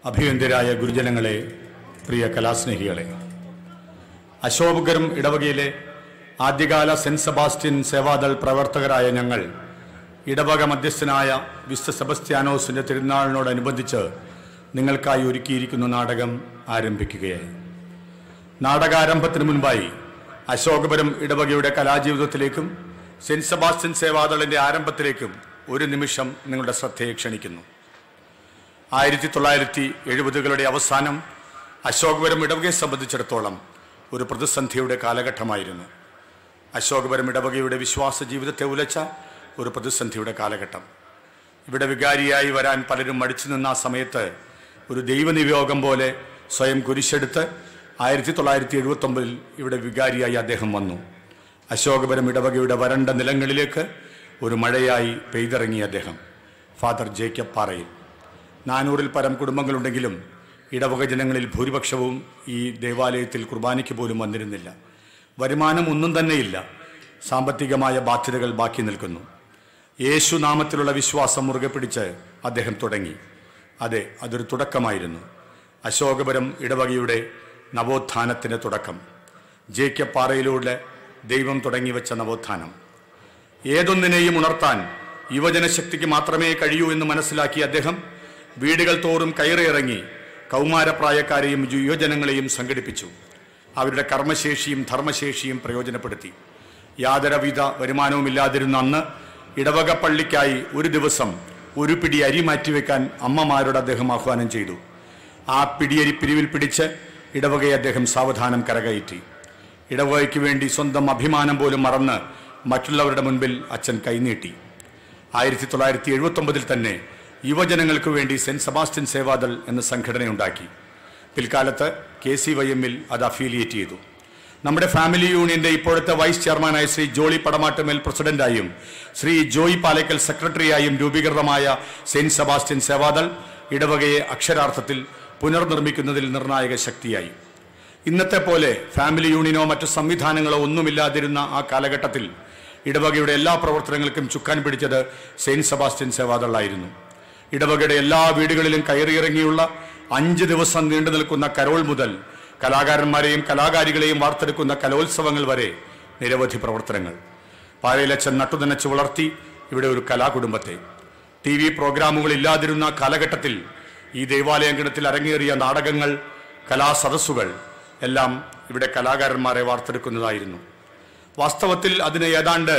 അഭിവന്ദ്യരായ ഗുരുജനങ്ങളെ പ്രിയ കലാസ്നേഹികളെ അശോകരും ഇടവകയിലെ ആദ്യകാല saint Sebastian Seva Dal പ്രവർത്തകരായ ഞങ്ങൾ ഇടവക മധ്യസ്ഥനായ വിശ്വ സെബസ്ത്യാനോസിന്റെ തിരുനാളിനോടനുബന്ധിച്ച് നിങ്ങൾക്കായി ഒരുക്കിയിരിക്കുന്ന നാടകം ആരംഭിക്കുകയായി നാടകാരംഭത്തിന് മുൻപായി അശോകപുരം ഇടവകയുടെ കലാജീവിതത്തിലേക്കും സെന്റ് സെബാസ്റ്റ്യൻ സേവാദളിന്റെ ആരംഭത്തിലേക്കും ഒരു നിമിഷം നിങ്ങളുടെ ശ്രദ്ധയെ ക്ഷണിക്കുന്നു ആയിരത്തി തൊള്ളായിരത്തി എഴുപതുകളുടെ അവസാനം അശോകപുരം ഇടവകയെ സംബന്ധിച്ചിടത്തോളം ഒരു പ്രതിസന്ധിയുടെ കാലഘട്ടമായിരുന്നു അശോകപുരം ഇടവകയുടെ വിശ്വാസ ജീവിതത്തെ ഉലച്ച ഒരു പ്രതിസന്ധിയുടെ കാലഘട്ടം ഇവിടെ വികാരിയായി വരാൻ പലരും മടിച്ചു നിന്ന ആ സമയത്ത് ഒരു ദൈവനിയോഗം പോലെ സ്വയം കുരിശെടുത്ത് ആയിരത്തി തൊള്ളായിരത്തി എഴുപത്തൊമ്പതിൽ ഇവിടെ വികാരിയായി അദ്ദേഹം വന്നു അശോകപുരം ഇടവകയുടെ വരണ്ട നിലങ്ങളിലേക്ക് ഒരു മഴയായി പെയ്തിറങ്ങി അദ്ദേഹം ഫാദർ ജേക്കബ് പാറയിൽ നാനൂറിൽ പരം കുടുംബങ്ങളുണ്ടെങ്കിലും ഇടവക ജനങ്ങളിൽ ഭൂരിപക്ഷവും ഈ ദേവാലയത്തിൽ കുർബാനയ്ക്ക് പോലും വന്നിരുന്നില്ല വരുമാനം ഒന്നും തന്നെയില്ല സാമ്പത്തികമായ ബാധ്യതകൾ ബാക്കി നിൽക്കുന്നു യേശു നാമത്തിലുള്ള വിശ്വാസം മുറുകെ പിടിച്ച് അദ്ദേഹം തുടങ്ങി അതെ അതൊരു തുടക്കമായിരുന്നു അശോകപുരം ഇടവകയുടെ നവോത്ഥാനത്തിൻ്റെ തുടക്കം ജേക്കബ് പാറയിലൂടെ ദൈവം തുടങ്ങി വെച്ച നവോത്ഥാനം ഏതൊന്നിനെയും ഉണർത്താൻ യുവജനശക്തിക്ക് മാത്രമേ കഴിയൂ എന്ന് മനസ്സിലാക്കിയ അദ്ദേഹം വീടുകൾ തോറും കയറിയിറങ്ങി കൗമാരപ്രായക്കാരെയും യുവജനങ്ങളെയും സംഘടിപ്പിച്ചു അവരുടെ കർമ്മശേഷിയും ധർമ്മശേഷിയും പ്രയോജനപ്പെടുത്തി യാതൊരുവിധ വരുമാനവുമില്ലാതിരുന്ന അന്ന് ഇടവക പള്ളിക്കായി ഒരു ദിവസം ഒരു പിടി അരി മാറ്റിവെക്കാൻ അമ്മമാരോട് അദ്ദേഹം ആഹ്വാനം ചെയ്തു ആ പിടിയരി പിരിവിൽ പിടിച്ച് ഇടവകയെ അദ്ദേഹം സാവധാനം കരകയറ്റി ഇടവകയ്ക്ക് വേണ്ടി സ്വന്തം അഭിമാനം പോലും മറന്ന് മറ്റുള്ളവരുടെ മുൻപിൽ അച്ഛൻ കൈനീട്ടി ആയിരത്തി തൊള്ളായിരത്തി എഴുപത്തി ഒമ്പതിൽ തന്നെ യുവജനങ്ങൾക്ക് വേണ്ടി സെന്റ് സെബാസ്റ്റ്യൻ സേവാദൾ എന്ന സംഘടനയുണ്ടാക്കി പിൽക്കാലത്ത് കെ സി വൈ എമ്മിൽ അത് അഫിലിയേറ്റ് ചെയ്തു നമ്മുടെ ഫാമിലി യൂണിയന്റെ ഇപ്പോഴത്തെ വൈസ് ചെയർമാനായ ശ്രീ ജോളി പടമാട്ടുമേൽ പ്രസിഡന്റായും ശ്രീ ജോയി പാലക്കൽ സെക്രട്ടറിയായും രൂപീകൃതമായ സെന്റ് സെബാസ്റ്റ്യൻ സേവാദൾ ഇടവകയെ അക്ഷരാർത്ഥത്തിൽ പുനർനിർമ്മിക്കുന്നതിൽ നിർണായക ശക്തിയായി ഇന്നത്തെ പോലെ ഫാമിലി യൂണിയനോ മറ്റു സംവിധാനങ്ങളോ ഒന്നുമില്ലാതിരുന്ന ആ കാലഘട്ടത്തിൽ ഇടവകയുടെ എല്ലാ പ്രവർത്തനങ്ങൾക്കും ചുക്കാൻ പിടിച്ചത് സെയിന്റ് സെബാസ്റ്റ്യൻ സേവാദളായിരുന്നു ഇടവകയുടെ എല്ലാ വീടുകളിലും കയറിയിറങ്ങിയുള്ള അഞ്ച് ദിവസം നീണ്ടു നിൽക്കുന്ന കരോൾ മുതൽ കലാകാരന്മാരെയും കലാകാരികളെയും വാർത്തെടുക്കുന്ന കലോത്സവങ്ങൾ വരെ നിരവധി പ്രവർത്തനങ്ങൾ പാറയിലച്ചൻ നട്ടുനനച്ച് വളർത്തി ഇവിടെ ഒരു കലാകുടുംബത്തെ ടി വി പ്രോഗ്രാമുകൾ ഇല്ലാതിരുന്ന കാലഘട്ടത്തിൽ ഈ ദേവാലയങ്കണത്തിൽ അരങ്ങേറിയ നാടകങ്ങൾ കലാസദസ്സുകൾ എല്ലാം ഇവിടെ കലാകാരന്മാരെ വാർത്തെടുക്കുന്നതായിരുന്നു വാസ്തവത്തിൽ അതിന് ഏതാണ്ട്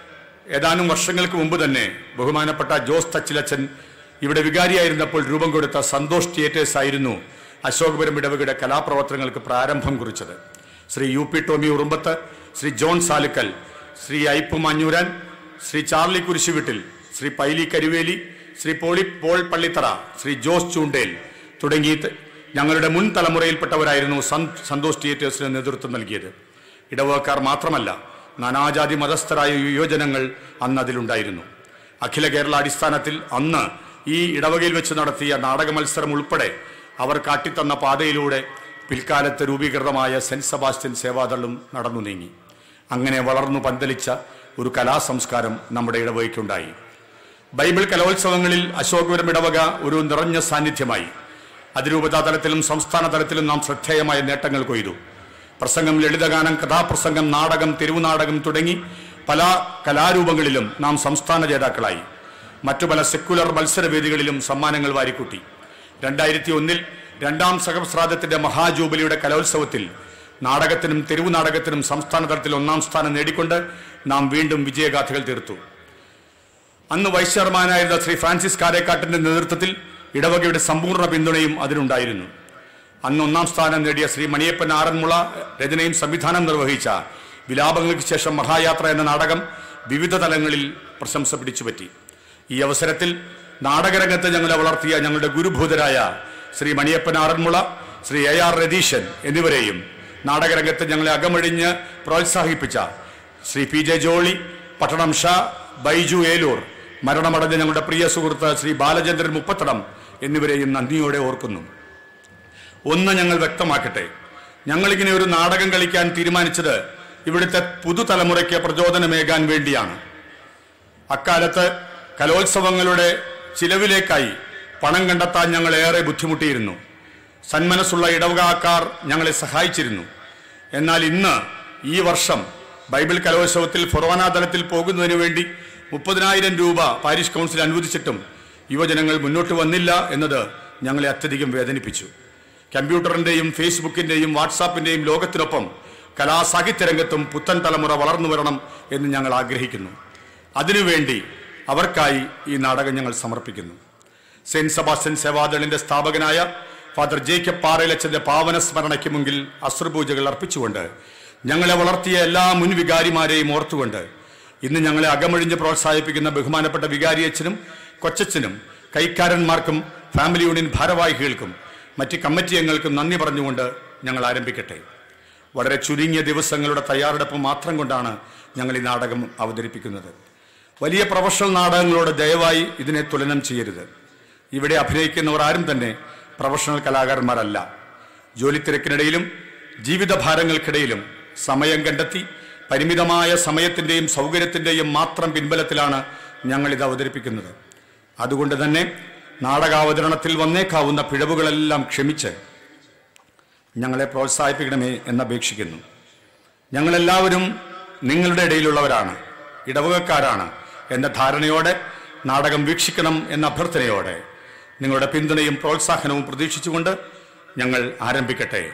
ഏതാനും വർഷങ്ങൾക്ക് മുമ്പ് തന്നെ ബഹുമാനപ്പെട്ട ജോസ് തച്ചിലച്ചൻ ഇവിടെ വികാരിയായിരുന്നപ്പോൾ രൂപം കൊടുത്ത സന്തോഷ് തിയേറ്റേഴ്സ് ആയിരുന്നു അശോകപുരം ഇടവകയുടെ കലാപ്രവർത്തനങ്ങൾക്ക് പ്രാരംഭം കുറിച്ചത് ശ്രീ യു പി ടോമി ഉറുമ്പത്ത് ശ്രീ ജോൺ സാലുക്കൽ ശ്രീ ഐപ്പ് മഞ്ഞൂരാൻ ശ്രീ ചാർലി കുരിശുവിട്ടിൽ ശ്രീ പൈലി കരുവേലി ശ്രീ പോളി പോൾ പള്ളിത്തറ ശ്രീ ജോസ് ചൂണ്ടേൽ തുടങ്ങി ഞങ്ങളുടെ മുൻ തലമുറയിൽപ്പെട്ടവരായിരുന്നു സന്- സന്തോഷ് തിയേറ്റേഴ്സിന് നേതൃത്വം നൽകിയത് ഇടവകക്കാർ മാത്രമല്ല നാനാജാതി മതസ്ഥരായ യുവജനങ്ങൾ അന്ന് അതിലുണ്ടായിരുന്നു അഖില കേരള അടിസ്ഥാനത്തിൽ അന്ന് ഈ ഇടവകയിൽ വെച്ച് നടത്തിയ നാടക മത്സരം ഉൾപ്പെടെ അവർ കാട്ടിത്തന്ന പാതയിലൂടെ പിൽക്കാലത്ത് രൂപീകൃതമായ സെന്റ് സെബാസ്റ്റ്യൻ സേവാദളും നടന്നു നീങ്ങി അങ്ങനെ വളർന്നു പന്തലിച്ച ഒരു കലാസംസ്കാരം നമ്മുടെ ഇടവകയ്ക്കുണ്ടായി ബൈബിൾ കലോത്സവങ്ങളിൽ അശോകപുരം ഇടവക ഒരു നിറഞ്ഞ സാന്നിധ്യമായി അതിരൂപതാ തലത്തിലും സംസ്ഥാന തലത്തിലും നാം ശ്രദ്ധേയമായ നേട്ടങ്ങൾ കൊയ്തു പ്രസംഗം ലളിതഗാനം കഥാപ്രസംഗം നാടകം തെരുവുനാടകം തുടങ്ങി പല കലാരൂപങ്ങളിലും നാം സംസ്ഥാന ജേതാക്കളായി മറ്റു പല സെക്കുലർ മത്സരവേദികളിലും സമ്മാനങ്ങൾ വാരിക്കൂട്ടി രണ്ടായിരത്തി ഒന്നിൽ രണ്ടാം സഹസ്രാബ്ദത്തിന്റെ മഹാജൂബിലിയുടെ കലോത്സവത്തിൽ നാടകത്തിനും തെരുവു നാടകത്തിനും സംസ്ഥാന തലത്തിൽ ഒന്നാം സ്ഥാനം നേടിക്കൊണ്ട് നാം വീണ്ടും വിജയഗാഥകൾ തീർത്തു അന്ന് വൈസ് ചെയർമാനായിരുന്ന ശ്രീ ഫ്രാൻസിസ് കാരേക്കാട്ടിന്റെ നേതൃത്വത്തിൽ ഇടവകയുടെ സമ്പൂർണ്ണ പിന്തുണയും അതിനുണ്ടായിരുന്നു അന്ന് ഒന്നാം സ്ഥാനം നേടിയ ശ്രീ മണിയപ്പൻ ആറന്മുള രചനയും സംവിധാനം നിർവഹിച്ച വിലാപങ്ങൾക്ക് ശേഷം മഹായാത്ര എന്ന നാടകം വിവിധ തലങ്ങളിൽ പ്രശംസ പിടിച്ചുപറ്റി ഈ അവസരത്തിൽ നാടകരംഗത്ത് ഞങ്ങളെ വളർത്തിയ ഞങ്ങളുടെ ഗുരുഭൂതരായ ശ്രീ മണിയപ്പൻ ആറന്മുള ശ്രീ എ ആർ രതീശൻ എന്നിവരെയും നാടകരംഗത്ത് ഞങ്ങളെ അകമഴിഞ്ഞ് പ്രോത്സാഹിപ്പിച്ച ശ്രീ പി ജെ ജോളി പട്ടണം ഷാ ബൈജു ഏലൂർ മരണമടഞ്ഞ ഞങ്ങളുടെ പ്രിയ സുഹൃത്ത് ശ്രീ ബാലചന്ദ്രൻ മുപ്പത്തടം എന്നിവരെയും നന്ദിയോടെ ഓർക്കുന്നു ഒന്ന് ഞങ്ങൾ വ്യക്തമാക്കട്ടെ ഞങ്ങളിങ്ങനെ ഒരു നാടകം കളിക്കാൻ തീരുമാനിച്ചത് ഇവിടുത്തെ പുതുതലമുറയ്ക്ക് പ്രചോദനമേകാൻ വേണ്ടിയാണ് അക്കാലത്ത് കലോത്സവങ്ങളുടെ ചിലവിലേക്കായി പണം കണ്ടെത്താൻ ഞങ്ങൾ ഏറെ ബുദ്ധിമുട്ടിയിരുന്നു സന്മനസ്സുള്ള ഇടവകാക്കാർ ഞങ്ങളെ സഹായിച്ചിരുന്നു എന്നാൽ ഇന്ന് ഈ വർഷം ബൈബിൾ കലോത്സവത്തിൽ ഫൊറോന തലത്തിൽ പോകുന്നതിന് വേണ്ടി മുപ്പതിനായിരം രൂപ പാരിഷ് കൗൺസിൽ അനുവദിച്ചിട്ടും യുവജനങ്ങൾ മുന്നോട്ട് വന്നില്ല എന്നത് ഞങ്ങളെ അത്യധികം വേദനിപ്പിച്ചു കമ്പ്യൂട്ടറിന്റെയും ഫേസ്ബുക്കിന്റെയും വാട്സാപ്പിന്റെയും ലോകത്തിനൊപ്പം കലാസാഹിത്യ രംഗത്തും പുത്തൻ തലമുറ വളർന്നു വരണം എന്ന് ഞങ്ങൾ ആഗ്രഹിക്കുന്നു അതിനുവേണ്ടി അവർക്കായി ഈ നാടകം ഞങ്ങൾ സമർപ്പിക്കുന്നു സെന്റ് സെബാസ്റ്റ്യൻ സേവാദളിന്റെ സ്ഥാപകനായ ഫാദർ ജേക്കബ് പാറയിലച്ചന്റെ പാവന സ്മരണയ്ക്ക് മുമ്പിൽ അശ്രുപൂജകൾ അർപ്പിച്ചുകൊണ്ട് ഞങ്ങളെ വളർത്തിയ എല്ലാ മുൻ വികാരിമാരെയും ഓർത്തുകൊണ്ട് ഇന്ന് ഞങ്ങളെ അകമഴിഞ്ഞ് പ്രോത്സാഹിപ്പിക്കുന്ന ബഹുമാനപ്പെട്ട വികാരിയച്ഛനും കൊച്ചച്ഛനും കൈക്കാരന്മാർക്കും ഫാമിലി യൂണിയൻ ഭാരവാഹികൾക്കും മറ്റ് കമ്മിറ്റി അംഗങ്ങൾക്കും നന്ദി പറഞ്ഞുകൊണ്ട് ഞങ്ങൾ ആരംഭിക്കട്ടെ വളരെ ചുരുങ്ങിയ ദിവസങ്ങളുടെ തയ്യാറെടുപ്പ് മാത്രം കൊണ്ടാണ് ഞങ്ങൾ ഈ നാടകം അവതരിപ്പിക്കുന്നത് വലിയ പ്രൊഫഷണൽ നാടകങ്ങളോട് ദയവായി ഇതിനെ തുലനം ചെയ്യരുത് ഇവിടെ അഭിനയിക്കുന്നവർ ആരും തന്നെ പ്രൊഫഷണൽ കലാകാരന്മാരല്ല ജോലി തിരക്കിനിടയിലും ജീവിതഭാരങ്ങൾക്കിടയിലും സമയം കണ്ടെത്തി പരിമിതമായ സമയത്തിൻ്റെയും സൗകര്യത്തിൻ്റെയും മാത്രം പിൻബലത്തിലാണ് ഞങ്ങൾ ഇത് അവതരിപ്പിക്കുന്നത് അതുകൊണ്ട് തന്നെ നാടകാവതരണത്തിൽ വന്നേക്കാവുന്ന പിഴവുകളെല്ലാം ക്ഷമിച്ച് ഞങ്ങളെ പ്രോത്സാഹിപ്പിക്കണമേ എന്നപേക്ഷിക്കുന്നു ഞങ്ങളെല്ലാവരും നിങ്ങളുടെ ഇടയിലുള്ളവരാണ് ഇടവകക്കാരാണ് എന്ന ധാരണയോടെ നാടകം വീക്ഷിക്കണം എന്ന അഭ്യർത്ഥനയോടെ നിങ്ങളുടെ പിന്തുണയും പ്രോത്സാഹനവും പ്രതീക്ഷിച്ചുകൊണ്ട് ഞങ്ങൾ ആരംഭിക്കട്ടെ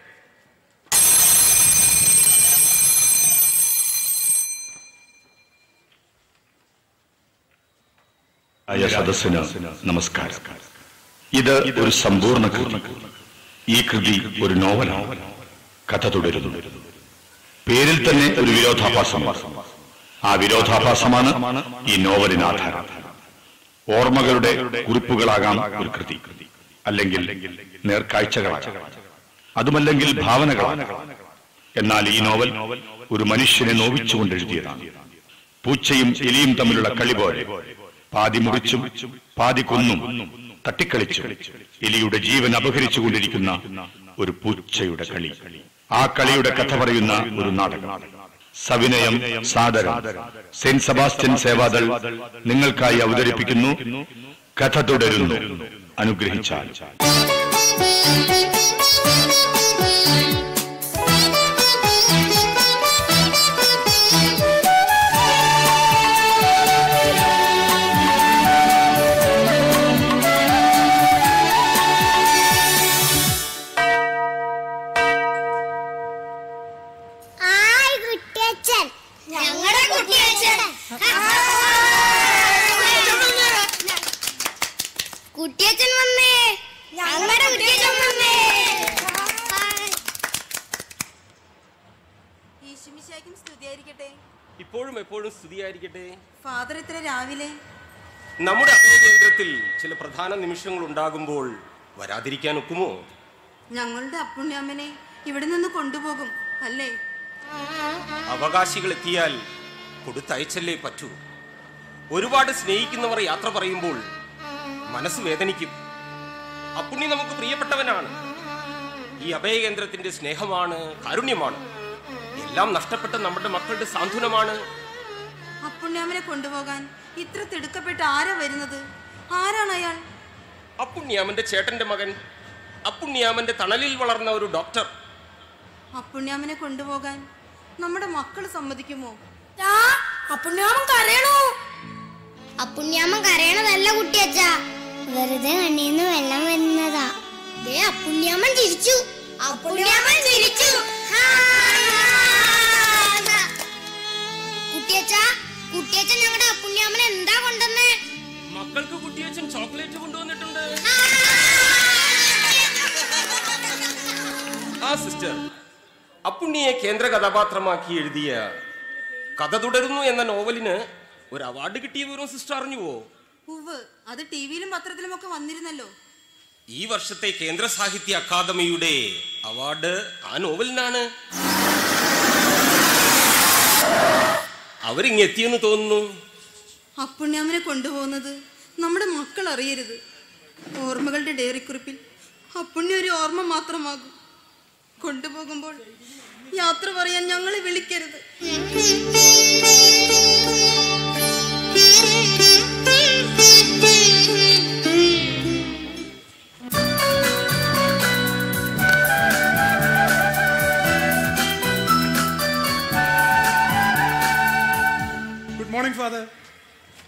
ആയ സദസ്സിന് നമസ്കാരം ഇത് ഒരു സമ്പൂർണ്ണ കൃതി ഈ കൃതി ഒരു നോവലാണ് കഥ തുടരുന്നു പേരിൽ തന്നെ ഒരു വിരോധാഭാസമാണ് ആ വിരോധാഭാസമാണ് ഈ നോവലിന് ആധാരം ഓർമ്മകളുടെ കുറിപ്പുകളാകാം ഒരു കൃതി അല്ലെങ്കിൽ നേർക്കാഴ്ചകളാകാം അതുമല്ലെങ്കിൽ ഭാവനകളാകാം എന്നാൽ ഈ നോവൽ ഒരു മനുഷ്യനെ നോവിച്ചുകൊണ്ട് എഴുതിയതാണ് പൂച്ചയും എലിയും തമ്മിലുള്ള കളി പോലെ പാതി മുറിച്ചും പാതി കൊന്നും തട്ടിക്കളിച്ചും എലിയുടെ ജീവൻ അപഹരിച്ചുകൊണ്ടിരിക്കുന്ന ഒരു പൂച്ചയുടെ കളി ആ കളിയുടെ കഥ പറയുന്ന ഒരു നാടകം സവിനയം സാദരം സെന്റ് സെബാസ്റ്റ്യൻ സേവാദൾ നിങ്ങൾക്കായി അവതരിപ്പിക്കുന്നു കഥ തുടരുന്നു അനുഗ്രഹിച്ചാൽ ആയ് കുട്ടിയച്ഛൻ ഞങ്ങളുടെ കുട്ടിയച്ഛൻ കുട്ടിയച്ഛൻ വന്നേ ഞങ്ങളുടെ കുട്ടിയച്ഛൻ വന്നേ ഈശുമിശിഹായ്ക്കും സ്തുതിയായിരിക്കട്ടെ ഇപ്പോഴും എപ്പോഴും സ്തുതിയായിരിക്കട്ടെ ഫാദർ ഇത്ര രാവിലെ നമ്മുടെ അഭയകേന്ദ്രത്തിൽ ചില പ്രധാന നിമിഷങ്ങൾ ഉണ്ടാകുമ്പോൾ വരാതിരിക്കാൻ ഒക്കുമോ ഞങ്ങളുടെ അപ്പുണ്യാമ്മനെ ഇവിടെ നിന്ന് കൊണ്ടുപോകും അല്ലേ അവകാശികൾ എത്തിയാൽ കൊടുത്തയച്ചല്ലേ പറ്റൂ ഒരുപാട് സ്നേഹിക്കുന്നവർ യാത്ര പറയുമ്പോൾ മനസ്സ് വേദനിക്കും അപ്പുണ്ണി നമുക്ക് പ്രിയപ്പെട്ടവനാണ് ഈ അഭയകേന്ദ്രത്തിന്റെ സ്നേഹമാണ് കാരുണ്യമാണ് എല്ലാം നഷ്ടപ്പെട്ട നമ്മുടെ മക്കളുടെ സാന്ത്വനമാണ് അപ്പുണ്യാമ്മനെ കൊണ്ടുപോകാൻ ഇത്ര തിടുക്കപ്പെട്ട് ആരാ വരുന്നത് ആരാണ് അയാൾ അപ്പുണ്ണിയാമന്റെ ചേട്ടന്റെ മകൻ അപ്പുണ്ണിയാമന്റെ തണലിൽ വളർന്ന ഒരു ഡോക്ടർ അപ്പുണ്യാമ്മനെ കൊണ്ടുപോകാൻ നമ്മുടെ മക്കൾ സമ്മതിക്കുമോ അപ്പുണ്യാമൻ കരയണോ അപ്പുണ്യാമൻ കരയണതല്ല കുട്ടിയച്ഛ വെറുതെ കണ്ണീന്ന് വെള്ളം വരുന്നതാ ദേ അപ്പുണ്യാമൻ ചിരിച്ചു അപ്പുണ്യാമൻ ചിരിച്ചു കുട്ടിയച്ഛ കുട്ടിയച്ഛൻ ഞങ്ങളുടെ അപ്പുണ്യാമൻ എന്താ കൊണ്ടുവന്നേ മക്കൾക്ക് കുട്ടിയച്ഛൻ ചോക്ലേറ്റ് കൊണ്ടുവന്നിട്ടുണ്ട് ആ സിസ്റ്റർ അപ്പുണ്ണിയെ കേന്ദ്ര കഥാപാത്രമാക്കി എഴുതിയ കഥ തുടരുന്നു എന്ന നോവലിന് ഒരു അവാർഡ് കിട്ടിയ വിവരം സിസ്റ്റർ അറിഞ്ഞുവോ ഉവ് അത് ടി വിയിലും പത്രത്തിലും ഒക്കെ വന്നിരുന്നല്ലോ ഈ വർഷത്തെ കേന്ദ്ര സാഹിത്യ അക്കാദമിയുടെ അവാർഡ് ആ നോവലിനാണ് അവരിങ്ങ് എത്തിയെന്ന് തോന്നുന്നു അപ്പുണ്യാമ്മനെ കൊണ്ടുപോകുന്നത് നമ്മുടെ മക്കൾ അറിയരുത് ഓർമ്മകളുടെ ഡയറിക്കുറിപ്പിൽ അപ്പുണ്യ ഒരു ഓർമ്മ മാത്രമാകും കൊണ്ടുപോകുമ്പോൾ യാത്ര പറയാൻ ഞങ്ങളെ വിളിക്കരുത്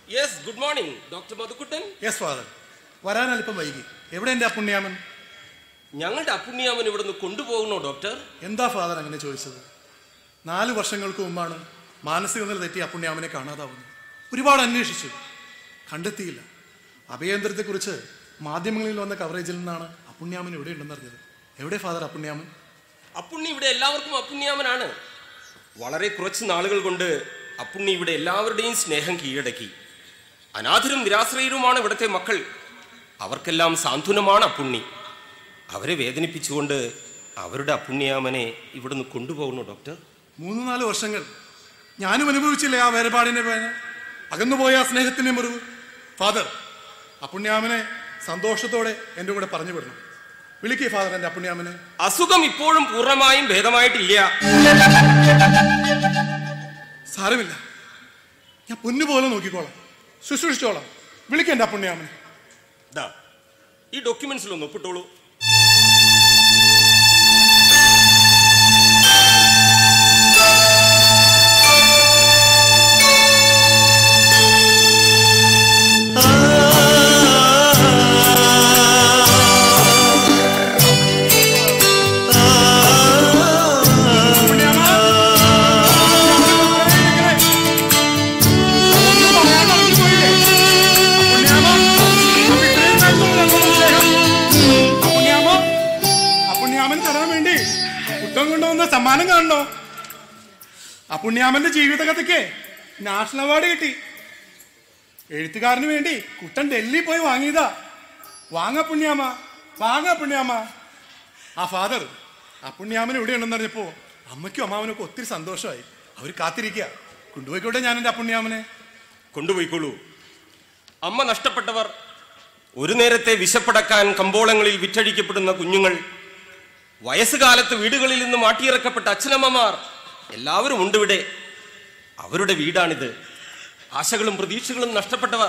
yes good morning doctor Madhukuttan yes father വരാൻ അല്പം വൈകി എവിടെ എൻ്റെ അപ്പുണ്യാമൻ ഞങ്ങളുടെ അപ്പുണ്യാമൻ ഇവിടുന്ന് കൊണ്ടുപോകണോ ഡോക്ടർ എന്താ ഫാദർ അങ്ങനെ ചോദിച്ചത് നാല് വർഷങ്ങൾക്ക് മുമ്പാണ് മാനസിക നില തെറ്റി അപ്പുണ്യാമനെ കാണാതാവുന്നത് ഒരുപാട് അന്വേഷിച്ചു കണ്ടെത്തിയില്ല അഭയന്തരത്തെക്കുറിച്ച് മാധ്യമങ്ങളിൽ വന്ന കവറേജിൽ നിന്നാണ് അപ്പുണ്യാമൻ എവിടെ ഉണ്ടെന്നറിഞ്ഞത് എവിടെ ഫാദർ അപ്പുണ്യാമൻ അപ്പുണ്ണി ഇവിടെ എല്ലാവർക്കും അപ്പുണ്യാമനാണ് വളരെ കുറച്ച് നാളുകൾ കൊണ്ട് അപ്പുണ്ണി ഇവിടെ എല്ലാവരുടെയും സ്നേഹം കീഴടക്കി അനാഥരും നിരാശ്രയരുമാണ് ഇവിടുത്തെ മക്കൾ അവർക്കെല്ലാം സാന്ത്വനമാണ് അപ്പുണ്ണി അവരെ വേദനിപ്പിച്ചുകൊണ്ട് അവരുടെ അപ്പുണ്യാമനെ ഇവിടുന്ന് കൊണ്ടുപോകണു ഡോക്ടർ മൂന്ന് നാല് വർഷങ്ങൾ ഞാനും അനുഭവിച്ചില്ലേ ആ വേർപാടിന്റെ വേദന അകന്നുപോയ ആ സ്നേഹത്തിന്റെ മുറിവ് ഫാദർ അപ്പുണ്യാമനെ സന്തോഷത്തോടെ എൻ്റെ കൂടെ പറഞ്ഞു വിടണം വിളിക്കേ ഫാദർ എൻ്റെ അപ്പുണ്യാമനെ അസുഖം ഇപ്പോഴും പൂർണ്ണമായും ഭേദമായിട്ടില്ല സാരമില്ല ഞാൻ പൊന്നുപോലെ നോക്കിക്കോളാം ശുശ്രൂഷിച്ചോളാം വിളിക്കേ എൻ്റെ അപ്പുണ്യാമനെ ദാ ഈ ഡോക്യുമെന്റ്സിൽ ഒന്ന് ഒപ്പിട്ടോളൂ അപ്പുണ്യാമൻ തരാൻ വേണ്ടി കുട്ടം കൊണ്ടുവന്ന സമ്മാനം കാണണോ അപ്പുണ്യാമന്റെ ജീവിതകഥയ്ക്ക് നാഷണൽ അവാർഡ് കിട്ടി എഴുത്തുകാരന് വേണ്ടി കുട്ടൻ ഡൽഹി പോയി വാങ്ങിയതാ വാങ്ങ പുണ്യാമ വാങ്ങ പുണ്യാമ ആ ഫാദർ അപ്പുണ്യാമൻ ഇവിടെ ഉണ്ടെന്നറിഞ്ഞപ്പോ അമ്മയ്ക്കും അമ്മാവനൊക്കെ ഒത്തിരി സന്തോഷമായി അവർ കാത്തിരിക്കുക കൊണ്ടുപോയിക്കോട്ടെ ഞാൻ എൻ്റെ അപ്പുണ്യാമനെ കൊണ്ടുപോയിക്കോളൂ അമ്മ നഷ്ടപ്പെട്ടവർ ഒരു നേരത്തെ വിശപ്പടക്കാൻ കമ്പോളങ്ങളിൽ വിറ്റഴിക്കപ്പെടുന്ന കുഞ്ഞുങ്ങൾ വയസ്സുകാലത്ത് വീടുകളിൽ നിന്ന് മാട്ടിയിറക്കപ്പെട്ട അച്ഛനമ്മമാർ എല്ലാവരും ഉണ്ട് ഇവിടെ അവരുടെ വീടാണിത് ആശകളും പ്രതീക്ഷകളും നഷ്ടപ്പെട്ടവർ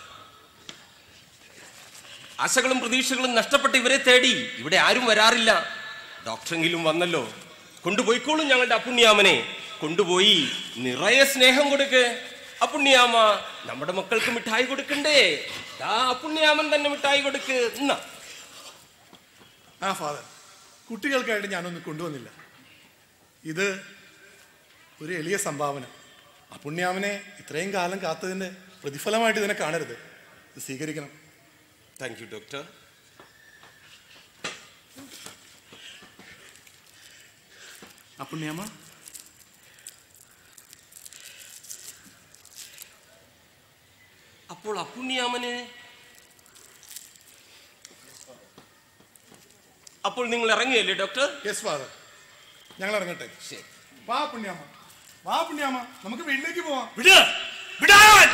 ആശകളും പ്രതീക്ഷകളും നഷ്ടപ്പെട്ട ഇവരെ തേടി ഇവിടെ ആരും വരാറില്ല ഡോക്ടറെങ്കിലും വന്നല്ലോ കൊണ്ടുപോയിക്കോളും ഞങ്ങളുടെ അപ്പുണ്യാമനെ കൊണ്ടുപോയി നിറയെ സ്നേഹം കൊടുക്ക് അപ്പുണ്യാമ നമ്മുടെ മക്കൾക്ക് മിഠായി കൊടുക്കണ്ടേ ദാ അപ്പുണ്യാമൻ തന്നെ മിഠായി കൊടുക്ക് എന്നാ ആ ഫാദർ കുട്ടികൾക്കായിട്ട് ഞാനൊന്നും കൊണ്ടുവന്നില്ല ഇത് ഒരു എളിയ സംഭാവന ആ പുണ്യാമനെ ഇത്രയും കാലം കാത്തതിന്റെ പ്രതിഫലമായിട്ട് ഇതിനെ കാണരുത് ഇത് സ്വീകരിക്കണം താങ്ക് യു ഡോക്ടർ ആ പുണ്യാമ അപ്പോൾ അപ്പുണ്യാമന് അപ്പോൾ നിങ്ങൾ ഇറങ്ങുകയല്ലേ ഡോക്ടർ യെസ് ഫാദർ ഞങ്ങൾ ഇറങ്ങട്ടെ ശരി വാ പുണ്യാമ വാ പുണ്യാമ നമുക്ക് വീട്ടിലേക്ക് പോവാം വിട് വിടാൻ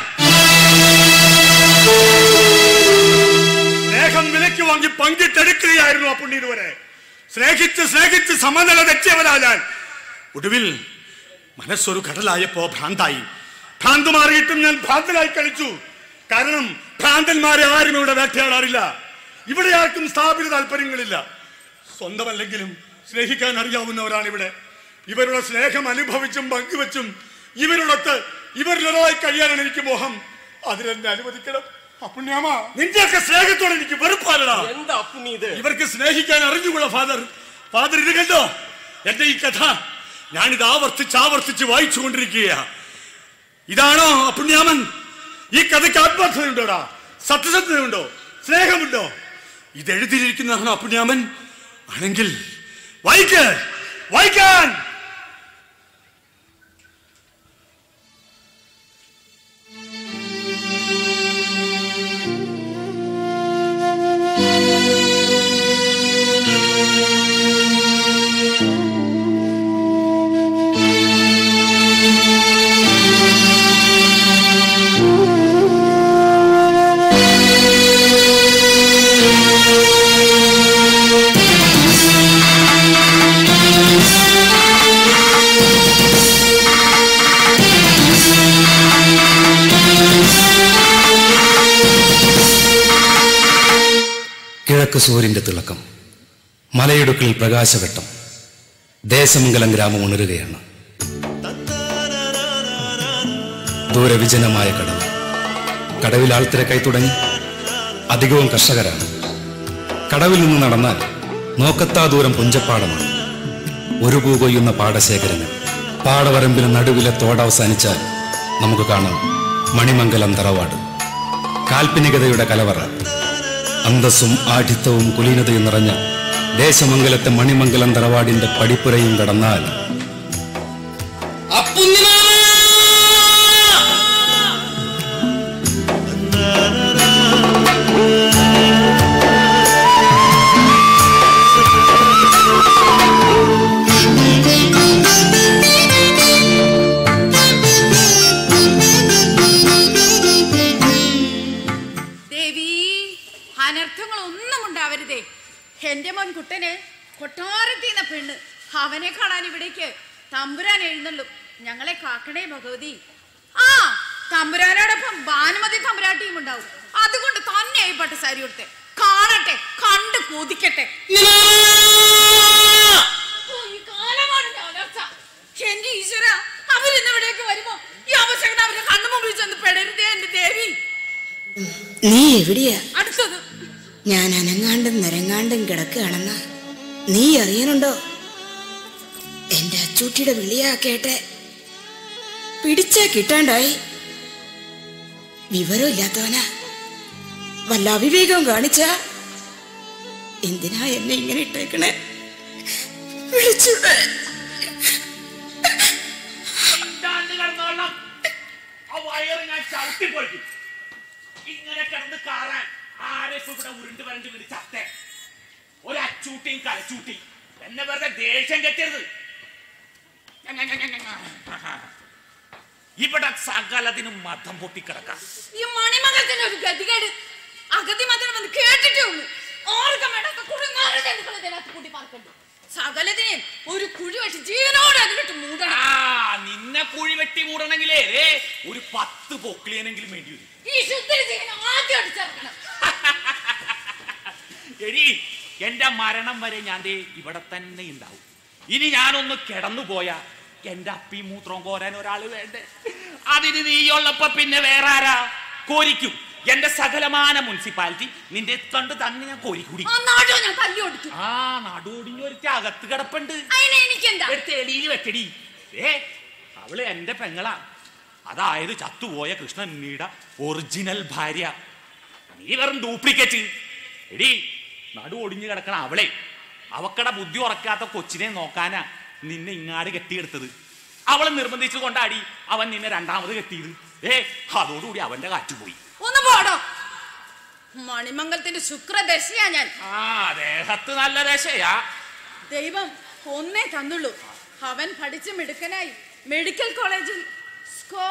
സ്നേഹം വിലയ്ക്ക് വാങ്ങി പങ്കിട്ടെടുക്കുകയായിരുന്നു ആ പുണ്യ ഇതുവരെ സ്നേഹിച്ച് സ്നേഹിച്ച് സമനില തെറ്റിയവനാ ഞാൻ ഒടുവിൽ മനസ്സൊരു കടലായപ്പോ ഭ്രാന്തായി ഭ്രാന്ത് മാറിയിട്ടും ഞാൻ ഭ്രാന്തനായി കളിച്ചു കാരണം ഭ്രാന്തന്മാരെ ആരും ഇവിടെ വേട്ടയാടാറില്ല ഇവിടെ ആർക്കും സ്ഥാപിത താല്പര്യങ്ങളില്ല സ്വന്തമല്ലെങ്കിലും സ്നേഹിക്കാൻ അറിയാവുന്നവരാണ് ഇവിടെ ഇവരുടെ സ്നേഹം അനുഭവിച്ചും പങ്കുവെച്ചും ഇവരോടൊത്ത് ഇവരിലൊരാളായി കഴിയാനാണ് എനിക്ക് മോഹം അതിനെന്നെ അനുവദിക്കണം അപ്പുണ്യാമ നിന്റെയൊക്കെ സ്നേഹത്തോടെ എനിക്ക് വെറുപ്പാനടാ എന്താ അപ്പുണ്ണി ഇത് ഇവർക്ക് സ്നേഹിക്കാൻ അറിഞ്ഞുകൂടാ ഫാദർ ഫാദർ ഇത് കണ്ടോ എന്റെ ഈ കഥ ഞാനിത് ആവർത്തിച്ച് ആവർത്തിച്ച് വായിച്ചു കൊണ്ടിരിക്കുകയാ ഇതാണോ അപ്പുണ്യാമൻ ഈ കഥയ്ക്ക് ആത്മാർത്ഥതയുണ്ടോടാ സത്യസന്ധതയുണ്ടോ സ്നേഹമുണ്ടോ ഇത് എഴുതിയിരിക്കുന്നതാണോ അപ്പുണ്യാമൻ ആണെങ്കിൽ വായിക്ക് വായിക്കാൻ കിഴക്ക് സൂര്യന്റെ തിളക്കം മലയിടുക്കിൽ പ്രകാശവെട്ടം ദേശമംഗലം ഗ്രാമം ഉണരുകയാണ് ദൂരവിജനമായ കടൽ കടവിൽ ആൾത്തിരക്കായി തുടങ്ങി അധികവും കർഷകരാണ് കടവിൽ നിന്ന് നടന്നാൽ നോക്കത്താ ദൂരം പുഞ്ചപ്പാടമാണ് ഒരു പൂ കൊയ്യുന്ന പാടശേഖരങ്ങൾ പാടവരമ്പിന് നടുവിലെ തോടവസാനിച്ചാൽ നമുക്ക് കാണാം മണിമംഗലം തറവാട് കാൽപ്പനികതയുടെ കലവറ അന്തസ്സും ആഠിത്തവും കുലീനതയും നിറഞ്ഞ ദേശമംഗലത്തെ മണിമംഗലം തറവാടിന്റെ പടിപ്പുരയും കടന്നാൽ ദേവി അനർത്ഥങ്ങൾ ഒന്നും ഉണ്ടാവരുതേ എന്റെ മോൻ കുട്ടന് കൊട്ടാരത്തിന്ന പെണ്ണ് അവനെ കാണാൻ ഇവിടേക്ക് തമ്പുരാൻ എഴുന്നള്ളും ഞങ്ങളെ കാക്കണേ ഭഗവതി ആ തമ്പുരാനോടൊപ്പം ഭാനുമതി തമ്പുരാട്ടിയും ഉണ്ടാവും അതുകൊണ്ട് തന്നെ ഈ പട്ട് സാരി കൊടുത്തെ കാണട്ടെ കണ്ട് കൊതിക്കട്ടെ ഓ, ഈ കാലമാണിന്റെ അനർത്ഥ. എന്റെ ഈശ്വര അവരിന്ന് ഇവിടേക്ക് വരുമ്പോ ഈ അവശകത അവരുടെ കണ്ണു മുമ്പിൽ ചെന്ന് പെടരുതേ എന്റെ ദേവി നീ എവിടെയാ അടുത്തത് ഞാൻ അനങ്ങാണ്ടും നിരങ്ങാണ്ടും കിടക്കുകയാണെന്ന് നീ അറിയണുണ്ടോ എന്റെ അച്ചൂട്ടിയുടെ വിളിയാ കേട്ടെ പിടിച്ചാ കിട്ടാണ്ടായി വിവരമില്ലാത്തവനാ വല്ല അവിവേകവും കാണിച്ച എന്തിനാ എന്നെ ഇങ്ങനെ ഇട്ടേക്കണേ വിളിച്ചൂടെ ഇതാണ്ട് കിടന്നോളാം ആ വയറ് ഞാൻ ചവിട്ടിപ്പൊളിക്കും ഇങ്ങനെ കിടന്ന് കാറാൻ ആരെ ഇപ്പൊ ഇവിടെ ഉരുണ്ട് വരണ്ട് വീട് ചത്തേ ഒരു അച്ചൂട്ടിയും കലച്ചൂട്ടിയും എന്നെ വെറുതെ ദേഷ്യം കെട്ടരുത് ഇവിടെ സകലതിനും മതം പൊട്ടിക്കിടക്കാം ഈ മണിമകത്തിന്റെ ഒരു ഗതികേട് അഗതി മാത്രം വന്ന് കേട്ടിട്ടേ ഉള്ളൂ ആർക്കും വേണ്ടാത്ത കുറെ നാരജന്തുക്കൾ ഇതിനകത്ത് കൂട്ടി പറക്കണ്ടു സകലതിനെയും ഒരു കുഴി വെച്ച് ജീവനോടെ അതിലിട്ട് മൂടണം ആ നിന്നെ കുഴി വെട്ടി മൂടണെങ്കിലേ ദേ, ഒരു പത്ത് പൊക്കിളിയനെങ്കിലും വേണ്ടി വരും ഈ ശുദ്ധി ജീവൻ ആദ്യം അടിച്ചിറക്കണം എടി എന്റെ മരണം വരെ ഞാൻ ദേ ഇവിടെ തന്നെ ഉണ്ടാവും ഇനി ഞാനൊന്ന് കിടന്നു പോയാ എന്റെ അപ്പി മൂത്രം കോരാൻ ഒരാള് വേണ്ടേ അതിന് നീയുള്ളപ്പോ പിന്നെ വേറെ ആരാ കോരിക്കും എന്റെ സകലമാന മുനിസിപ്പാലിറ്റി നിന്റെ കണ്ട് തന്നെ ഞാൻ കോരിക്കൂടി ആ നാടോ ഞാൻ തല്ലി ഓടിക്കും ആ നടുവൊടിഞ്ഞ ഒരു അകത്ത് കിടപ്പുണ്ട് അതിനെ എനിക്കെന്താ എടുത്ത് എലിയിൽ വെച്ചടി ഏ അവള് എന്റെ പെങ്ങളാ അതായത് ചത്തുപോയ കൃഷ്ണനുണ്ണിയുടെ ഒറിജിനൽ ഭാര്യ നീ വെറും ഡ്യൂപ്ലിക്കേറ്റ് എടി നടു ഒടിഞ്ഞു കിടക്കണ അവളെ അവക്കടെ ബുദ്ധി ഉറക്കാത്ത കൊച്ചിനെ നോക്കാനാ നിന്നെ ഇങ്ങാട് കെട്ടിയെടുത്തത് അവളെ നിർബന്ധിച്ചു കൊണ്ടാടി അവൻ നിന്നെ രണ്ടാമത് കെട്ടിയത് ഏ അതോടുകൂടി അവന്റെ കാറ്റുപോയി ഒന്ന് പോടോ മണിമംഗലത്തിന്റെ ശുക്രദശയാ ഞാൻ ആ ദേഹത്ത് നല്ല ദശയാ ദൈവം ഒന്നേ തന്നുള്ളൂ അവൻ പഠിച്ച് മിടുക്കനായി മെഡിക്കൽ കോളേജിൽ സ്കോ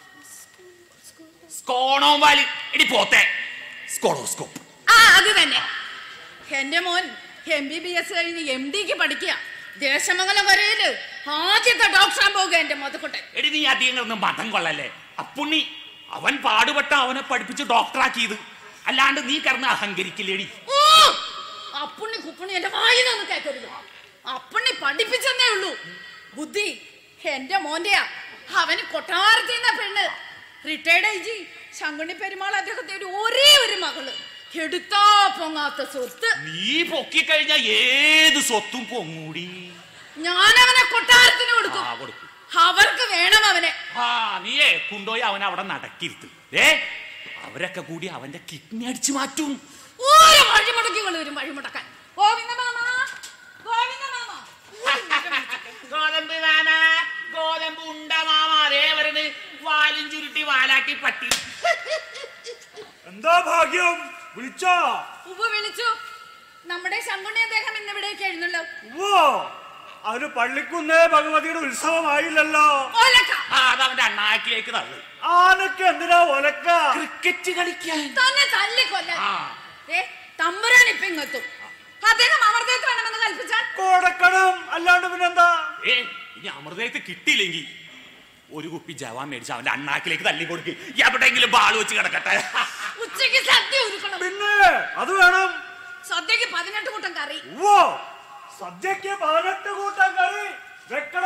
സ്കോണോ വാലി എടി പോത്തെ സ്കോളോസ്കോപ്പ് ആ അത് തന്നെ എന്റെ മോൻ എം ബി ബി എസ് കഴിഞ്ഞ് എം ഡിക്ക് പഠിക്കുക ദേശമംഗലം കരയില് ആദ്യത്തെ ഡോക്ടറാൻ പോകുക എന്റെ മതക്കുട്ടൻ എടി നീ അധികം കിടന്ന് മതം കൊള്ളല്ലേ അപ്പുണ്ണി അവൻ പാടുപെട്ട അവനെ പഠിപ്പിച്ച് ഡോക്ടറാക്കിയത് അല്ലാണ്ട് നീ കിടന്ന് അഹങ്കരിക്കില്ലേടി ഓ! അപ്പുണ്ണി കുപ്പുണ്ണി എന്റെ വായിലൊന്നും കേൾക്കരുത് അപ്പുണ്ണി പഠിപ്പിച്ചെന്നേ ഉള്ളൂ ബുദ്ധി എന്റെ മോന്റെയാ അവന് കൊട്ടാരത്തിൽ നിന്ന പെണ്ണ് റിട്ടയർഡ് ഐജി ശങ്കുണ്ണി പെരുമാൾ അദ്ദേഹത്തെ ഒരു ഒരേ ഒരു മകള് എടുത്താ പൊങ്ങാത്ത സ്വത്ത് നീ പൊക്കിക്കഴിഞ്ഞ ഏത് സ്വത്തും പൊങ്ങൂടി ഞാൻ അവനെ കൊട്ടാരത്തിന് കൊടുക്കും ആ കൊടുക്കും അവർക്ക് വേണം അവനെ ആ നീയേ കൊണ്ടുപോയി അവൻ അവിടെ നടക്കിരുത്ത് ഏ അവരൊക്കെ കൂടി അവന്റെ കിഡ്നി അടിച്ചു മാറ്റും ഓരോ വഴിമുടക്കികൾ വരും വഴിമുടക്കാൻ ഗോവിന്ദ മാമ ഗോവിന്ദ മാമ ഗോതമ്പ് മാമ ഗോതമ്പ് ഉണ്ട മാമ അതേ വരുന്നത് വാലും ചുരുട്ടി വാലാട്ടി പട്ടി എന്താ ഭാഗ്യം വിളിച്ചോ ഉവ്വ് വിളിച്ചു നമ്മുടെ ശങ്കുണ്ണി അദ്ദേഹം ഇന്ന് ഇവിടേക്ക് എഴുന്നള്ളൂ ഓ അവന് പള്ളിക്കുന്നേ ഭഗവതിയുടെ ഉത്സവമായില്ലല്ലോ ഓലക്ക ആ അത് അവന്റെ അണ്ണാക്കിലേക്ക് തള്ളു ആനക്ക് എന്തിനാ ഒലക്ക ക്രിക്കറ്റ് കളിക്കാൻ തന്നെ തല്ലിക്കൊല്ല ആ. തമ്പുരാൻ ഇപ്പൊ ഇങ്ങെത്തും അദ്ദേഹം അമർദേത്ത് വേണമെന്ന് കൽപ്പിച്ചാൽ കൊടുക്കണം അല്ലാണ്ട് പിന്നെന്താ ഏ ഇനി അമൃതയത്ത് കിട്ടിയില്ലെങ്കിൽ ഒരു കുപ്പി ജവാൻ മേടിച്ച് അവന്റെ അണ്ണാക്കിലേക്ക് തള്ളി കൊടുക്ക് എവിടെയെങ്കിലും ബാൾ വെച്ച് കിടക്കട്ടെ ഉച്ചയ്ക്ക് സദ്യ ഒരുക്കണം പിന്നെ അത് വേണം സദ്യക്ക് പതിനെട്ട് കൂട്ടം കറി ഓ സദ്യക്ക് പതിനെട്ട് കൂട്ടം കറി വെക്കട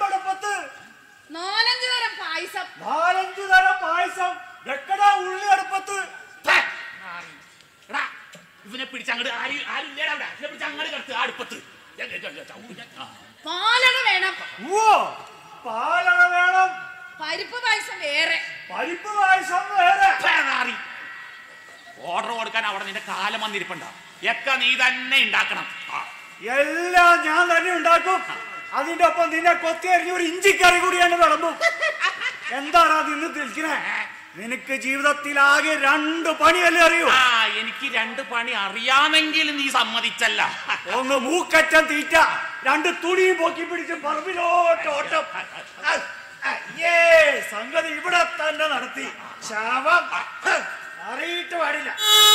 ചെമ്പടപ്പത്ത് നാലഞ്ചു തരം പായസം നാലഞ്ചു തരം പായസം വെക്കട ഉള്ളിയടുപ്പത്ത് പിടിച്ച് അങ്ങോട്ട് ആരും ആരും ഇല്ലേടാ അവിടെ എന്നെ പിടിച്ച് അങ്ങോട്ട് കിടത്ത് ആ അടുപ്പത്ത് ഞാൻ- ഞാൻ- ഞാൻ- ചവിട്ടി ഞാൻ- ആ. പാലട വേണം ഓ പാലട വേണം പരിപ്പ് പായസം വേറെ പരിപ്പ് പായസം വേറെ പേനാറി. ഓർഡർ കൊടുക്കാൻ അവിടെ നിന്റെ കാലം വന്നിരിപ്പുണ്ടോ ഒക്കെ നീ തന്നെ ഉണ്ടാക്കണം ആ. എല്ലാം ഞാൻ തന്നെ ഉണ്ടാക്കും അതിന്റെ ഒപ്പം നിന്നെ കൊത്തി എറിഞ്ഞ ഒരു ഇഞ്ചിക്കറി കൂടി ഞാൻ വിളമ്പും എന്താടാ നിന്ന് തിരിക്കണേ നിനക്ക് ജീവിതത്തിൽ ആകെ രണ്ട് പണിയല്ലേ അറിയൂ ആ എനിക്ക് രണ്ട് പണി അറിയാമെങ്കിൽ നീ സമ്മതിച്ചല്ല ഒന്ന് മൂക്കറ്റം തീറ്റ രണ്ട് തുണിയും പൊക്കി പിടിച്ച് പറമ്പിലോട്ട് ഓട്ടം ആ, ആ, ഏ സംഗതി ഇവിടെ തന്നെ നടത്തി ശാപം അറിയിട്ട് പാടില്ല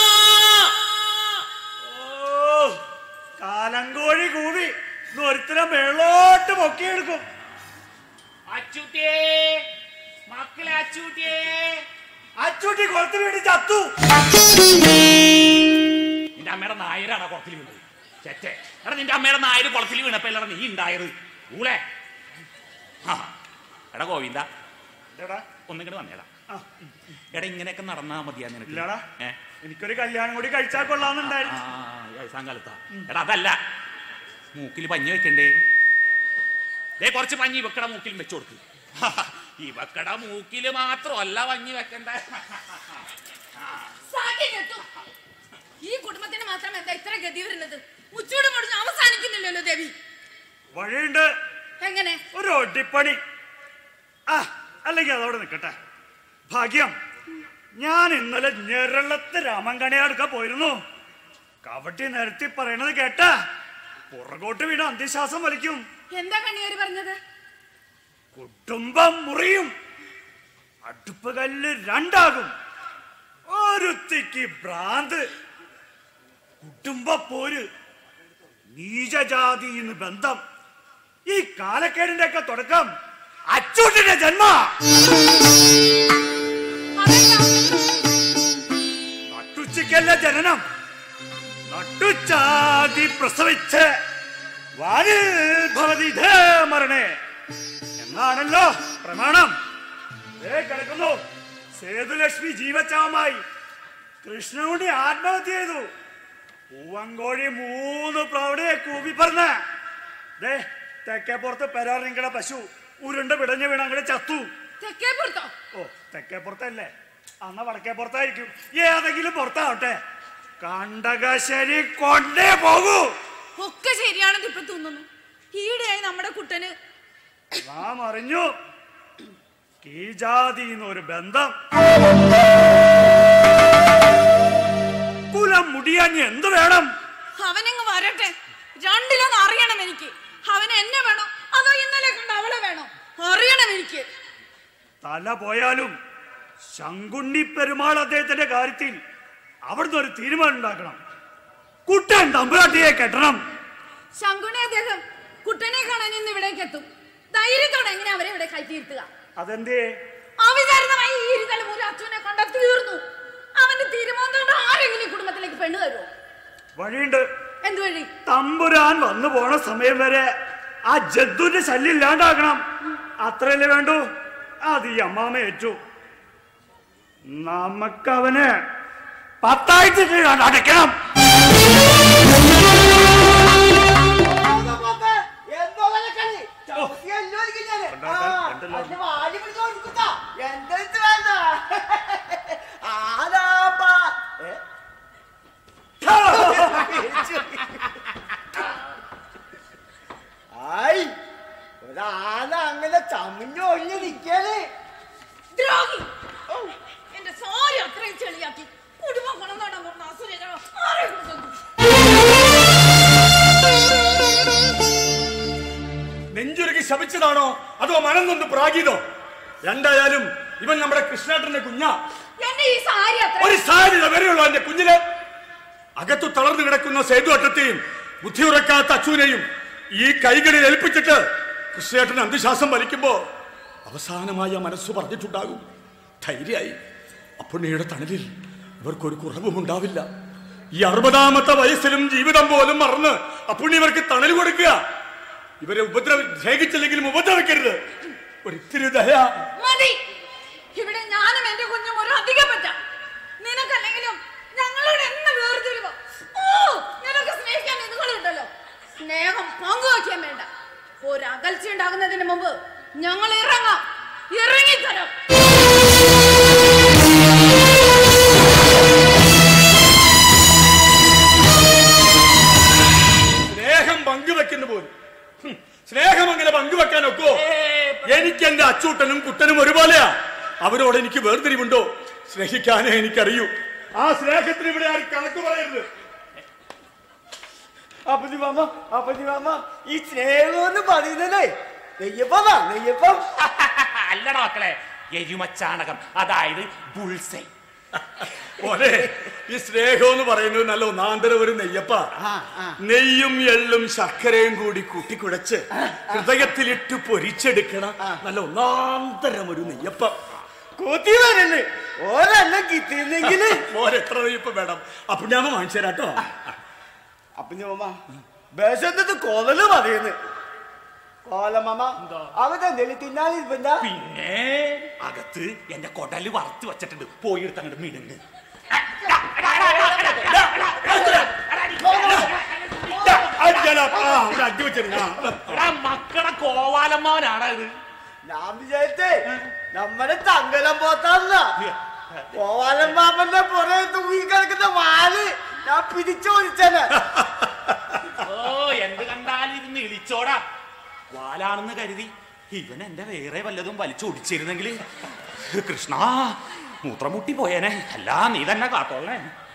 ഓ കാലങ്കോഴി കൂവി ഇന്ന് ഒരുത്തരം വെള്ളോട്ട് പൊക്കിയെടുക്കും അച്ചൂട്ടിയേ മക്കളെ അച്ചൂട്ടിയേ അച്ചൂട്ടി കൊളത്ത് വീട് ചത്തു നിന്റെ അമ്മയുടെ നായരാണ് കുളത്തിൽ വീണത് ചെറ്റേ എടാ നിന്റെ അമ്മയുടെ നായര് കുളത്തിൽ വീണപ്പോ അല്ലടാ നീ ഉണ്ടായത് ഊളെ ആ എടാ ഗോവിന്ദ എടാ ഒന്നിങ്ങോട്ട് വന്നേടാ എടാ ഇങ്ങനെയൊക്കെ നടന്നാ മതിയാ നിനക്ക് ഇല്ലടാ ഏ? എനിക്കൊരു കല്യാണം കൂടി കഴിച്ചാൽ കൊള്ളാന്നുണ്ടായിരുന്നു ആ വയസ്സാം കാലത്താ എടാ അതല്ല മൂക്കിൽ പഞ്ഞി വെക്കണ്ടേ ദേ കുറച്ച് പഞ്ഞി ഇവക്കട മൂക്കിൽ വെച്ചു കൊടുക്ക് ഇവക്കട മൂക്കില് മാത്രമല്ല പഞ്ഞി വെക്കണ്ട സാക്കി കേട്ടു ഈ കുടുംബത്തിന് മാത്രം എന്താ ഇത്ര ഗതി വരുന്നത് ഉച്ചയോട് മുടിഞ്ഞ് അവസാനിക്കുന്നില്ലല്ലോ ദേവി വഴിയുണ്ട് എങ്ങനെ ഒരു ഒട്ടിപ്പണി ആ അല്ലെങ്കിൽ അതോടെ നിൽക്കട്ടെ ഭാഗ്യം ഞാൻ ഇന്നലെ ഞെരളത്ത് രാമങ്കണിയടുക്ക പോയിരുന്നു കവട്ടി നിരത്തി പറയണത് കേട്ട പുറകോട്ട് വീണ് അന്ത്യശ്വാസം വലിക്കും എന്താ കണ്ണിയേരി പറഞ്ഞത് കുടുംബം മുറിയും അടുപ്പ് കല്ല് രണ്ടാകും ഒരുത്തിക്ക് ഭ്രാന്ത് കുടുംബ പോര് നീചജാതി എന്ന് ബന്ധം ഈ കാലക്കേടിന്റെ ഒക്കെ തുടക്കം അച്ചൂട്ടിന്റെ ജന്മ നട്ടുച്ചയ്ക്കല്ല ജനനം നട്ടുച്ചാതി പ്രസവിച്ച് വാനിൽ ഭവതി ധേ മരണേ എന്നാണല്ലോ പ്രമാണം ദേ കിടക്കുന്നു സേതുലക്ഷ്മി ജീവച്ചാവുമായി കൃഷ്ണനുണ്ടി ആത്മഹത്യ ചെയ്തു പൂവങ്കോഴി മൂന്ന് പ്രൗഢയെ കൂപ്പി പറഞ്ഞ ദേ തെക്കേ പുറത്ത് പെരാറിങ്കട പശു ഉരുണ്ട് പിടഞ്ഞു വീണ അങ്ങടെ ചത്തു തെക്കേ പുറത്തോ ഓ തെക്കേ പുറത്തല്ലേ അന്ന വടക്കേ പുറത്തായിരിക്കും ഏതെങ്കിലും പുറത്താവട്ടെ കണ്ടകശ്ശേരി കൊണ്ടേ പോകൂ ഒക്കെ ശരിയാണെന്ന് ഇപ്പൊ തോന്നുന്നു ഈയിടെയായി നമ്മുടെ കുട്ടന് നാം അറിഞ്ഞു കീജാതി എന്നൊരു ബന്ധം കുലം മുടിയാൻ എന്ത് വേണം അവനങ്ങ് വരട്ടെ രണ്ടിലൊന്ന് അറിയണം എനിക്ക് അവൻ എന്നെ വേണോ അതോ ഇന്നലെ കണ്ട അവളെ വേണോ അറിയണം എനിക്ക് തല പോയാലും ശങ്കുണ്ണി പെരുമാൾ അദ്ദേഹത്തിന്റെ കാര്യത്തിൽ അവിടുന്ന് ഒരു തീരുമാനം ഉണ്ടാക്കണം കുട്ടൻ തമ്പുരാട്ടിയെ കെട്ടണം ശങ്കുണി അദ്ദേഹം കുട്ടനെ കാണാൻ ഇന്ന് ഇവിടേക്ക് എത്തും ധൈര്യത്തോടെ എങ്ങനെ അവരെ ഇവിടെ കയറ്റിയിരുത്തുക അതെന്തേ അവിചാരിതമായി ഈ ഇരുതല മൂലം അച്ഛനെ കണ്ട തീർന്നു അവന്റെ തീരുമാനം കൊണ്ട് ആരെങ്കിലും ഈ കുടുംബത്തിലേക്ക് പെണ്ണ് തരുമോ വഴിയുണ്ട് എന്ത് വഴി തമ്പുരാൻ വന്നു പോണ സമയം വരെ ആ ജദ്ദുന്റെ ശല്യം ഇല്ലാണ്ടാക്കണം അത്രയല്ലേ വേണ്ടു അത് ഈ അമ്മാമ ഏറ്റു നമുക്കവന് പത്താഴ്ച അടയ്ക്കണം ആയി ഒരാന അങ്ങനെ ചമിഞ്ഞൊഴിഞ്ഞ് നിക്കാണ് ദ്രോഹി ഓ, എന്റെ സാരി അത്രയും ചെളിയാക്കി കുടുംബം കൊണ്ടുവന്നോണ്ടാ പറഞ്ഞ അസുരനോ ആരെ കൊണ്ടുവന്നു നെഞ്ചുരുകി ശപിച്ചതാണോ അതോ മനം കൊണ്ട് പ്രാഗീതോ രണ്ടായാലും ഇവൻ നമ്മുടെ കൃഷ്ണേട്ടന്റെ കുഞ്ഞാ എന്റെ ഈ സാരി അത്ര ഒരു സാധ്യത വരെയുള്ളൂ എന്റെ കുഞ്ഞിന് അകത്തു തളർന്നു കിടക്കുന്ന സേതു അട്ടത്തെയും ബുദ്ധിയുറക്കാത്ത അച്ഛനെയും ഈ കൈകളിൽ ഏൽപ്പിച്ചിട്ട് കൃഷ്ണേട്ടൻ അന്ത്യശ്വാസം വലിക്കുമ്പോ അവസാനമായി ആ മനസ്സ് പറഞ്ഞിട്ടുണ്ടാകും ധൈര്യായി അപ്പുണ്ണിയുടെ തണലിൽ ഇവർക്കൊരു കുറവും ഉണ്ടാവില്ല ഈ അറുപതാമത്തെ വയസ്സിലും ജീവിതം പോലും മറന്ന് അപ്പുണ്ണി ഇവർക്ക് തണൽ കൊടുക്കുക ഇവരെ ഉപദ്രവ സ്നേഹിച്ചില്ലെങ്കിലും ഉപദ്രവിക്കരുത് ഒരിത്തിരി ദയ മതി ഇവിടെ ഞാനും എന്റെ കുഞ്ഞും ഒരു അധികം പറ്റാം നിനക്കല്ലെങ്കിലും ഞങ്ങളോട് എന്ന് വേർതിരിവ് ഓ സ്നേഹത്തോടെ എനിക്ക് വേർതിരിവുണ്ടോ സ്നേഹിക്കാനേ എനിക്കറിയൂ ആ സ്നേഹത്തിന് ഇവിടെ ആരും കണക്ക് പറയരുത് അപ്പച്ചി മാമ അപ്പച്ചി മാമ ഈ സ്നേഹം എന്ന് പറയുന്നതേ നെയ്യപ്പമാ നെയ്യപ്പം അല്ലടാ മക്കളെ എരുമച്ചാണകം അതായത് ബുൾസൈ പോലെ ഈ സ്നേഹം എന്ന് പറയുന്നത് നല്ല ഒന്നാന്തരം ഒരു നെയ്യപ്പ നെയ്യും എള്ളും ശർക്കരയും കൂടി കൂട്ടിക്കുഴച്ച് ഹൃദയത്തിലിട്ട് പൊരിച്ചെടുക്കണ നല്ല ഒന്നാന്തരം ഒരു നെയ്യപ്പം കൂത്തി വരല്ലേ ഓരെണ്ണം കിട്ടിയിരുന്നെങ്കില് മോരെ എത്ര നെയ്യപ്പം വേണം അപ്പൊ ഞാൻ വാങ്ങിച്ചു തരാട്ടോ അപ്പച്ചി മാമ വിശന്നത് കൊതല് പറയുന്നു കോലമാമ അവിടെ എന്തെങ്കിലും തിന്നാലിരിപ്പഎന്താ പിന്നെ അകത്ത് എന്റെ കൊടല് വറുത്ത് വെച്ചിട്ടുണ്ട് പോയി അങ്ങോട്ട് മിടുങ്ങ് എടാ, മക്കളെ കോവാലമ്മാവനാണ് ഇത് ഞാൻ വിചാരിച്ചേ നമ്മുടെ തങ്കലം പോത്താന്ന കോവാലൻ മാമന്റെ പുറകെ തൂങ്ങി കിടക്കുന്ന വാല് ഞാൻ പിടിച്ചോടിച്ചനെ ഓ എന്ത് കണ്ടാലും ഇരുന്ന് ഇളിച്ചോടാ വാലാണെന്ന് കരുതി ഇവൻ എന്റെ വേറെ വല്ലതും വലിച്ചൊടിച്ചിരുന്നെങ്കിൽ കൃഷ്ണ മൂത്രമുട്ടി പോയേനെ അല്ല നീ തന്നെ കാത്തോളേ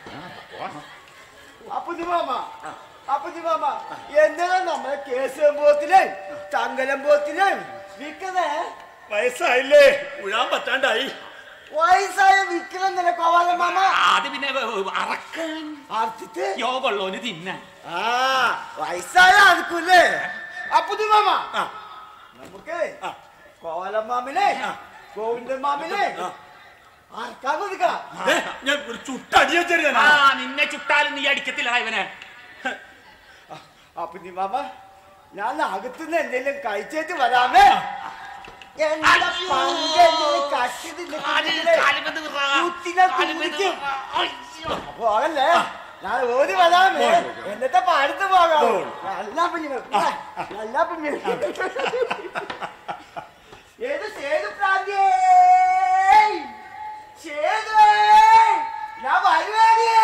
അപ്പുജി മാമ അപ്പുജി മാമ എന്തിനാ നമ്മളെ കേസ് സംഭവത്തില് തങ്കലം പോത്തില് വിൽക്കുന്നേ വയസ്സായില്ലേ ഉഴാൻ പറ്റാണ്ടായി വയസ്സായ വിൽക്കലെന്നല്ലേ കോവാലൻ മാമ അത് പിന്നെ അറക്കാൻ അർത്തിട്ട് യോഗമുള്ളവന് തിന്നാൻ ആ വയസ്സായ ആർക്കൂല്ലേ അപ്പുജി മാമ നമുക്ക് കോവാലൻ മാമിനെ ഗോവിന്ദൻ മാമിനെ ആർക്കാ കൊടുക്കാം ഞാൻ ഒരു ചുട്ടടിയ ആ നിന്നെ ചുട്ടാലും നീ അടിക്കത്തില്ലടാ ഇവനെ അപ്പൊ നീ മാമ ഞാൻ അകത്തുനിന്ന് എന്തെങ്കിലും കഴിച്ചേറ്റ് വരാമേ എന്റെ പങ്ക് എന്തെങ്കിലും കട്ടിയതില്ലേ കുത്തിനെ കുടിക്കും പോകല്ലേ ഞാൻ ഓടി വരാമേ എന്നിട്ട് പാടത്ത് പോകാം നല്ല കുഞ്ഞു നല്ല കുഞ്ഞു ഏത് സേതു പ്രാന്തിയേ സേതുവേ ഞാൻ വരുവാടിയേ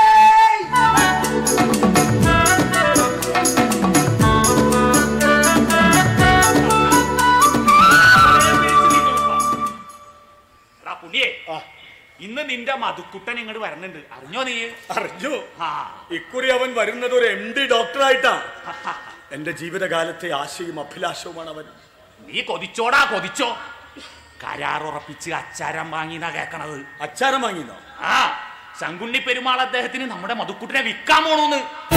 എടാ പുണ്യേ ഇന്ന് നിന്റെ മധുക്കുട്ടൻ ഇങ്ങോട്ട് വരണുണ്ട് അറിഞ്ഞോ നീ അറിഞ്ഞു ആ ഇക്കുറി അവൻ വരുന്നത് ഒരു എം ഡി ഡോക്ടറായിട്ടാ എന്റെ ജീവിതകാലത്തെ ആശയും അഭിലാഷവുമാണ് അവൻ നീ കൊതിച്ചോടാ കൊതിച്ചോ കരാറുറപ്പിച്ച് അച്ചാരം വാങ്ങിന്നാ കേക്കണത് അച്ചാരം വാങ്ങിന്നോ ആ ശങ്കുണ്ണി പെരുമാൾ അദ്ദേഹത്തിന് നമ്മുടെ മധുക്കുട്ടിനെ വിൽക്കാൻ പോണോന്ന്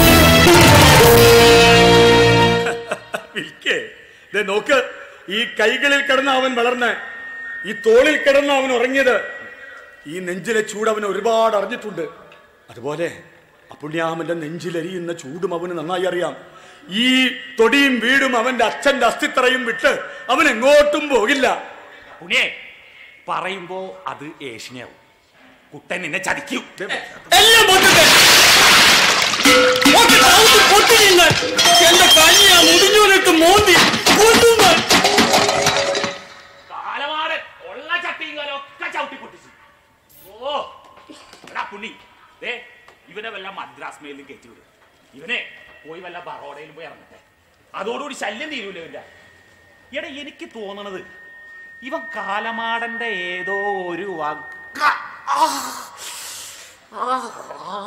വിൽക്കേ ദേ നോക്ക് ഈ കൈകളിൽ കിടന്ന അവൻ വളർന്ന് ഈ തോളിൽ കിടന്ന അവൻ ഉറങ്ങിയത് ഈ നെഞ്ചിലെ ചൂട് അവൻ ഒരുപാട് അറിഞ്ഞിട്ടുണ്ട് അതുപോലെ അപ്പുണ്യാമന്റെ നെഞ്ചിലെരിയുന്ന ചൂടും അവന് നന്നായി അറിയാം ഈ തൊടിയും വീടും അവന്റെ അച്ഛന്റെ അസ്ഥിത്തറയും വിട്ട് അവൻ എങ്ങോട്ടും പോകില്ല പുണ്യേ പറയുമ്പോ അത് ഏഷ്യനാവും കുട്ടൻ നിന്നെ ചതിക്കും എല്ലാം പൊട്ടട്ടെ ഒക്കെ തൗത്ത് പൊട്ടി നിങ്ങൾ എന്റെ കഞ്ഞിയാ മുടിഞ്ഞൂരിട്ട് മോന്തി കൊണ്ടുങ്ങൾ കാലമാടൻ ഉള്ള ചട്ടിയും കാലം ഒക്കെ ചവിട്ടി പൊട്ടിച്ചു ഓ എടാ പുണ്ണി ദേ ഇവനെ വല്ല മദ്രാസ് മേലിലും കയറ്റി വിടും ഇവനെ പോയി വല്ല ബറോഡയിലും പോയി ഇറങ്ങട്ടെ അതോടുകൂടി ശല്യം തീരൂല ഇവന്റെ എടാ എനിക്ക് തോന്നണത് ഇവൻ കാലമാടന്റെ ഏതോ ഒരു വക ആ, ആ, ആ,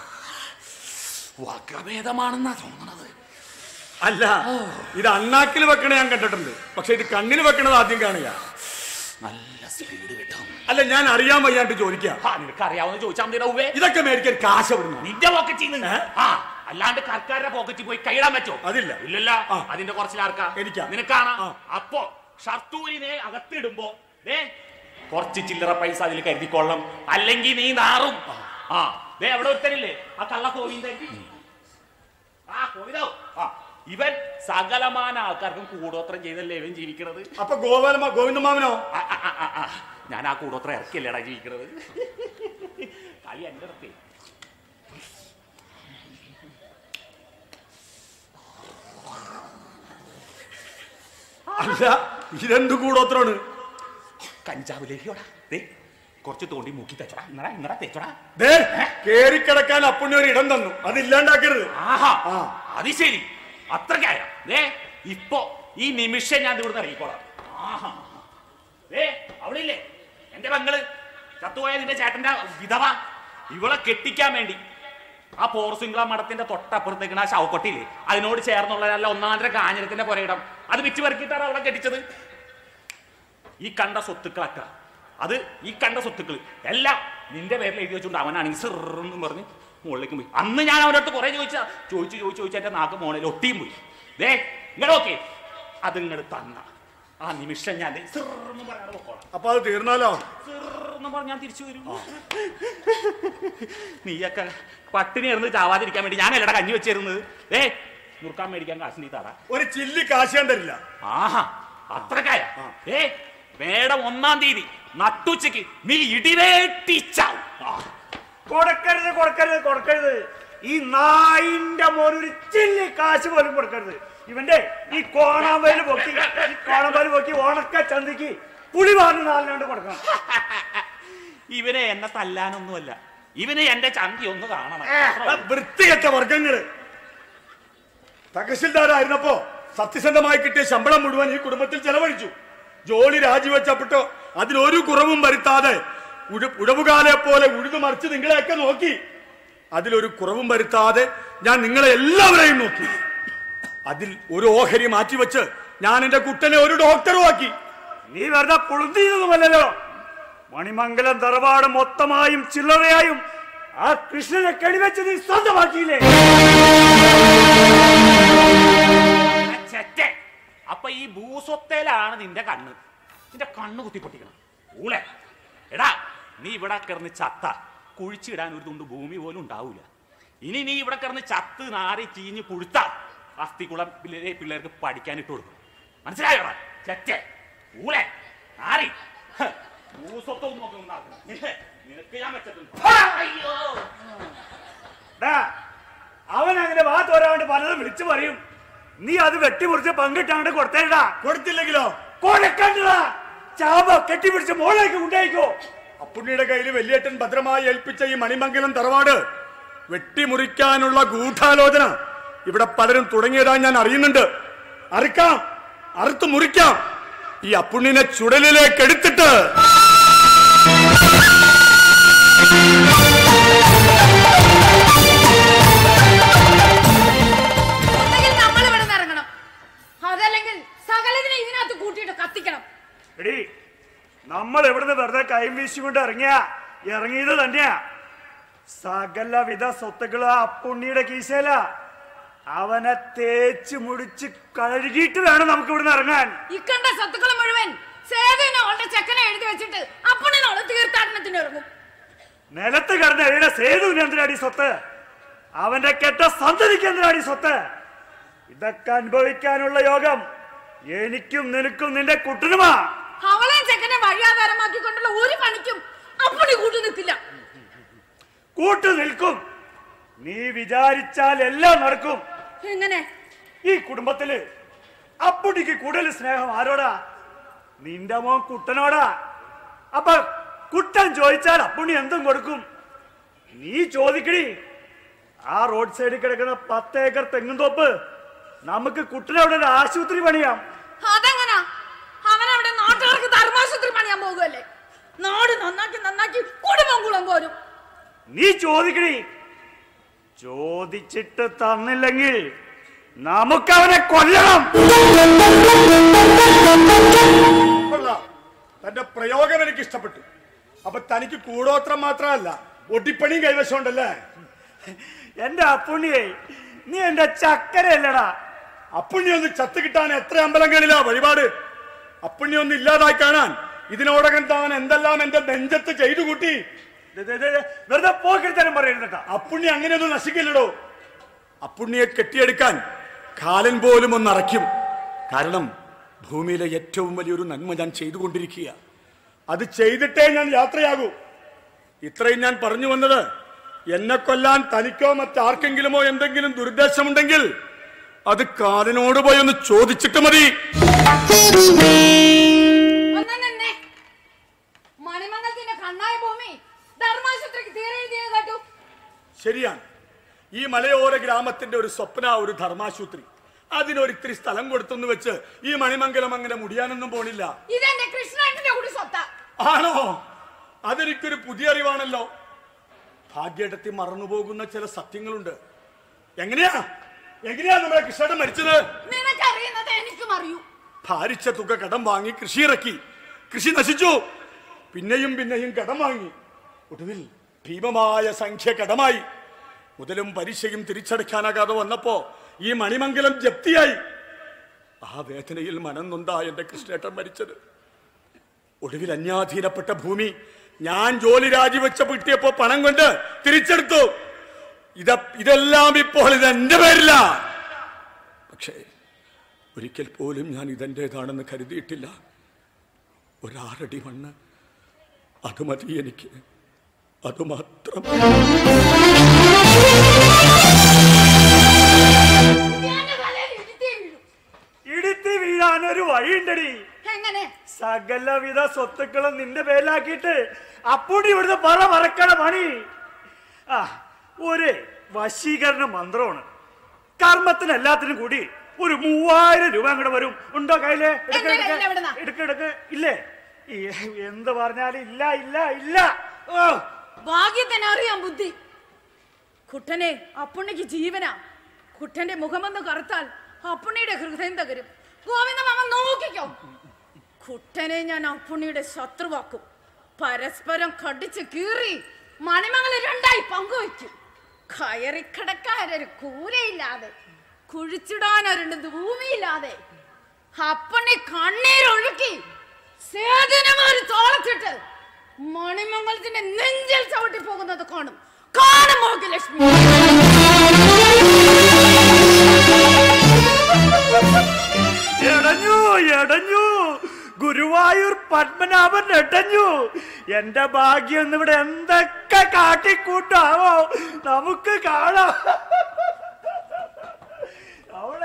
വകഭേദമാണെന്നാ തോന്നണത് അല്ല ഇത് അണ്ണാക്കിൽ വെക്കണ ഞാൻ കണ്ടിട്ടുണ്ട് പക്ഷെ ഇത് കണ്ണിൽ വെക്കണത് ആദ്യം കാണുക നല്ല സ്പീഡ് കിട്ടും അല്ല ഞാൻ അറിയാൻ വയ്യാണ്ട് ചോദിക്കാം ആ നിനക്ക് അറിയാവുന്ന ചോദിച്ചാൽ മതി ഉവ്വേ ഇതൊക്കെ മേടിക്കാൻ കാശ് എവിടുന്ന നിന്റെ പോക്കറ്റിൽ നിന്ന് ആ അല്ലാണ്ട് കർക്കാരുടെ പോക്കറ്റിൽ പോയി കൈയിടാൻ പറ്റോ അതില്ല ഇല്ലല്ല അതിന്റെ കുറച്ചിലാർക്കാ എനിക്കാ. നിനക്കാണ് അപ്പോ ഷർട്ടൂരിനെ അകത്തിടുമ്പോ ദേ കുറച്ച് ചില്ലറ പൈസ അതിൽ കരുതിക്കൊള്ളണം അല്ലെങ്കിൽ നീ നാറും ആ ദേ അവിടെ ഒരുത്തനില്ലേ ആ കള്ള കോവിന്ദൻ ആ കോവിതോ ആ ഇവൻ സകലമാന ആൾക്കാർക്കും കൂടോത്രം ചെയ്തല്ലേ ഇവൻ ജീവിക്കണത് അപ്പൊ ഗോപാലമ ഗോവിന്ദമാമനോ ആ, ആ, ആ, ആ, ആ. ഞാൻ ആ കൂടോത്രം ഇറക്കിയല്ലേടാ ജീവിക്കണത് കളി എന്റെ ഇറക്കി അല്ല ഇതെന്ത് കൂടോത്രാണ് കഞ്ചാവ് ലഹരിയോടാ ദേ കുറച്ച് തോണ്ടി മൂക്കി തെച്ചോടാ ഇന്നടാ ഇന്നടാ തെച്ചോടാ ദേ കേറിക്കിടക്കാൻ അപ്പുണ്ണി ഒരു ഇടം തന്നു അത് ഇല്ലാണ്ടാക്കരുത് ആഹാ അത് ശരി അത്രക്കായ ദേ ഇപ്പൊ ഈ നിമിഷം ഞാൻ ഇവിടുന്ന് ഇറങ്ങിക്കോളാം ആഹാ ദേ അവിടെ ഇല്ലേ എന്റെ പെങ്ങള് ചത്തുപോയ നിന്റെ ചേട്ടന്റെ വിധവ ഇവളെ കെട്ടിക്കാൻ വേണ്ടി ആ പോർസിംഗ്ല മഠത്തിന്റെ തൊട്ടപ്പുറത്തേക്കണ ആ ശവക്കൊട്ടിയില്ലേ അതിനോട് ചേർന്നുള്ള നല്ല ഒന്നാന്തര കാഞ്ഞിരത്തിന്റെ പുരയിടം അത് വിറ്റ് പെറുക്കിയിട്ടാണ് അവളെ കെട്ടിച്ചത് ഈ കണ്ട സ്വത്തുക്കളൊക്കെ അത് ഈ കണ്ട സ്വത്തുക്കൾ എല്ലാം നിന്റെ പേരിൽ എഴുതി വെച്ചുകൊണ്ട് അവനാണെങ്കിൽ സിറെന്നും പറഞ്ഞ് മുകളിലേക്ക് പോയി അന്ന് ഞാൻ അവൻ്റെ അടുത്ത് കുറെ ചോദിച്ചാ ചോദിച്ചു ചോദിച്ചു ചോദിച്ചു എന്റെ നാക്ക് മോണിൽ ഒട്ടിയും പോയി ദേ ഇങ്ങോട്ട് ഓക്കെ അത് ഇങ്ങോട്ട് തന്ന ആ നിമിഷം ഞാൻ ദേ സിറെന്നും പറയാതെ പൊക്കോളാം അപ്പൊ അത് തീർന്നാലോ സിറെന്നും പറഞ്ഞ് ഞാൻ തിരിച്ചു വരും നീയൊക്കെ പട്ടിണി ഇറന്ന് ചാവാതിരിക്കാൻ വേണ്ടി ഞാൻ എല്ലട കഞ്ഞി വെച്ചിരുന്നത് ഏ മുറുക്കാൻ മേടിക്കാൻ കാശ് നീ തടാ ഒരു ചില്ലി കാശ് ഞാൻ തരില്ല ആഹാ അത്രക്കായ ഏ മേടം ഒന്നാം തീയതി നട്ടുച്ചയ്ക്ക് നീ ഇടിവേട്ടിച്ചാവും ആ. കൊടുക്കരുത് കൊടുക്കരുത് കൊടുക്കരുത് ഈ നായിന്റെ മോനൊരു ചില്ലി കാശ് പോലും കൊടുക്കരുത് ഇവന്റെ ഈ കോണാമ്പല് പൊക്കി ഈ കോണാമ്പല് പൊക്കി ഉണക്ക ചന്തയ്ക്ക് പുളി വാങ്ങി നാലിനാണ്ട് കൊടുക്കണം ഇവനെ എന്നെ തല്ലാനൊന്നുമല്ല ഇവനെ എന്റെ ചന്തി ഒന്ന് കാണണം ആ വൃത്തികെട്ട വർഗങ്ങള് തഹസിൽദാരായിരുന്നപ്പോ സത്യസന്ധമായി കിട്ടിയ ശമ്പളം മുഴുവൻ ഈ കുടുംബത്തിൽ ചെലവഴിച്ചു ജോലി രാജിവെച്ചപ്പെട്ടോ അതിലൊരു കുറവും വരുത്താതെ ഉഴ- ഉഴവുകാലെ പോലെ ഉഴുതു മറിച്ച് നിങ്ങളെയൊക്കെ നോക്കി അതിലൊരു കുറവും വരുത്താതെ ഞാൻ നിങ്ങളെ എല്ലാവരെയും നോക്കി അതിൽ ഒരു ഓഹരി മാറ്റിവെച്ച് ഞാൻ എന്റെ കുട്ടനെ ഒരു ഡോക്ടറും ആക്കി നീ വെറുതെ പുളുന്തിയതൊന്നുമല്ലല്ലോ മണിമംഗലം തറവാട് മൊത്തമായും ചില്ലറയായും ആ കൃഷ്ണനെ കടിവെച്ച് നീ സ്വന്തമാക്കിയില്ലേ ആ ചെറ്റെ. അപ്പൊ ഈ ഭൂസ്വത്തേലാണ് നിന്റെ കണ്ണ് നിന്റെ കണ്ണ് കുത്തി പൊട്ടിക്കണം ഊളെ എടാ നീ ഇവിടെ കിടന്ന് ചത്ത കുഴിച്ചിടാൻ ഒരു തുണ്ട് ഭൂമി പോലും ഉണ്ടാവൂല ഇനി നീ ഇവിടെ കിടന്ന് ചത്ത് നാറി ചീഞ്ഞ് പുഴുത്ത അസ്ഥിക്കുളം പിള്ളേരെ പിള്ളേർക്ക് പഠിക്കാൻ ഇട്ട് കൊടുക്കും മനസ്സിലായോ ചെറ്റെ ഊളെ നാറി ഹ്, ഭൂസ്വത്വം നോക്കി ഉണ്ടാക്കണം നിനക്ക് ഞാൻ വെച്ചിട്ടുണ്ട് അയ്യോ ഡാ, അവൻ അങ്ങനെ വാ തോരാണ്ട് പലതും വിളിച്ചു പറയും നീ അത് വെട്ടിമുറിച്ച് പങ്കിട്ടാണ്ട് കൊടുത്തേടാ കൊടുത്തില്ലെങ്കിലോ കൊടുക്കണ്ടടാ ചാപ കെട്ടിപ്പിടിച്ച് മോളേക്ക് കൊണ്ടേക്കോ അപ്പുണ്ണിയുടെ കയ്യിൽ വലിയേട്ടൻ ഭദ്രമായി ഏൽപ്പിച്ച ഈ മണിമംഗലം തറവാട് വെട്ടിമുറിക്കാനുള്ള ഗൂഢാലോചന ഇവിടെ പലരും തുടങ്ങിയതായി ഞാൻ അറിയുന്നുണ്ട് അറുക്കാം അറുത്ത് മുറിക്കാം ഈ അപ്പുണ്ണിനെ ചുടലിലേക്ക് എടുത്തിട്ട് ഒന്നുകിൽ നമ്മൾ ഇവിടെ നിന്ന് ഇറങ്ങണം അതല്ലെങ്കിൽ സകലതിനെ ഇതിനകത്ത് കൂട്ടിയിട്ട് കത്തിക്കണം എടി നമ്മൾ ഇവിടുന്ന് വെറുതെ കൈം വീശിക്കൊണ്ട് ഇറങ്ങിയ ഇറങ്ങിയത് തന്നെയാ സകലവിധ സ്വത്തുക്കള് ആ അപ്പുണ്ണിയുടെ കീശയില അവനെ തേച്ച് മുടിച്ച് കഴുകിയിട്ട് വേണം നമുക്ക് ഇവിടുന്ന് ഇറങ്ങാൻ ഇക്കണ്ട സ്വത്തുക്കൾ മുഴുവൻ സേതുവിനെ അവളുടെ ചെക്കനെ എഴുതി വെച്ചിട്ട് അപ്പണിനോള് തീർത്ഥാടനത്തിന് ഇറങ്ങും നിലത്ത് കിടന്ന എഴുത സേതുവിന് എന്തിനാടി സ്വത്ത് അവന്റെ കെട്ട സന്തതിക്ക് എന്തിനാടി സ്വത്ത് ഇതൊക്കെ അനുഭവിക്കാനുള്ള യോഗം എനിക്കും നിനക്കും നിന്റെ കുട്ടനുമാ അവളെയും ചെക്കനെ വഴിയാധാരമാക്കിക്കൊണ്ടുള്ള ഒരു പണിക്കും അപ്പണി കൂട്ടു നിൽക്കില്ല കൂട്ടു നിൽക്കും നീ വിചാരിച്ചാൽ എല്ലാം നടക്കും എങ്ങനെ ഈ കുടുംബത്തില് അപ്പുടിക്ക് കൂടുതൽ സ്നേഹം ആരോടാ നിന്റെ മോൻ കുട്ടനോടാ അപ്പൊ കുട്ടൻ ചോദിച്ചാൽ അപ്പുണ്ണി എന്തും കൊടുക്കും നീ ചോദിക്കടി ആ റോഡ് സൈഡിൽ കിടക്കുന്ന പത്ത് ഏക്കർ തെങ്ങും തോപ്പ് നമുക്ക് കുട്ടനവിടെ ഒരു ആശുപത്രി പണിയാം അതെങ്ങനാ അവൻ അവിടെ നാട്ടുകാർക്ക് ധർമാശുപത്രി പണിയാൻ പോകുമല്ലേ നാട് നന്നാക്കി നന്നാക്കി കുടുംബം കുളം പോരും നീ ചോദിക്കടി ചോദിച്ചിട്ട് തന്നില്ലെങ്കിൽ നമുക്കവനെ കൊല്ലണം കൊള്ളാം തന്റെ പ്രയോഗം എനിക്ക് ഇഷ്ടപ്പെട്ടു അപ്പൊ തനിക്ക് കൂടോത്രം മാത്രമല്ല ഒട്ടിപ്പണിയും കൈവശം ഉണ്ടല്ലേ എന്റെ അപ്പുണ്ണിയെ നീ എന്റെ ചക്കരയല്ലടാ അപ്പുണ്ണി ഒന്ന് ചത്ത് കിട്ടാൻ എത്ര അമ്പലങ്ങളിലാ വഴിപാട് അപ്പുണ്ണി ഒന്ന് ഇല്ലാതായി കാണാൻ ഇതിനോടകം താൻ എന്തെല്ലാം എന്റെ നെഞ്ചത്ത് ചെയ്തു കൂട്ടി ദേ, ദേ, ദേ, ദേ, വെറുതെ പോക്കിരുത്തരം പറയരുതട്ടാ അപ്പുണ്ണി അങ്ങനെയൊന്നും നശിക്കില്ലടോ അപ്പുണ്ണിയെ കെട്ടിയെടുക്കാൻ കാലൻ പോലും ഒന്ന് അറയ്ക്കും കാരണം ഭൂമിയിലെ ഏറ്റവും വലിയൊരു നന്മ ഞാൻ ചെയ്തുകൊണ്ടിരിക്കുക അത് ചെയ്തിട്ടേ ഞാൻ യാത്രയാകൂ ഇത്രയും ഞാൻ പറഞ്ഞു വന്നത് എന്നെ കൊല്ലാൻ തനിക്കോ മറ്റാർക്കെങ്കിലുമോ എന്തെങ്കിലും ദുരുദ്ദേശമുണ്ടെങ്കിൽ അത് കാലിനോട് പോയി ഒന്ന് ചോദിച്ചിട്ട് മതി ഒന്നും നിന്നെ മണിമംഗലത്തിന്റെ കണ്ണായ ഭൂമി ധർമാശുപത്രിക്ക് തീരെ എഴുതിയത് കേട്ടു ശരിയാണ് ഈ മലയോര ഗ്രാമത്തിന്റെ ഒരു സ്വപ്ന ഒരു ധർമാശുപത്രി അതിനൊരു ഇത്തിരി സ്ഥലം കൊടുത്തെന്ന് വെച്ച് ഈ മണിമംഗലം അങ്ങനെ മുടിയാനൊന്നും പോണില്ല ഇതെന്റെ കൃഷ്ണേട്ടന്റെ കൂടി സ്വത്താ ആണോ അതെനിക്കൊരു പുതിയ അറിവാണല്ലോ ഭാഗ്യേട്ടത്തി മറന്നുപോകുന്ന ചില സത്യങ്ങളുണ്ട് എങ്ങനെയാ എങ്ങനെയാ നമ്മുടെ കൃഷ്ണേട്ടൻ മരിച്ചത് നിനക്കറിയുന്നത് എനിക്കും അറിയൂ ഭാരിച്ച തുക കടം വാങ്ങി കൃഷി ഇറക്കി കൃഷി നശിച്ചു പിന്നെയും പിന്നെയും കടം വാങ്ങി ഒടുവിൽ ഭീമമായ സംഖ്യ കടമായി മുതലും പലിശയും തിരിച്ചടയ്ക്കാനാകാതെ വന്നപ്പോ ഈ മണിമംഗലം ജപ്തിയായി ആ വേദനയിൽ മനം നൊന്താ എന്റെ കൃഷ്ണേട്ടൻ മരിച്ചത് ഒടുവിൽ അന്യാധീനപ്പെട്ട ഭൂമി ഞാൻ ജോലി രാജിവെച്ച കിട്ടിയപ്പോ പണം കൊണ്ട് തിരിച്ചെടുത്തു ഇത ഇതെല്ലാം ഇപ്പോൾ ഇത് എന്റെ പേരില്ല പക്ഷേ ഒരിക്കൽ പോലും ഞാൻ ഇതെന്റേതാണെന്ന് കരുതിയിട്ടില്ല ഒരാറടി മണ്ണ് അത് മതി എനിക്ക് അതുമാത്രം ഇടുത്തി വീഴാൻ ഒരു വഴിയുണ്ടടി എങ്ങനെ സകലവിധ സ്വത്തുക്കളും നിന്റെ പേരിലാക്കിയിട്ട് അപ്പൂടി ഇവിടുന്ന് പറ മറക്കണ പണി ആ ഒരു വശീകരണ മന്ത്രമാണ് കർമ്മത്തിന് എല്ലാത്തിനും കൂടി ഒരു മൂവായിരം രൂപ അങ്ങോട്ട് വരും ഉണ്ടോ കയ്യില് എടുക്ക്, എന്റെ എടുക്ക്. കയ്യിൽ എവിടുന്നാ? എടുക്ക് എടുക്ക് ഇല്ലേ ഈ എന്ത് പറഞ്ഞാലും ഇല്ല ഇല്ല ഇല്ല ഓ ഭാഗ്യത്തിന് അറിയാം ബുദ്ധി കുട്ടനെ അപ്പുണ്ണിക്ക് ജീവനാ കുട്ടന്റെ മുഖമൊന്ന് കറുത്താൽ അപ്പുണ്ണിയുടെ ഹൃദയം തകരും ഗോവിന്ദ മാമ നോക്കിക്കോ കുട്ടനെ ഞാൻ അപ്പുണ്ണിയുടെ ശത്രുവാക്കും പരസ്പരം കടിച്ച് കീറി മണിമംഗലം രണ്ടായി പങ്കുവയ്ക്കും കയറിക്കിടക്കാരൊരു കൂരയില്ലാതെ കുഴിച്ചിടാനൊരുണ്ട് ഭൂമിയില്ലാതെ അപ്പണ്ണി കണ്ണീരൊഴുക്കി സേതനമാര് തോളത്തിട്ട് മണിമംഗലത്തിന്റെ നെഞ്ചിൽ ചവിട്ടി പോകുന്നത് കാണും കാണും മോഹലക്ഷ്മി എടഞ്ഞു എടഞ്ഞു ഗുരുവായൂർ പത്മനാഭൻ എടഞ്ഞു എന്റെ ഭാഗ്യം ഇന്ന് ഇവിടെ എന്തൊക്കെ കാട്ടിക്കൂട്ടാവോ നമുക്ക് കാണാം അവളെ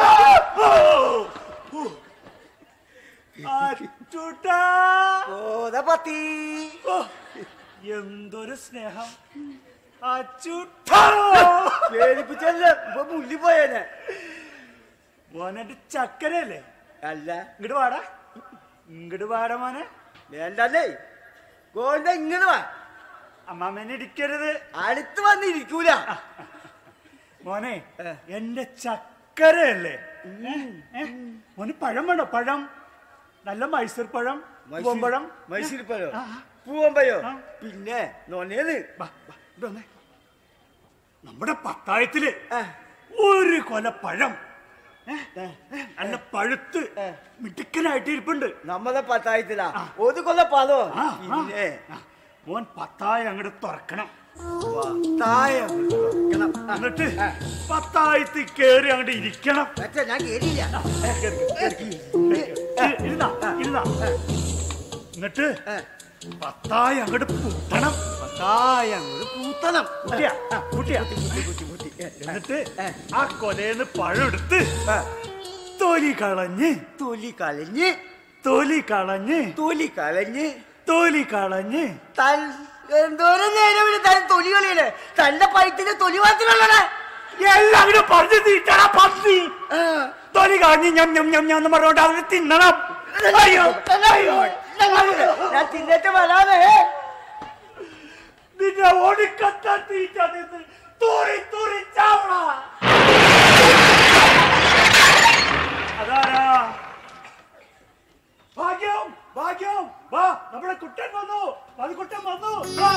അച്ചൂട്ടാ. ഓ, എന്തൊരു സ്നേഹം അച്ചൂട്ടാ പേടിപ്പിച്ചല്ലേ ഇപ്പൊ മുള്ളിപ്പോയേനെ മോനെ ചക്കരയല്ലേ അല്ല ഇങ്ങോട്ട് വാടാ ഇങ്ങോട്ട് വാടാ മോനെ വേണ്ടല്ലേ ഗോവിന്ദ ഇങ്ങനെ വാ അമ്മാമ്മേനെ ഇടിക്കരുത് അടുത്ത് വന്നിരിക്കൂല മോനെ എന്റെ ചക്കരയല്ലേ ഏ? മോന് പഴം വേണോ പഴം നല്ല മൈസൂർ പഴം പൂവമ്പഴം മൈസൂർ പഴം ആ, പൂവമ്പയോ പിന്നെ നോനേത് നമ്മുടെ പത്തായത്തില് ഒരു കൊല പഴം ഏ? നല്ല പഴുത്ത് മിടുക്കനായിട്ട് ഇരിപ്പുണ്ട് നമ്മളെ പത്തായത്തിലാ ഒരു കൊല്ല പതോ ആ, ആ. പിന്നെ മോൻ പത്തായം അങ്ങോട്ട് തുറക്കണം പത്തായം തുറക്കണം. എന്നിട്ട് പത്തായത്തിൽ കേറി അങ്ങോട്ട് ഇരിക്കണം മറ്റേ ഞാൻ കേറിയില്ല ഇരുന്നാ ഇരുന്നാ എന്നിട്ട് പത്തായം അങ്ങോട്ട് പൂട്ടണം പത്തായം ഒരു പൂത്തണം കുട്ടിയാ കുട്ടിയാ എന്നിട്ട് ആ കൊലേന്ന് പഴം എടുത്ത് തൊലി കളഞ്ഞ് തൊലി കളഞ്ഞ് തൊലി കളഞ്ഞ് തൊലി കളഞ്ഞ് തൊലി കളഞ്ഞ് തൻ എന്തോരം നേരം ഇവിടെ താൻ തൊലി കളിയല്ലേ തന്റെ പൈത്തിന്റെ തൊലി മാത്രമല്ലേ എല്ലാം കൂടെ പറഞ്ഞു തീറ്റണ പന്നി തൊലി കളഞ്ഞ് ഞം ഞം ഞം ഞം എന്ന് പറഞ്ഞോണ്ട് അവര് തിന്നണം അയ്യോ അയ്യോ ഞാൻ തിന്നിട്ട് വരാമേ നിന്നെ ഓടിക്കത്ത തീറ്റ നിന്ന് തൂറി തൂറി ചാവണ അതാരാ ഭാഗ്യം ഭാഗ്യം വാ നമ്മുടെ കുട്ടൻ വന്നു അത് കുട്ടൻ വന്നു വാ.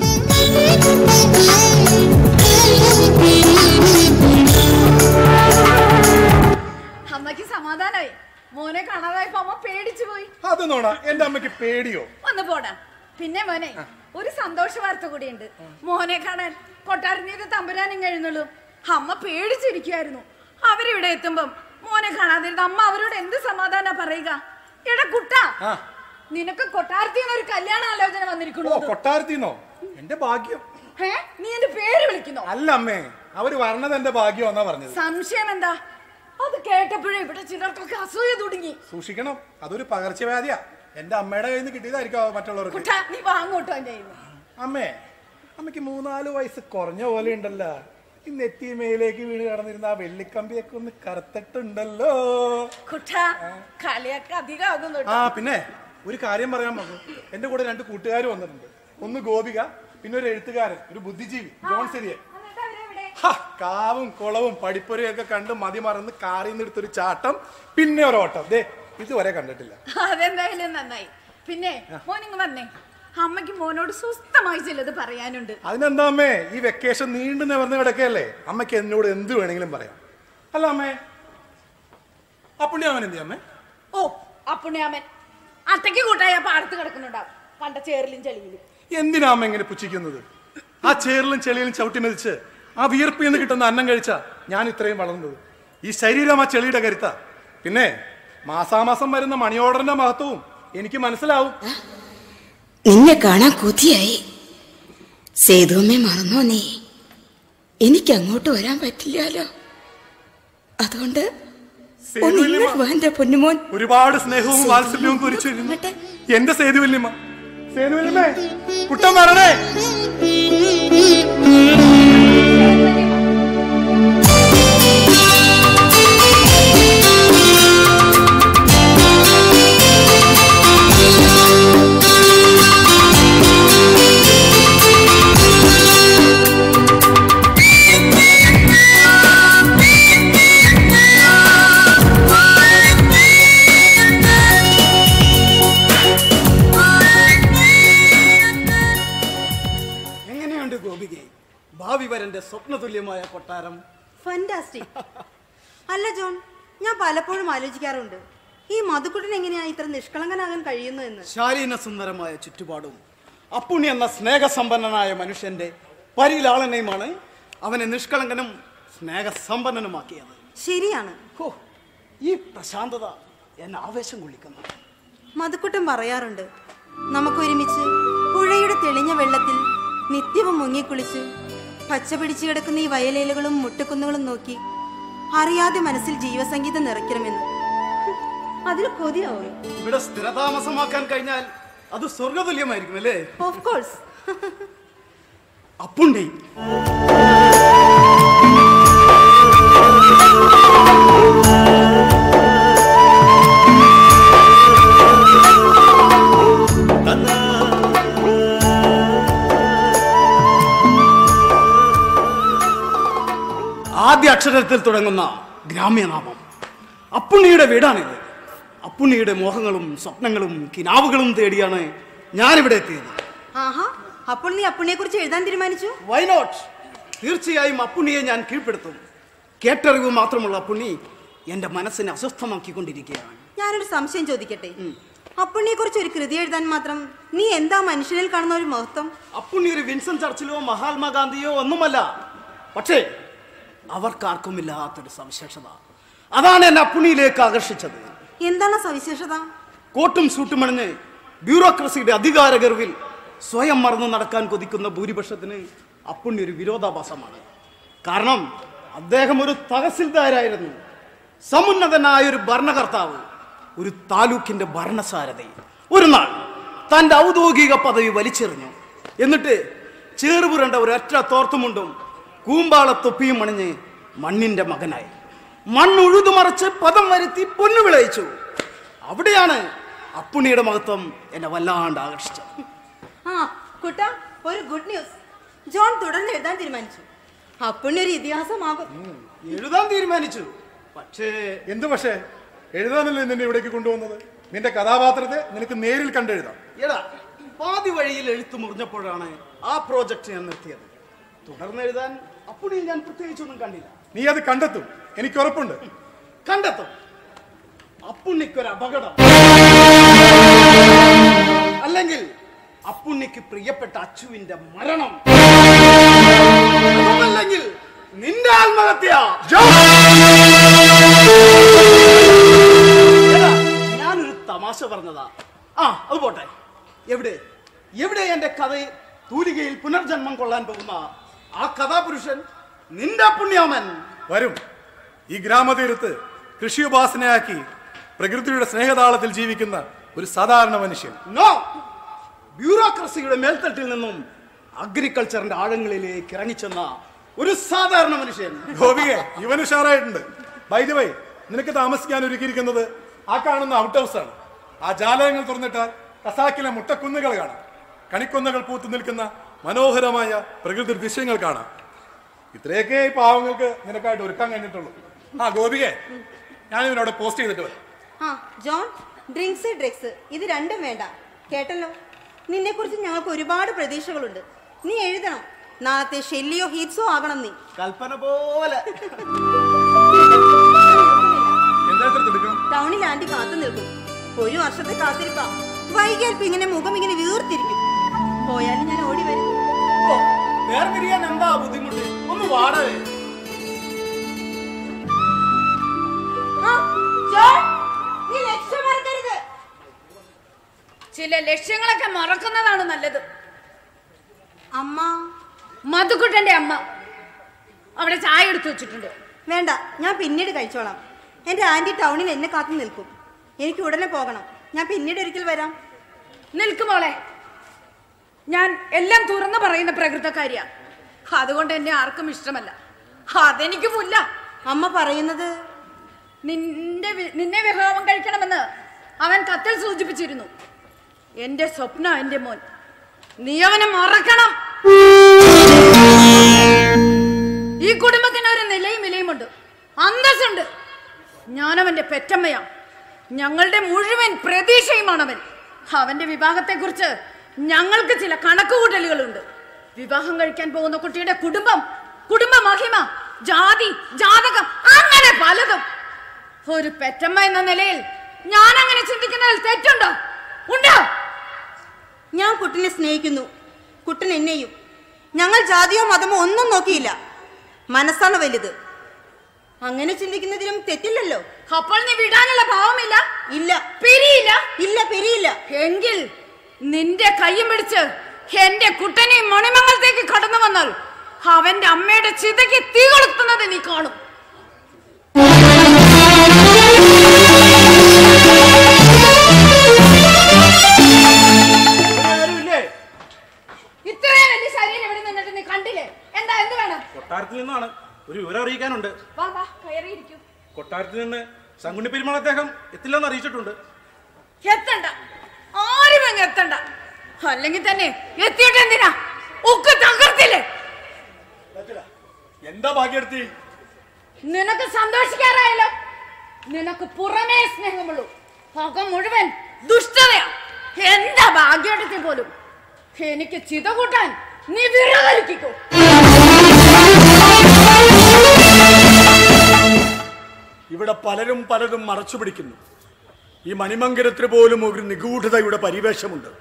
അമ്മയ്ക്ക് സമാധാനായി മോനെ കാണാതായപ്പോ അമ്മ പേടിച്ചു പോയി അത് നോണ എന്റെ അമ്മയ്ക്ക് പേടിയോ ഒന്ന് പോടാ പിന്നെ മോനെ ഒരു സന്തോഷ വാർത്ത കൂടിയുണ്ട് മോനെ കാണാൻ കൊട്ടാരനീത് തമ്പുരാനും കഴിഞ്ഞുള്ളൂ അമ്മ പേടിച്ചിരിക്കുമായിരുന്നു അവരിവിടെ എത്തുമ്പം മോനെ കാണാതിരുന്ന അമ്മ അവരോട് എന്ത് സമാധാന പറയുക എടാ കുട്ട നിനക്ക് കൊട്ടാരത്തിൽ നിന്ന് ഒരു കല്യാണ ആലോചന ഓ വന്നിരിക്കണു കൊട്ടാരത്തിന്നോ എന്റെ ഭാഗ്യം ഏ നീ എന്റെ പേര് വിളിക്കുന്നോ അല്ല അമ്മേ അവര് വരണത് എന്റെ ഭാഗ്യം എന്നാ പറഞ്ഞത് സംശയം എന്താ അത് കേട്ടപ്പോഴേ ഇവിടെ ചിലർക്കൊക്കെ അസൂയ തുടങ്ങി സൂക്ഷിക്കണം അതൊരു പകർച്ചവ്യാധിയാ എന്റെ അമ്മയുടെ കയ്യിൽ നിന്ന് കിട്ടിയതായിരിക്കും മറ്റുള്ളവർക്ക് കുട്ട നീ വാങ്ങോട്ടോ എന്റെ കയ്യിൽ നിന്ന്. അമ്മേ അമ്മയ്ക്ക് മൂന്നാല് വയസ്സ് കുറഞ്ഞ പോലെ ഉണ്ടല്ലോ ഈ നെറ്റി മേലേക്ക് വീണ് കടന്നിരുന്ന ആ വെള്ളിക്കമ്പിയൊക്കെ ഒന്ന് കറുത്തിട്ടുണ്ടല്ലോ കുട്ട കളിയൊക്കെ അധികമാകുന്നു ആ പിന്നെ ഒരു കാര്യം പറയാൻ മകു എന്റെ കൂടെ രണ്ട് കൂട്ടുകാർ വന്നിട്ടുണ്ട് ഒന്ന് ഗോപിക പിന്നെ ഒരു എഴുത്തുകാരൻ ഒരു ബുദ്ധിജീവി ജോൺ സെരിയൻ ഹ, കാവും കുളവും പഠിപ്പുരയും ഒക്കെ കണ്ട് മതി മറന്ന് കാറിൽ നിന്ന് എടുത്തൊരു ചാട്ടം പിന്നെ ഒരു ഓട്ടം ദേ ഇതുവരെ കണ്ടിട്ടില്ല അതെന്തായാലും നന്നായി പിന്നെ മോനിങ് വന്നേ അമ്മയ്ക്ക് മോനോട് സ്വസ്ഥമായി ചിലത് പറയാനുണ്ട് അതിനെന്താ അമ്മേ ഈ വെക്കേഷൻ നീണ്ടു നിവർന്ന് കിടക്കയല്ലേ അമ്മയ്ക്ക് എന്നോട് എന്ത് വേണമെങ്കിലും പറയാം അല്ല അമ്മേ അപ്പുണ്യാമൻ എന്തി അമ്മേ ഓ അപ്പുണ്യാമൻ അത്തയ്ക്ക് കൂട്ടായ പാടത്ത് കിടക്കുന്നുണ്ടാവും കണ്ട ചേറിലും ചെളിയിലും എന്തിനാ അമ്മ ഇങ്ങനെ പുച്ഛിക്കുന്നത് ആ ചേറിലും ചെളിയിലും ചവിട്ടി മെതിച്ച് ആ വിയർപ്പിൽ നിന്ന് കിട്ടുന്ന അന്നം കഴിച്ച ഞാൻ ഇത്രയും വളർന്നത് ഈ ശരീരം ആ ചെളിയുടെ കരുത്ത പിന്നെ മാസാമാസം വരുന്ന മണി ഓർഡറിന്റെ മഹത്വവും എനിക്ക് മനസ്സിലാവും നിന്നെ കാണാൻ കൊതിയായി സേതുവമ്മേ മറന്നോ നീ എനിക്ക് അങ്ങോട്ട് വരാൻ പറ്റില്ലല്ലോ അതുകൊണ്ട് ഒന്ന് ഇങ്ങോട്ട് വാ എന്റെ പൊന്നുമോൻ ഒരുപാട് സ്നേഹവും വാത്സല്യവും കുറിച്ചിരുന്നു എന്റെ സേതുവല്യമ്മ സേതുവല്യമ്മേ കുട്ടം വരണേ എങ്ങനെയുണ്ട് ഗോപികെ ഭാവി വരന്റെ സ്വപ്നതുല്യമായ കൊട്ടാരം ഫന്റാസ്റ്റിക് അല്ല ജോൺ ഞാൻ പലപ്പോഴും ആലോചിക്കാറുണ്ട് ഈ മധുക്കുട്ടൻ എങ്ങനെയാ ഇത്ര നിഷ്കളങ്കനാകാൻ കഴിയുന്നു എന്ന് ശാലീന സുന്ദരമായ ചുറ്റുപാടും അപ്പുണ്ണി എന്ന സ്നേഹസമ്പന്നനായ മനുഷ്യന്റെ പരിലാളനയുമാണ് അവനെ നിഷ്കളങ്കനും സ്നേഹസമ്പന്നനുമാക്കിയത് ശരിയാണ് ഹോ ഈ പ്രശാന്തത എന്നെ ആവേശം കൊള്ളിക്കുന്നു മധുക്കുട്ടൻ പറയാറുണ്ട് നമുക്ക് ഒരുമിച്ച് പുഴയുടെ തെളിഞ്ഞ വെള്ളത്തിൽ നിത്യവും മുങ്ങിക്കുളിച്ച് പച്ച പിടിച്ചു കിടക്കുന്ന ഈ വയലേലുകളും മുട്ടുകുന്നുകളും നോക്കി അറിയാതെ മനസ്സിൽ ജീവസംഗീതം നിറയ്ക്കണമെന്ന് അതിൽ കൊതിയാവും ഇവിടെ സ്ഥിരതാമസമാക്കാൻ കഴിഞ്ഞാൽ അത് സ്വർഗതുല്യമായിരിക്കും അല്ലേ ഓഫ് കോഴ്സ് അപ്പുണ്ണി ആദ്യ അക്ഷരത്തിൽ തുടങ്ങുന്ന ഗ്രാമ്യനാമം അപ്പുണ്ണിയുടെ വീടാണിത് അപ്പുണ്ണിയുടെ മോഹങ്ങളും സ്വപ്നങ്ങളും കിനാവുകളും തേടിയാണ് ഞാനിവിടെ എത്തിയത് ആഹാ അപ്പോൾ നീ അപ്പുണ്ണിയെ കുറിച്ച് എഴുതാൻ തീരുമാനിച്ചു വൈ നോട്ട് തീർച്ചയായും അപ്പുണ്ണിയെ ഞാൻ കീഴ്പ്പെടുത്തും കേട്ടറിവ് മാത്രമുള്ള അപ്പുണ്ണി എന്റെ മനസ്സിനെ അസ്വസ്ഥമാക്കിക്കൊണ്ടിരിക്കുകയാണ് ഞാനൊരു സംശയം ചോദിക്കട്ടെ അപ്പുണ്ണിയെ കുറിച്ച് ഒരു കൃതി എഴുതാൻ മാത്രം നീ എന്താ മനുഷ്യനിൽ കാണുന്ന ഒരു മഹത്വം അപ്പുണ്ണി ഒരു വിൻസൻ ചർച്ചിലോ മഹാത്മാഗാന്ധിയോ ഒന്നുമല്ല പക്ഷേ അവർക്കാർക്കുമില്ലാത്തൊരു സവിശേഷത അതാണ് എന്നെ അപ്പുണ്ണിയിലേക്ക് ആകർഷിച്ചത് എന്താണ് ആ സവിശേഷത കോട്ടും സൂട്ടും അണിഞ്ഞ് ബ്യൂറോക്രസിയുടെ അധികാര ഗർവിൽ സ്വയം മറന്നു നടക്കാൻ കൊതിക്കുന്ന ഭൂരിപക്ഷത്തിന് അപ്പുണ്ണി ഒരു വിരോധാഭാസമാണ് കാരണം അദ്ദേഹം ഒരു തഹസിൽദാരായിരുന്നു സമുന്നതനായ ഒരു ഭരണകർത്താവ് ഒരു താലൂക്കിന്റെ ഭരണസാരഥി ഒരു നാൾ തന്റെ ഔദ്യോഗിക പദവി വലിച്ചെറിഞ്ഞു എന്നിട്ട് ചേറുപുരണ്ട ഒരൊറ്റ തോർത്തുമുണ്ടും കൂമ്പാള തൊപ്പിയും അണിഞ്ഞ് മണ്ണിന്റെ മകനായി മണ്ണുഴുതു മറച്ച് പദം വരുത്തി പൊന്നു വിളയിച്ചു അവിടെയാണ് അപ്പുണ്ണിയുടെ മഹത്വം എന്നെ വല്ലാണ്ട് ആകർഷിച്ചത് ആ കുട്ട ഒരു ഗുഡ് ന്യൂസ് ജോൺ തുടർന്ന് എഴുതാൻ തീരുമാനിച്ചു അപ്പുണ്ണി ഒരു ഇതിഹാസമാകും എഴുതാൻ തീരുമാനിച്ചു പക്ഷേ എന്ത് പക്ഷേ എഴുതാനല്ലേ നിന്നെ ഇവിടേക്ക് കൊണ്ടുവന്നത് നിന്റെ കഥാപാത്രത്തെ നിനക്ക് നേരിൽ കണ്ടെഴുതാം എടാ പാതി വഴിയിൽ എഴുത്ത് മുറിഞ്ഞപ്പോഴാണ് ആ പ്രോജക്റ്റ് ഞാൻ നിർത്തിയത് തുടർന്ന് എഴുതാൻ അപ്പുണ്ണിയിൽ ഞാൻ പ്രത്യേകിച്ചൊന്നും കണ്ടില്ല നീ അത് കണ്ടെത്തും എനിക്ക് ഉറപ്പുണ്ട് കണ്ടെത്തും അപ്പുണ്ണിക്കൊരു അപകടം അല്ലെങ്കിൽ അപ്പുണ്ണിക്ക് പ്രിയപ്പെട്ട അച്ചുവിന്റെ മരണം അതുമല്ലെങ്കിൽ നിന്റെ ആത്മഹത്യ എടാ, ഞാനൊരു തമാശ പറഞ്ഞതാ ആ അത് പോട്ടെ എവിടെ എവിടെ എന്റെ കഥ തൂലികയിൽ പുനർജന്മം കൊള്ളാൻ പോകുന്ന ആ കഥാപുരുഷൻ നിന്റെ പുണ്യാമൻ വരും ഈ ഗ്രാമതീരത്ത് കൃഷി ഉപാസനയാക്കി പ്രകൃതിയുടെ സ്നേഹതാളത്തിൽ ജീവിക്കുന്ന ഒരു സാധാരണ മനുഷ്യൻ നോ ബ്യൂറോക്രസിയുടെ മേൽത്തട്ടിൽ നിന്നും അഗ്രികൾച്ചറിന്റെ ആഴങ്ങളിലേക്ക് ഇറങ്ങിച്ചെന്ന ഒരു സാധാരണ മനുഷ്യൻ ഗോപികെ ഇവൻ ഉഷാറായിട്ടുണ്ട് വൈദ്യവൈ നിനക്ക് താമസിക്കാൻ ഒരുക്കിയിരിക്കുന്നത് ആ കാണുന്ന ഔട്ട് ഹൗസ് ആണ് ആ ജാലകങ്ങൾ തുറന്നിട്ടാൽ കസാക്കിലെ മുട്ടക്കുന്നുകൾ കാണാം കണിക്കൊന്നകൾ പൂത്തു നിൽക്കുന്ന മനോഹരമായ പ്രകൃതി ദൃശ്യങ്ങൾ കാണാം ഇത്രയൊക്കെ ഈ പാവങ്ങൾക്ക് നിനക്കായിട്ട് ഒരുക്കാൻ കഴിഞ്ഞിട്ടുള്ളൂ ആ ഗോപികെ ഞാൻ ഇവനോട് പോസ്റ്റ് ചെയ്തിട്ട് വരാം ആ ജോൺ ഡ്രിങ്ക്സ് ഡ്രഗ്സ് ഇത് രണ്ടും വേണ്ട കേട്ടല്ലോ നിന്നെ കുറിച്ച് ഞങ്ങൾക്ക് ഒരുപാട് പ്രതീക്ഷകളുണ്ട് നീ എഴുതണം നാളത്തെ ഷെല്ലിയോ ഹീറ്റ്സോ ആകണം നീ കൽപ്പന പോലെ എന്താ ഇത്ര തിടുക്കം ടൗണിൽ ആന്റി കാത്തു നിൽക്കും ഒരു വർഷത്തെ കാത്തിരിപ്പാ വൈകിയാൽ ഇപ്പൊ ഇങ്ങനെ മുഖം ഇങ്ങനെ വീർത്തിരിക്കും പോയാലും ഞാൻ ഓടി വരും ഓ, വേർപിരിയാൻ എന്താ ബുദ്ധിമുട്ട് ഒന്ന് വാടവേ ആ, ജോൺ, നീ ലക്ഷ്യം മറക്കരുത് ചില ലക്ഷ്യങ്ങളൊക്കെ മറക്കുന്നതാണ് നല്ലത് അമ്മ മധുക്കുട്ടന്റെ അമ്മ അവിടെ ചായ എടുത്തു വെച്ചിട്ടുണ്ട് വേണ്ട ഞാൻ പിന്നീട് കഴിച്ചോളാം എന്റെ ആന്റി ടൗണിൽ എന്നെ കാത്തു നിൽക്കും എനിക്ക് ഉടനെ പോകണം ഞാൻ പിന്നീട് ഒരിക്കൽ വരാം നിൽക്കുമോളെ ഞാൻ എല്ലാം തുറന്നു പറയുന്ന പ്രകൃതക്കാരിയാ അതുകൊണ്ട് എന്നെ ആർക്കും ഇഷ്ടമല്ല അതെനിക്ക് പുല്ല അമ്മ പറയുന്നത് നിന്റെ വി- നിന്നെ വിവാഹം കഴിക്കണമെന്ന് അവൻ കത്തിൽ സൂചിപ്പിച്ചിരുന്നു എന്റെ സ്വപ്ന എന്റെ മോൻ നീ അവനെ മറക്കണം ഈ കുടുംബത്തിന് ഒരു നിലയും വിലയുമുണ്ട് അന്തസ്സുണ്ട് ഞാനവന്റെ പെറ്റമ്മയാ ഞങ്ങളുടെ മുഴുവൻ പ്രതീക്ഷയുമാണ് അവൻ അവന്റെ വിവാഹത്തെ കുറിച്ച് ഞങ്ങൾക്ക് ചില കണക്കുകൂട്ടലുകളുണ്ട് വിവാഹം കഴിക്കാൻ പോകുന്ന കുട്ടിയുടെ കുടുംബം കുടുംബ മഹിമ ജാതി ജാതകം അങ്ങനെ പലതും ഒരു പെറ്റമ്മ എന്ന നിലയിൽ ഞാൻ അങ്ങനെ ചിന്തിക്കുന്നതിൽ തെറ്റുണ്ടോ ഉണ്ടോ ഞാൻ കുട്ടിനെ സ്നേഹിക്കുന്നു കുട്ടൻ എന്നെയും ഞങ്ങൾ ജാതിയോ മതമോ ഒന്നും നോക്കിയില്ല മനസ്സാണ് വലുത് അങ്ങനെ ചിന്തിക്കുന്നതിലും തെറ്റില്ലല്ലോ അപ്പോൾ നീ വിടാനുള്ള ഭാവമില്ല ഇല്ല പിരിയില്ല ഇല്ല പെരിയില്ല എങ്കിൽ നിന്റെ കൈയും പിടിച്ച് എന്റെ കുട്ടനെയും മണിമംഗലത്തേക്ക് കടന്നു വന്നാൽ അവന്റെ അമ്മയുടെ ചിതയ്ക്ക് തീ കൊളുത്തുന്നത് നീ കാണും ആരുമില്ലേ ഇത്രയും വലിയ ശരീരം ഇവിടെ നിന്നിട്ട് നീ കണ്ടില്ലേ എന്താ എന്ത് വേണം കൊട്ടാരത്തിൽ നിന്നാണ് ഒരു വിവരം അറിയിക്കാനുണ്ട് വാ വാ കയറിയിരിക്കൂ കൊട്ടാരത്തിൽ നിന്ന് ശങ്കുണ്ണി പെരുമാൾ അദ്ദേഹം എത്തില്ലെന്ന് അറിയിച്ചിട്ടുണ്ട് എത്തണ്ട ആരും അങ്ങ് എത്തണ്ട അല്ലെങ്കിൽ തന്നെ എത്തിയിട്ട് എന്തിനാ ഉക്ക് തകർത്തില്ലേ എന്താ ഭാഗ്യടുത്തി നിനക്ക് സന്തോഷിക്കാറായല്ലോ നിനക്ക് പുറമേ സ്നേഹമുള്ളൂ അകം മുഴുവൻ ദുഷ്ടതയാ എന്താ ഭാഗ്യവട്ടത്തിൽ പോലും എനിക്ക് ചിത കൂട്ടാൻ നീ വിറകലിക്കോ ഇവിടെ പലരും പലതും മറച്ചു പിടിക്കുന്നു ഈ മണിമംഗലത്തിന് പോലും ഒരു നിഗൂഢതയുടെ പരിവേഷമുണ്ട്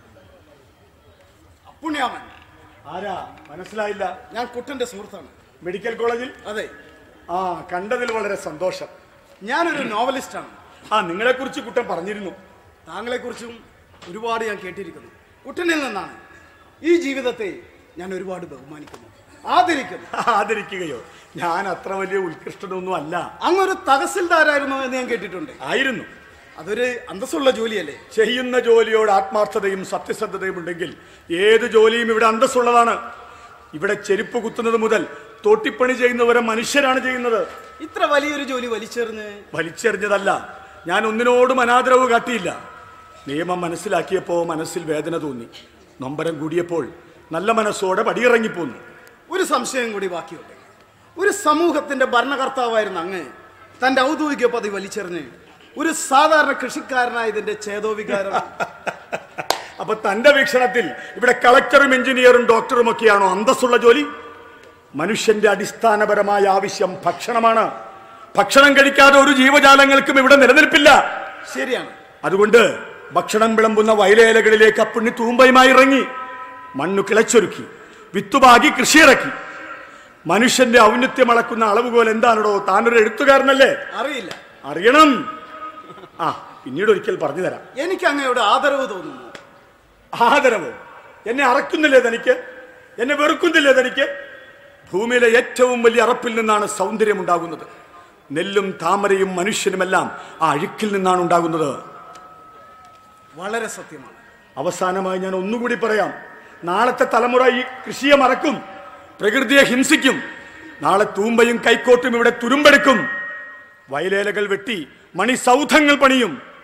പുണ്യാമൻ ആരാ മനസ്സിലായില്ല ഞാൻ കുട്ടന്റെ സുഹൃത്താണ് മെഡിക്കൽ കോളേജിൽ അതെ ആ കണ്ടതിൽ വളരെ സന്തോഷം ഞാനൊരു നോവലിസ്റ്റാണ് ആ നിങ്ങളെ കുറിച്ച് കുട്ടൻ പറഞ്ഞിരുന്നു താങ്കളെ കുറിച്ചും ഒരുപാട് ഞാൻ കേട്ടിരിക്കുന്നു കുട്ടനിൽ നിന്നാണ് ഈ ജീവിതത്തെ ഞാൻ ഒരുപാട് ബഹുമാനിക്കുന്നു ആദരിക്കുന്നു ആദരിക്കുകയോ ഞാൻ അത്ര വലിയ ഉത്കൃഷ്ടനൊന്നും അല്ല അങ്ങൊരു തഹസിൽദാരായിരുന്നു എന്ന് ഞാൻ കേട്ടിട്ടുണ്ട് ആയിരുന്നു അതൊരു അന്തസ്സുള്ള ജോലിയല്ലേ ചെയ്യുന്ന ജോലിയോട് ആത്മാർത്ഥതയും സത്യസന്ധതയും ഉണ്ടെങ്കിൽ ഏത് ജോലിയും ഇവിടെ അന്തസ്സുള്ളതാണ് ഇവിടെ ചെരുപ്പ് കുത്തുന്നത് മുതൽ തോട്ടിപ്പണി ചെയ്യുന്നവരെ മനുഷ്യരാണ് ചെയ്യുന്നത് ഇത്ര വലിയൊരു ജോലി വലിച്ചെറിഞ്ഞ് വലിച്ചെറിഞ്ഞതല്ല ഞാൻ ഒന്നിനോടും അനാദരവ് കാട്ടിയില്ല നിയമം മനസ്സിലാക്കിയപ്പോൾ മനസ്സിൽ വേദന തോന്നി നൊമ്പരം കൂടിയപ്പോൾ നല്ല മനസ്സോടെ പടിയിറങ്ങിപ്പോന്നു ഒരു സംശയം കൂടി ബാക്കിയുണ്ട് ഒരു സമൂഹത്തിന്റെ ഭരണകർത്താവായിരുന്ന അങ്ങ് തന്റെ ഔദ്യോഗിക പദവി വലിച്ചെറിഞ്ഞ് ഒരു സാധാരണ കൃഷിക്കാരനായതിന്റെ ചേതോവികാരം അപ്പൊ തന്റെ വീക്ഷണത്തിൽ ഇവിടെ കളക്ടറും എഞ്ചിനീയറും ഡോക്ടറും ഒക്കെയാണോ അന്തസ്സുള്ള ജോലി മനുഷ്യന്റെ അടിസ്ഥാനപരമായ ആവശ്യം ഭക്ഷണമാണ് ഭക്ഷണം കഴിക്കാതെ ഒരു ജീവജാലങ്ങൾക്കും ഇവിടെ നിലനിൽപ്പില്ല ശരിയാണ് അതുകൊണ്ട് ഭക്ഷണം വിളമ്പുന്ന വയലേലകളിലേക്ക് അപ്പുണ്ണി തൂമ്പയുമായി ഇറങ്ങി മണ്ണു കിളച്ചൊരുക്കി വിത്തുപാകി കൃഷിയിറക്കി മനുഷ്യന്റെ ഔന്നത്യം അളക്കുന്ന അളവുകോൽ എന്താണോ താനൊരു എഴുത്തുകാരനല്ലേ അറിയില്ല അറിയണം ആ പിന്നീട് ഒരിക്കൽ പറഞ്ഞു തരാം എനിക്ക് അങ്ങയുടെ ആദരവ് തോന്നുന്നു ആദരവോ എന്നെ അറക്കുന്നില്ലേ തനിക്ക് എന്നെ വെറുക്കുന്നില്ലേ തനിക്ക് ഭൂമിയിലെ ഏറ്റവും വലിയ അറപ്പിൽ നിന്നാണ് സൗന്ദര്യം ഉണ്ടാകുന്നത് നെല്ലും താമരയും മനുഷ്യനുമെല്ലാം ആ അഴുക്കിൽ നിന്നാണ് ഉണ്ടാകുന്നത് വളരെ സത്യമാണ് അവസാനമായി ഞാൻ ഒന്നുകൂടി പറയാം നാളത്തെ തലമുറ ഈ കൃഷിയെ മറക്കും പ്രകൃതിയെ ഹിംസിക്കും നാളെ തൂമ്പയും കൈക്കോട്ടും ഇവിടെ തുരുമ്പെടുക്കും വയലേലകൾ വെട്ടി മണിസൗധങ്ങൾ പണിയും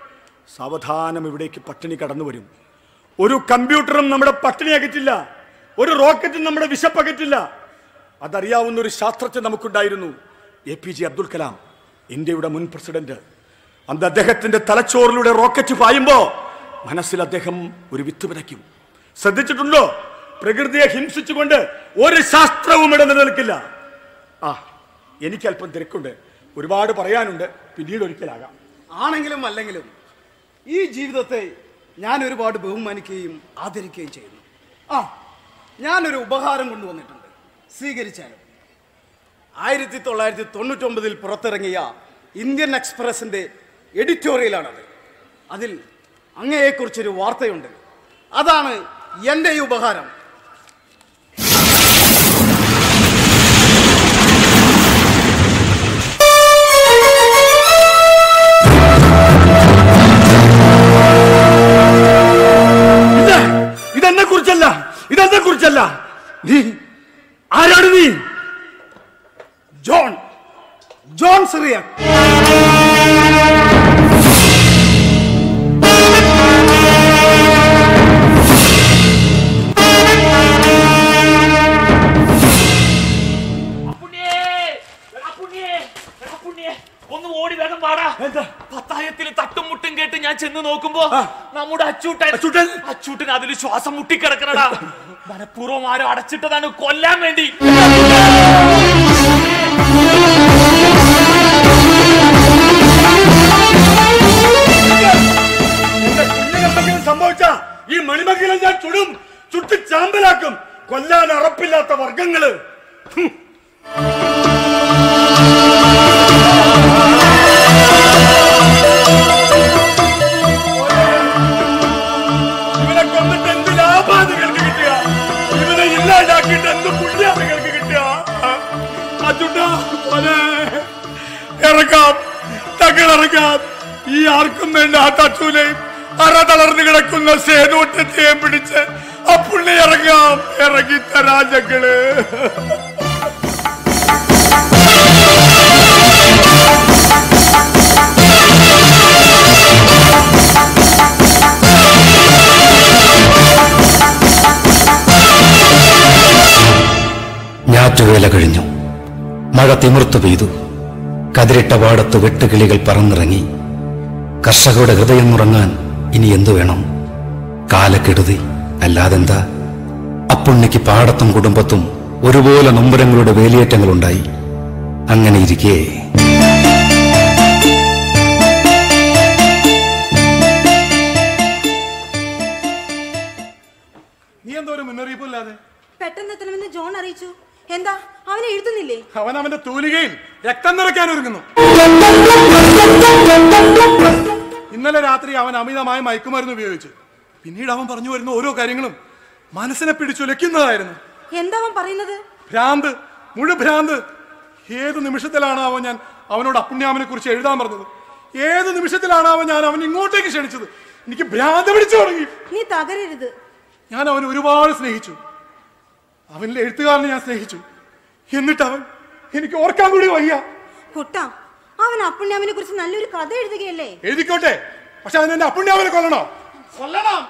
സാവധാനം ഇവിടേക്ക് പട്ടിണി കടന്നു വരും ഒരു കമ്പ്യൂട്ടറും നമ്മുടെ പട്ടിണി അകറ്റില്ല ഒരു റോക്കറ്റും നമ്മുടെ വിശപ്പകറ്റില്ല അതറിയാവുന്ന ഒരു ശാസ്ത്രജ്ഞൻ നമുക്കുണ്ടായിരുന്നു A P J Abdul Kalam ഇന്ത്യയുടെ മുൻ പ്രസിഡന്റ് അന്ന് അദ്ദേഹത്തിന്റെ തലച്ചോറിലൂടെ റോക്കറ്റ് പായുമ്പോ മനസ്സിൽ അദ്ദേഹം ഒരു വിത്ത് വിതയ്ക്കും ശ്രദ്ധിച്ചിട്ടുണ്ടോ പ്രകൃതിയെ ഹിംസിച്ചുകൊണ്ട് ഒരു ശാസ്ത്രവും ഇവിടെ നിലനിൽക്കില്ല ആ എനിക്ക് അല്പം തിരക്കുണ്ട് ഒരുപാട് പറയാനുണ്ട് പിന്നീട് ഒരിക്കലാകാം ആണെങ്കിലും അല്ലെങ്കിലും ഈ ജീവിതത്തെ ഞാൻ ഒരുപാട് ബഹുമാനിക്കുകയും ആദരിക്കുകയും ചെയ്യുന്നു ആ ഞാനൊരു ഉപഹാരം കൊണ്ടുവന്നിട്ടുണ്ട് സ്വീകരിച്ചാലും ആയിരത്തി തൊള്ളായിരത്തി തൊണ്ണൂറ്റൊമ്പതിൽ പുറത്തിറങ്ങിയ ഇന്ത്യൻ എക്സ്പ്രസിന്റെ എഡിറ്റോറിയലാണത് അതിൽ അങ്ങയെക്കുറിച്ചൊരു വാർത്തയുണ്ട് അതാണ് എൻ്റെ ഈ ഉപഹാരം ഇത് ഇതെന്നെ കുറിച്ചല്ല ഇതെന്നെ കുറിച്ചല്ല നീ ആരാണ് നീ ജോൺ ജോൺ സിറിയൻ ഒന്ന് ഓടി വേഗം പാടാ പത്തായത്തിൽ തട്ടും മുട്ടും കേട്ട് ഞാൻ ചെന്ന് നോക്കുമ്പോ നമ്മുടെ അച്ചൂട്ടൻ അച്ചൂട്ടൻ അച്ചൂട്ടൻ അതിൽ ശ്വാസം മുട്ടിക്കിടക്കണടാ മനഃപൂർവ്വം ആരോ അടച്ചിട്ടതാണ് കൊല്ലാൻ വേണ്ടി എന്റെ കുഞ്ഞിനെന്തെങ്കിലും സംഭവിച്ച ഈ മണിമകിലെ ഞാൻ ചുടും ചുട്ട് ചാമ്പലാക്കും കൊല്ലാൻ അറപ്പില്ലാത്ത വർഗങ്ങള് ഹും. ഇവനെ കൊന്നിട്ട് എന്ത് ലാഭാ നിങ്ങൾക്ക് കിട്ടുക ഇവനെ ഇല്ലാണ്ടാക്കിയിട്ട് എന്ത് പുണ്യാ നിങ്ങൾക്ക് കിട്ടുക അച്ചുട്ടാ പോലെ ഇറക്കാം തങ്ങളിറക്കാം ഈ ആർക്കും വേണ്ട ആ തച്ചൂലയും അറ തളർന്നു കിടക്കുന്ന സേനൂട്ടത്തെയും പിടിച്ച് ആ പുള്ളി ഇറങ്ങാം ഇറങ്ങി തരാ ഞങ്ങള് ഞാറ്റുവേല കഴിഞ്ഞു മഴ തിമിർത്തു പെയ്തു കതിരിട്ട പാടത്ത് വെട്ടുകിളികൾ പറന്നിറങ്ങി കർഷകരുടെ ഹൃദയം നുറങ്ങാൻ ഇനി എന്തു വേണം കാലക്കെടുതി അല്ലാതെന്താ അപ്പുണ്ണിക്ക് പാടത്തും കുടുംബത്തും ഒരുപോലെ നൊമ്പരങ്ങളുടെ വേലിയേറ്റങ്ങളുണ്ടായി അങ്ങനെ ഇരിക്കേ നീ എന്തോ ഒരു മുന്നറിയിപ്പില്ലാതെ പെട്ടെന്ന് എത്തണമെന്ന് ജോൺ അറിയിച്ചു എന്താ അവനെ എഴുതുന്നില്ലേ അവൻ അവന്റെ തൂലികയിൽ രക്തം നിറയ്ക്കാൻ ഒരുങ്ങുന്നു ഇന്നലെ രാത്രി അവൻ അമിതമായ മയക്കുമരുന്ന് ഉപയോഗിച്ചു പിന്നീട് അവൻ പറഞ്ഞു വരുന്ന ഓരോ കാര്യങ്ങളും മനസ്സിനെ പിടിച്ചുലയ്ക്കുന്നതായിരുന്നു എന്താ അവൻ പറയുന്നത് ഭ്രാന്ത് മുഴു ഭ്രാന്ത് ഏത് നിമിഷത്തിലാണ് അവൻ ഞാൻ അവനോട് അപ്പുണ്യാമനെ കുറിച്ച് എഴുതാൻ പറഞ്ഞത് ഏത് നിമിഷത്തിലാണ് അവൻ ഞാൻ അവൻ ഇങ്ങോട്ടേക്ക് ക്ഷണിച്ചത് എനിക്ക് ഭ്രാന്ത് പിടിച്ചു തുടങ്ങി നീ തകരരുത് ഞാൻ അവനെ ഒരുപാട് സ്നേഹിച്ചു അവനിലെ എഴുത്തുകാരനെ ഞാൻ സ്നേഹിച്ചു എന്നിട്ട് അവൻ എനിക്ക് ഓർക്കാൻ കൂടി വയ്യ കുട്ട അവൻ അപ്പുണ്യാമിനെ കുറിച്ച് നല്ലൊരു കഥ എഴുതുകയല്ലേ എഴുതിക്കോട്ടെ പക്ഷെ അവൻ എന്റെ അപ്പുണ്യാമനെ കൊല്ലണോ കൊല്ലണം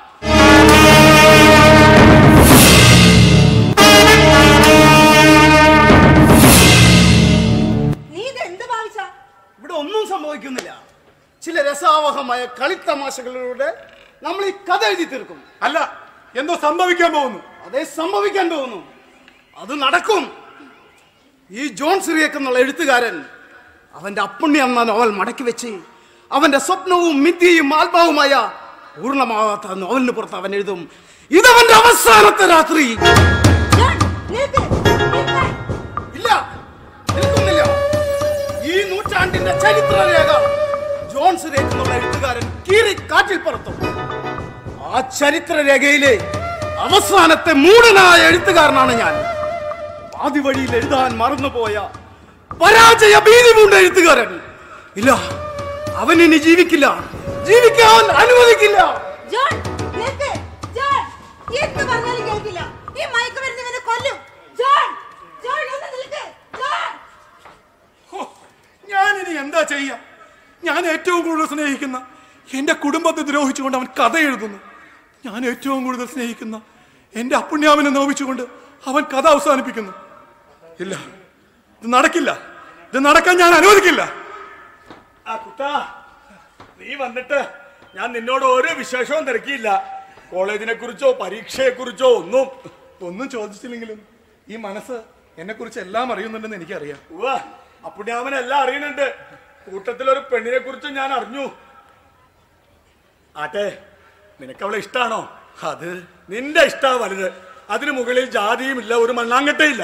നീ ഇത് എന്ത് ഭാവിച്ച ഇവിടെ ഒന്നും സംഭവിക്കുന്നില്ല ചില രസാവഹമായ കളിത്തമാശകളിലൂടെ നമ്മൾ ഈ കഥ എഴുതി തീർക്കും അല്ല എന്തോ സംഭവിക്കാൻ പോകുന്നു അതേ സംഭവിക്കാൻ പോകുന്നു അത് നടക്കും ഈ ജോൺ സിറിയക്ക് എന്നുള്ള എഴുത്തുകാരൻ അവന്റെ അപ്പുണ്യ എന്ന നോവൽ മടക്കി വെച്ച് അവന്റെ സ്വപ്നവും മിഥ്യയും ആത്മാവുമായ പൂർണ്ണമാവാത്ത നോവലിന് പുറത്ത് അവൻ എഴുതും ഇതവന്റെ അവസാനത്തെ രാത്രി ഇല്ല നിൽക്കുന്നില്ല ഈ നൂറ്റാണ്ടിന്റെ ചരിത്രരേഖ ജോൺ സിറിയക്ക് എന്നുള്ള എഴുത്തുകാരൻ കീറി കാറ്റിൽ പറത്തും ആ ചരിത്രരേഖയിലെ അവസാനത്തെ മൂടനായ എഴുത്തുകാരനാണ് ഞാൻ ആദ്യ വഴിയിൽ എഴുതാൻ മറന്നുപോയ പരാജയ ഭീതി പൂണ്ട എഴുത്തുകാരൻ ഇല്ല അവൻ ഇനി ജീവിക്കില്ല ജീവിക്കാൻ അനുവദിക്കില്ല ജോൺ നിൽക്ക് ജോൺ എന്ത് പറഞ്ഞാലും കേൾക്കില്ല ഈ മയക്കുമരുന്ന് ഇവനെ കൊല്ലും ജോൺ ജോൺ ഒന്ന് നിൽക്ക് ജോൺ ഞാൻ ഇനി എന്താ ചെയ്യാ ഞാൻ ഏറ്റവും കൂടുതൽ സ്നേഹിക്കുന്ന എന്റെ കുടുംബത്തെ ദ്രോഹിച്ചുകൊണ്ട് അവൻ കഥ എഴുതുന്നു ഞാൻ ഏറ്റവും കൂടുതൽ സ്നേഹിക്കുന്ന എന്റെ അപ്പുണ്യാമനെ നോവിച്ചുകൊണ്ട് അവൻ കഥ അവസാനിപ്പിക്കുന്നു ഇല്ല ഇത് നടക്കില്ല ഇത് നടക്കാൻ ഞാൻ അനുവദിക്കില്ല ആ കുട്ടാ നീ വന്നിട്ട് ഞാൻ നിന്നോട് ഒരു വിശേഷവും തിരക്കിയില്ല കോളേജിനെ കുറിച്ചോ പരീക്ഷയെ കുറിച്ചോ ഒന്നും ഒന്നും ചോദിച്ചില്ലെങ്കിലും ഈ മനസ്സ് എന്നെ കുറിച്ച് എല്ലാം അറിയുന്നുണ്ടെന്ന് എനിക്കറിയാം ഉവ്വ, അപ്പുണ്യാമനെല്ലാം അറിയുന്നുണ്ട് കൂട്ടത്തിലൊരു പെണ്ണിനെ കുറിച്ച് ഞാൻ അറിഞ്ഞു ആട്ടെ നിനക്ക് അവളെ ഇഷ്ടാണോ അത് നിന്റെ ഇഷ്ടാ വലുത് അതിനു മുകളിൽ ജാതിയും ഇല്ല ഒരു മണ്ണാങ്കട്ടയില്ല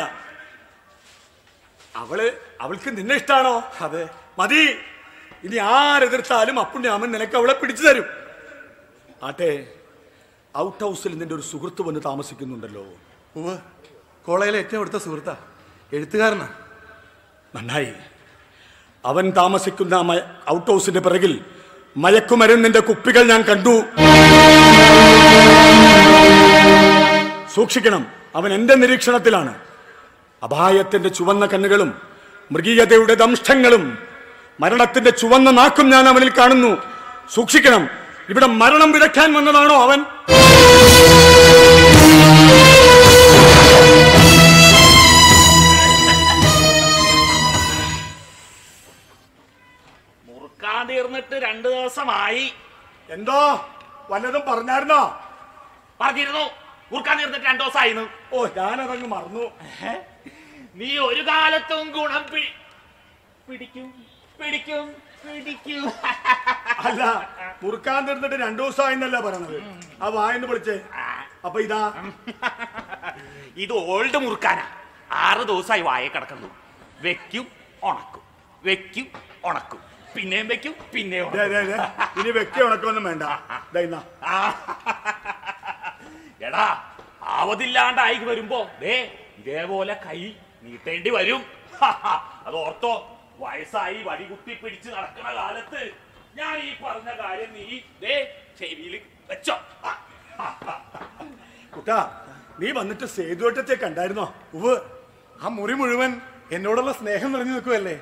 അവള് അവൾക്ക് നിന്നെ ഇഷ്ടാണോ അതെ മതി ഇനി ആരെതിർത്താലും അപ്പുണ്യാമൻ നിനക്ക് അവളെ പിടിച്ചു തരും ആട്ടെ ഔട്ട് ഹൗസിൽ നിന്റെ ഒരു സുഹൃത്ത് വന്ന് താമസിക്കുന്നുണ്ടല്ലോ ഉവ്വ് കോളേജിലെ ഏറ്റവും അടുത്ത സുഹൃത്താ എഴുത്തുകാരനാ നന്നായി അവൻ താമസിക്കുന്ന ആ മയ- ഔട്ട് ഹൗസിന്റെ പിറകിൽ മയക്കുമരുന്നിന്റെ കുപ്പികൾ ഞാൻ കണ്ടു സൂക്ഷിക്കണം അവൻ എന്റെ നിരീക്ഷണത്തിലാണ് അപായത്തിന്റെ ചുവന്ന കണ്ണുകളും മൃഗീയതയുടെ ദംഷ്ടങ്ങളും മരണത്തിന്റെ ചുവന്ന നാക്കും ഞാൻ അവനിൽ കാണുന്നു സൂക്ഷിക്കണം ഇവിടെ മരണം വിതയ്ക്കാൻ വന്നതാണോ അവൻ മുറുക്കാൻ തീർന്നിട്ട് രണ്ടു ദിവസമായി എന്തോ വല്ലതും പറഞ്ഞായിരുന്നോ പറഞ്ഞിരുന്നു മുറുക്കാൻ തീർന്നിട്ട് രണ്ടു ദിവസമായിരുന്നു ഓ ഞാനതങ്ങ് മറന്നു നീ ഒരു കാലത്തും ഗുണം പി- പിടിക്കും പിടിക്കും പിടിക്കും അല്ല മുറുക്കാൻ തീർന്നിട്ട് രണ്ടു ദിവസമായിന്നല്ല പറയണത് ആ വായന്ന് വിളിച്ചേ അപ്പൊ ഇതാ ഇത് ഓൾഡ് മുറുക്കാനാ ആറ് ദിവസമായി വായ കിടക്കുന്നു വെക്കും ഉണക്കും വെക്കും ഉണക്കും പിന്നെയും വെക്കും പിന്നെയും ദേ, ദേ, ദേ, ഇനി വെക്കി ഉണക്കൊന്നും വേണ്ട ദേ ഇന്നാ. എടാ ആവതില്ലാണ്ടായി വരുമ്പോ ദേ ഇതേപോലെ കൈ നീട്ടേണ്ടി വരും അത് ഓർത്തോ വയസ്സായി വടി കുത്തി പിടിച്ച് നടക്കുന്ന കാലത്ത് ഞാൻ ഈ പറഞ്ഞ കാര്യം നീ ദേ ചെവിയിൽ വെച്ചോ കുട്ടാ നീ വന്നിട്ട് സേതുവട്ടത്തെ കണ്ടായിരുന്നോ ഉവ് ആ മുറി മുഴുവൻ എന്നോടുള്ള സ്നേഹം നിറഞ്ഞു നിൽക്കുമല്ലേ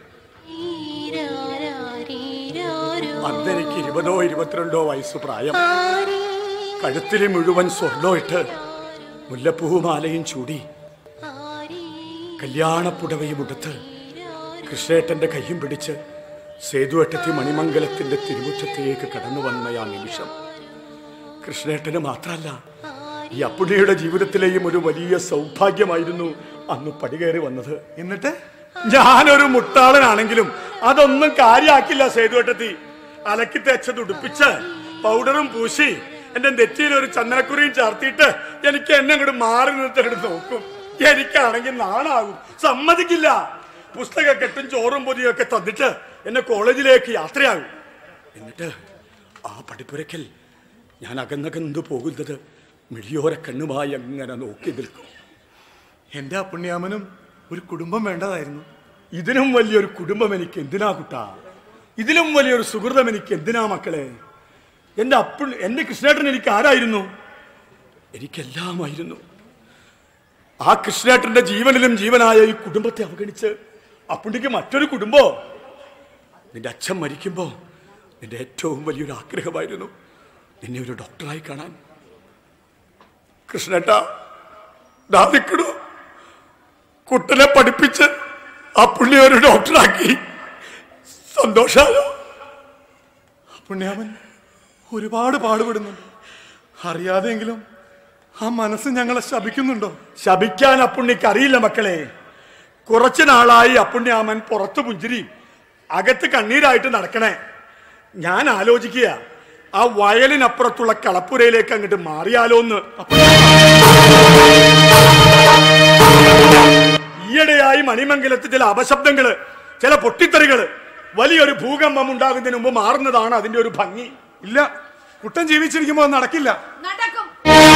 അന്നെനിക്ക് ഇരുപതോ ഇരുപത്തിരണ്ടോ വയസ്സ് പ്രായം കഴുത്തിലെ മുഴുവൻ സ്വർണ്ണോ ഇട്ട് മുല്ലപ്പൂമാലയും ചൂടി കല്യാണപ്പുടവയും ഉടുത്ത് കൃഷ്ണേട്ടന്റെ കയ്യും പിടിച്ച് സേതുവേട്ടത്തി മണിമംഗലത്തിന്റെ തിരുമുറ്റത്തേക്ക് കടന്നു വന്ന ആ നിമിഷം കൃഷ്ണേട്ടന് മാത്രല്ല ഈ അപ്പുണ്ണിയുടെ ജീവിതത്തിലെയും ഒരു വലിയ സൗഭാഗ്യമായിരുന്നു അന്ന് പടികയറി വന്നത് എന്നിട്ട് ഞാനൊരു മുട്ടാളനാണെങ്കിലും അതൊന്നും കാര്യാക്കില്ല സേതുവേട്ടത്തി അലക്കി തേച്ചത് ഉടുപ്പിച്ച് പൗഡറും പൂശി എന്റെ നെറ്റിയിൽ ഒരു ചന്ദനക്കുറിയും ചാർത്തിയിട്ട് എനിക്ക് എന്നെ അങ്ങോട്ട് മാറി നിന്നിട്ട് അങ്ങോട്ട് നോക്കും എനിക്കാണെങ്കിൽ നാണാകും സമ്മതിക്കില്ല പുസ്തക കെട്ടും ചോറും പൊതിയും ഒക്കെ തന്നിട്ട് എന്നെ കോളേജിലേക്ക് യാത്രയാകും എന്നിട്ട് ആ പടിപ്പുരയ്ക്കൽ ഞാൻ അകന്നകന്നു പോകുന്നത് മിഴിയോര കണ്ണുമായി അങ്ങനെ നോക്കി നിൽക്കും എന്റെ അപ്പുണ്യാമനും ഒരു കുടുംബം വേണ്ടതായിരുന്നു ഇതിനും വലിയൊരു കുടുംബം എനിക്ക് എന്തിനാ കുട്ടാ ഇതിലും വലിയൊരു സുഹൃതം എനിക്ക് എന്തിനാ മക്കളെ എന്റെ അപ്പു എന്റെ കൃഷ്ണേട്ടൻ എനിക്ക് ആരായിരുന്നു എനിക്കെല്ലാമായിരുന്നു ആ കൃഷ്ണേട്ടന്റെ ജീവനിലും ജീവനായ ഈ കുടുംബത്തെ അവഗണിച്ച് അപ്പുണ്ണിക്ക് മറ്റൊരു കുടുംബോ നിന്റെ അച്ഛൻ മരിക്കുമ്പോ നിന്റെ ഏറ്റവും വലിയൊരു ആഗ്രഹമായിരുന്നു നിന്നെ ഒരു ഡോക്ടറായി കാണാൻ കൃഷ്ണേട്ട ദാദിക്കണു കുട്ടനെ പഠിപ്പിച്ച് ആ പുള്ളി ഒരു ഡോക്ടറാക്കി സന്തോഷായോ പുണ്യാമൻ ഒരുപാട് പാടുപെടുന്നുണ്ട് അറിയാതെങ്കിലും ആ മനസ്സ് ഞങ്ങളെ ശപിക്കുന്നുണ്ടോ ശപിക്കാൻ അപ്പുണ്ണിക്ക് അറിയില്ല മക്കളെ കുറച്ചു നാളായി അപ്പുണ്യാമൻ പുറത്ത് പുഞ്ചിരി അകത്ത് കണ്ണീരായിട്ട് നടക്കണേ ഞാൻ ആലോചിക്കുക ആ വയലിനപ്പുറത്തുള്ള കളപ്പുരയിലേക്ക് അങ്ങോട്ട് മാറിയാലോന്ന് ഈയിടെയായി മണിമംഗലത്ത് ചില അപശബ്ദങ്ങള് ചില പൊട്ടിത്തെറികള് വലിയൊരു ഭൂകമ്പം ഉണ്ടാകുന്നതിന് മുമ്പ് മാറുന്നതാണ് അതിന്റെ ഒരു ഭംഗി ഇല്ല കുട്ടൻ ജീവിച്ചിരിക്കുമ്പോ അത് നടക്കില്ല നടക്കും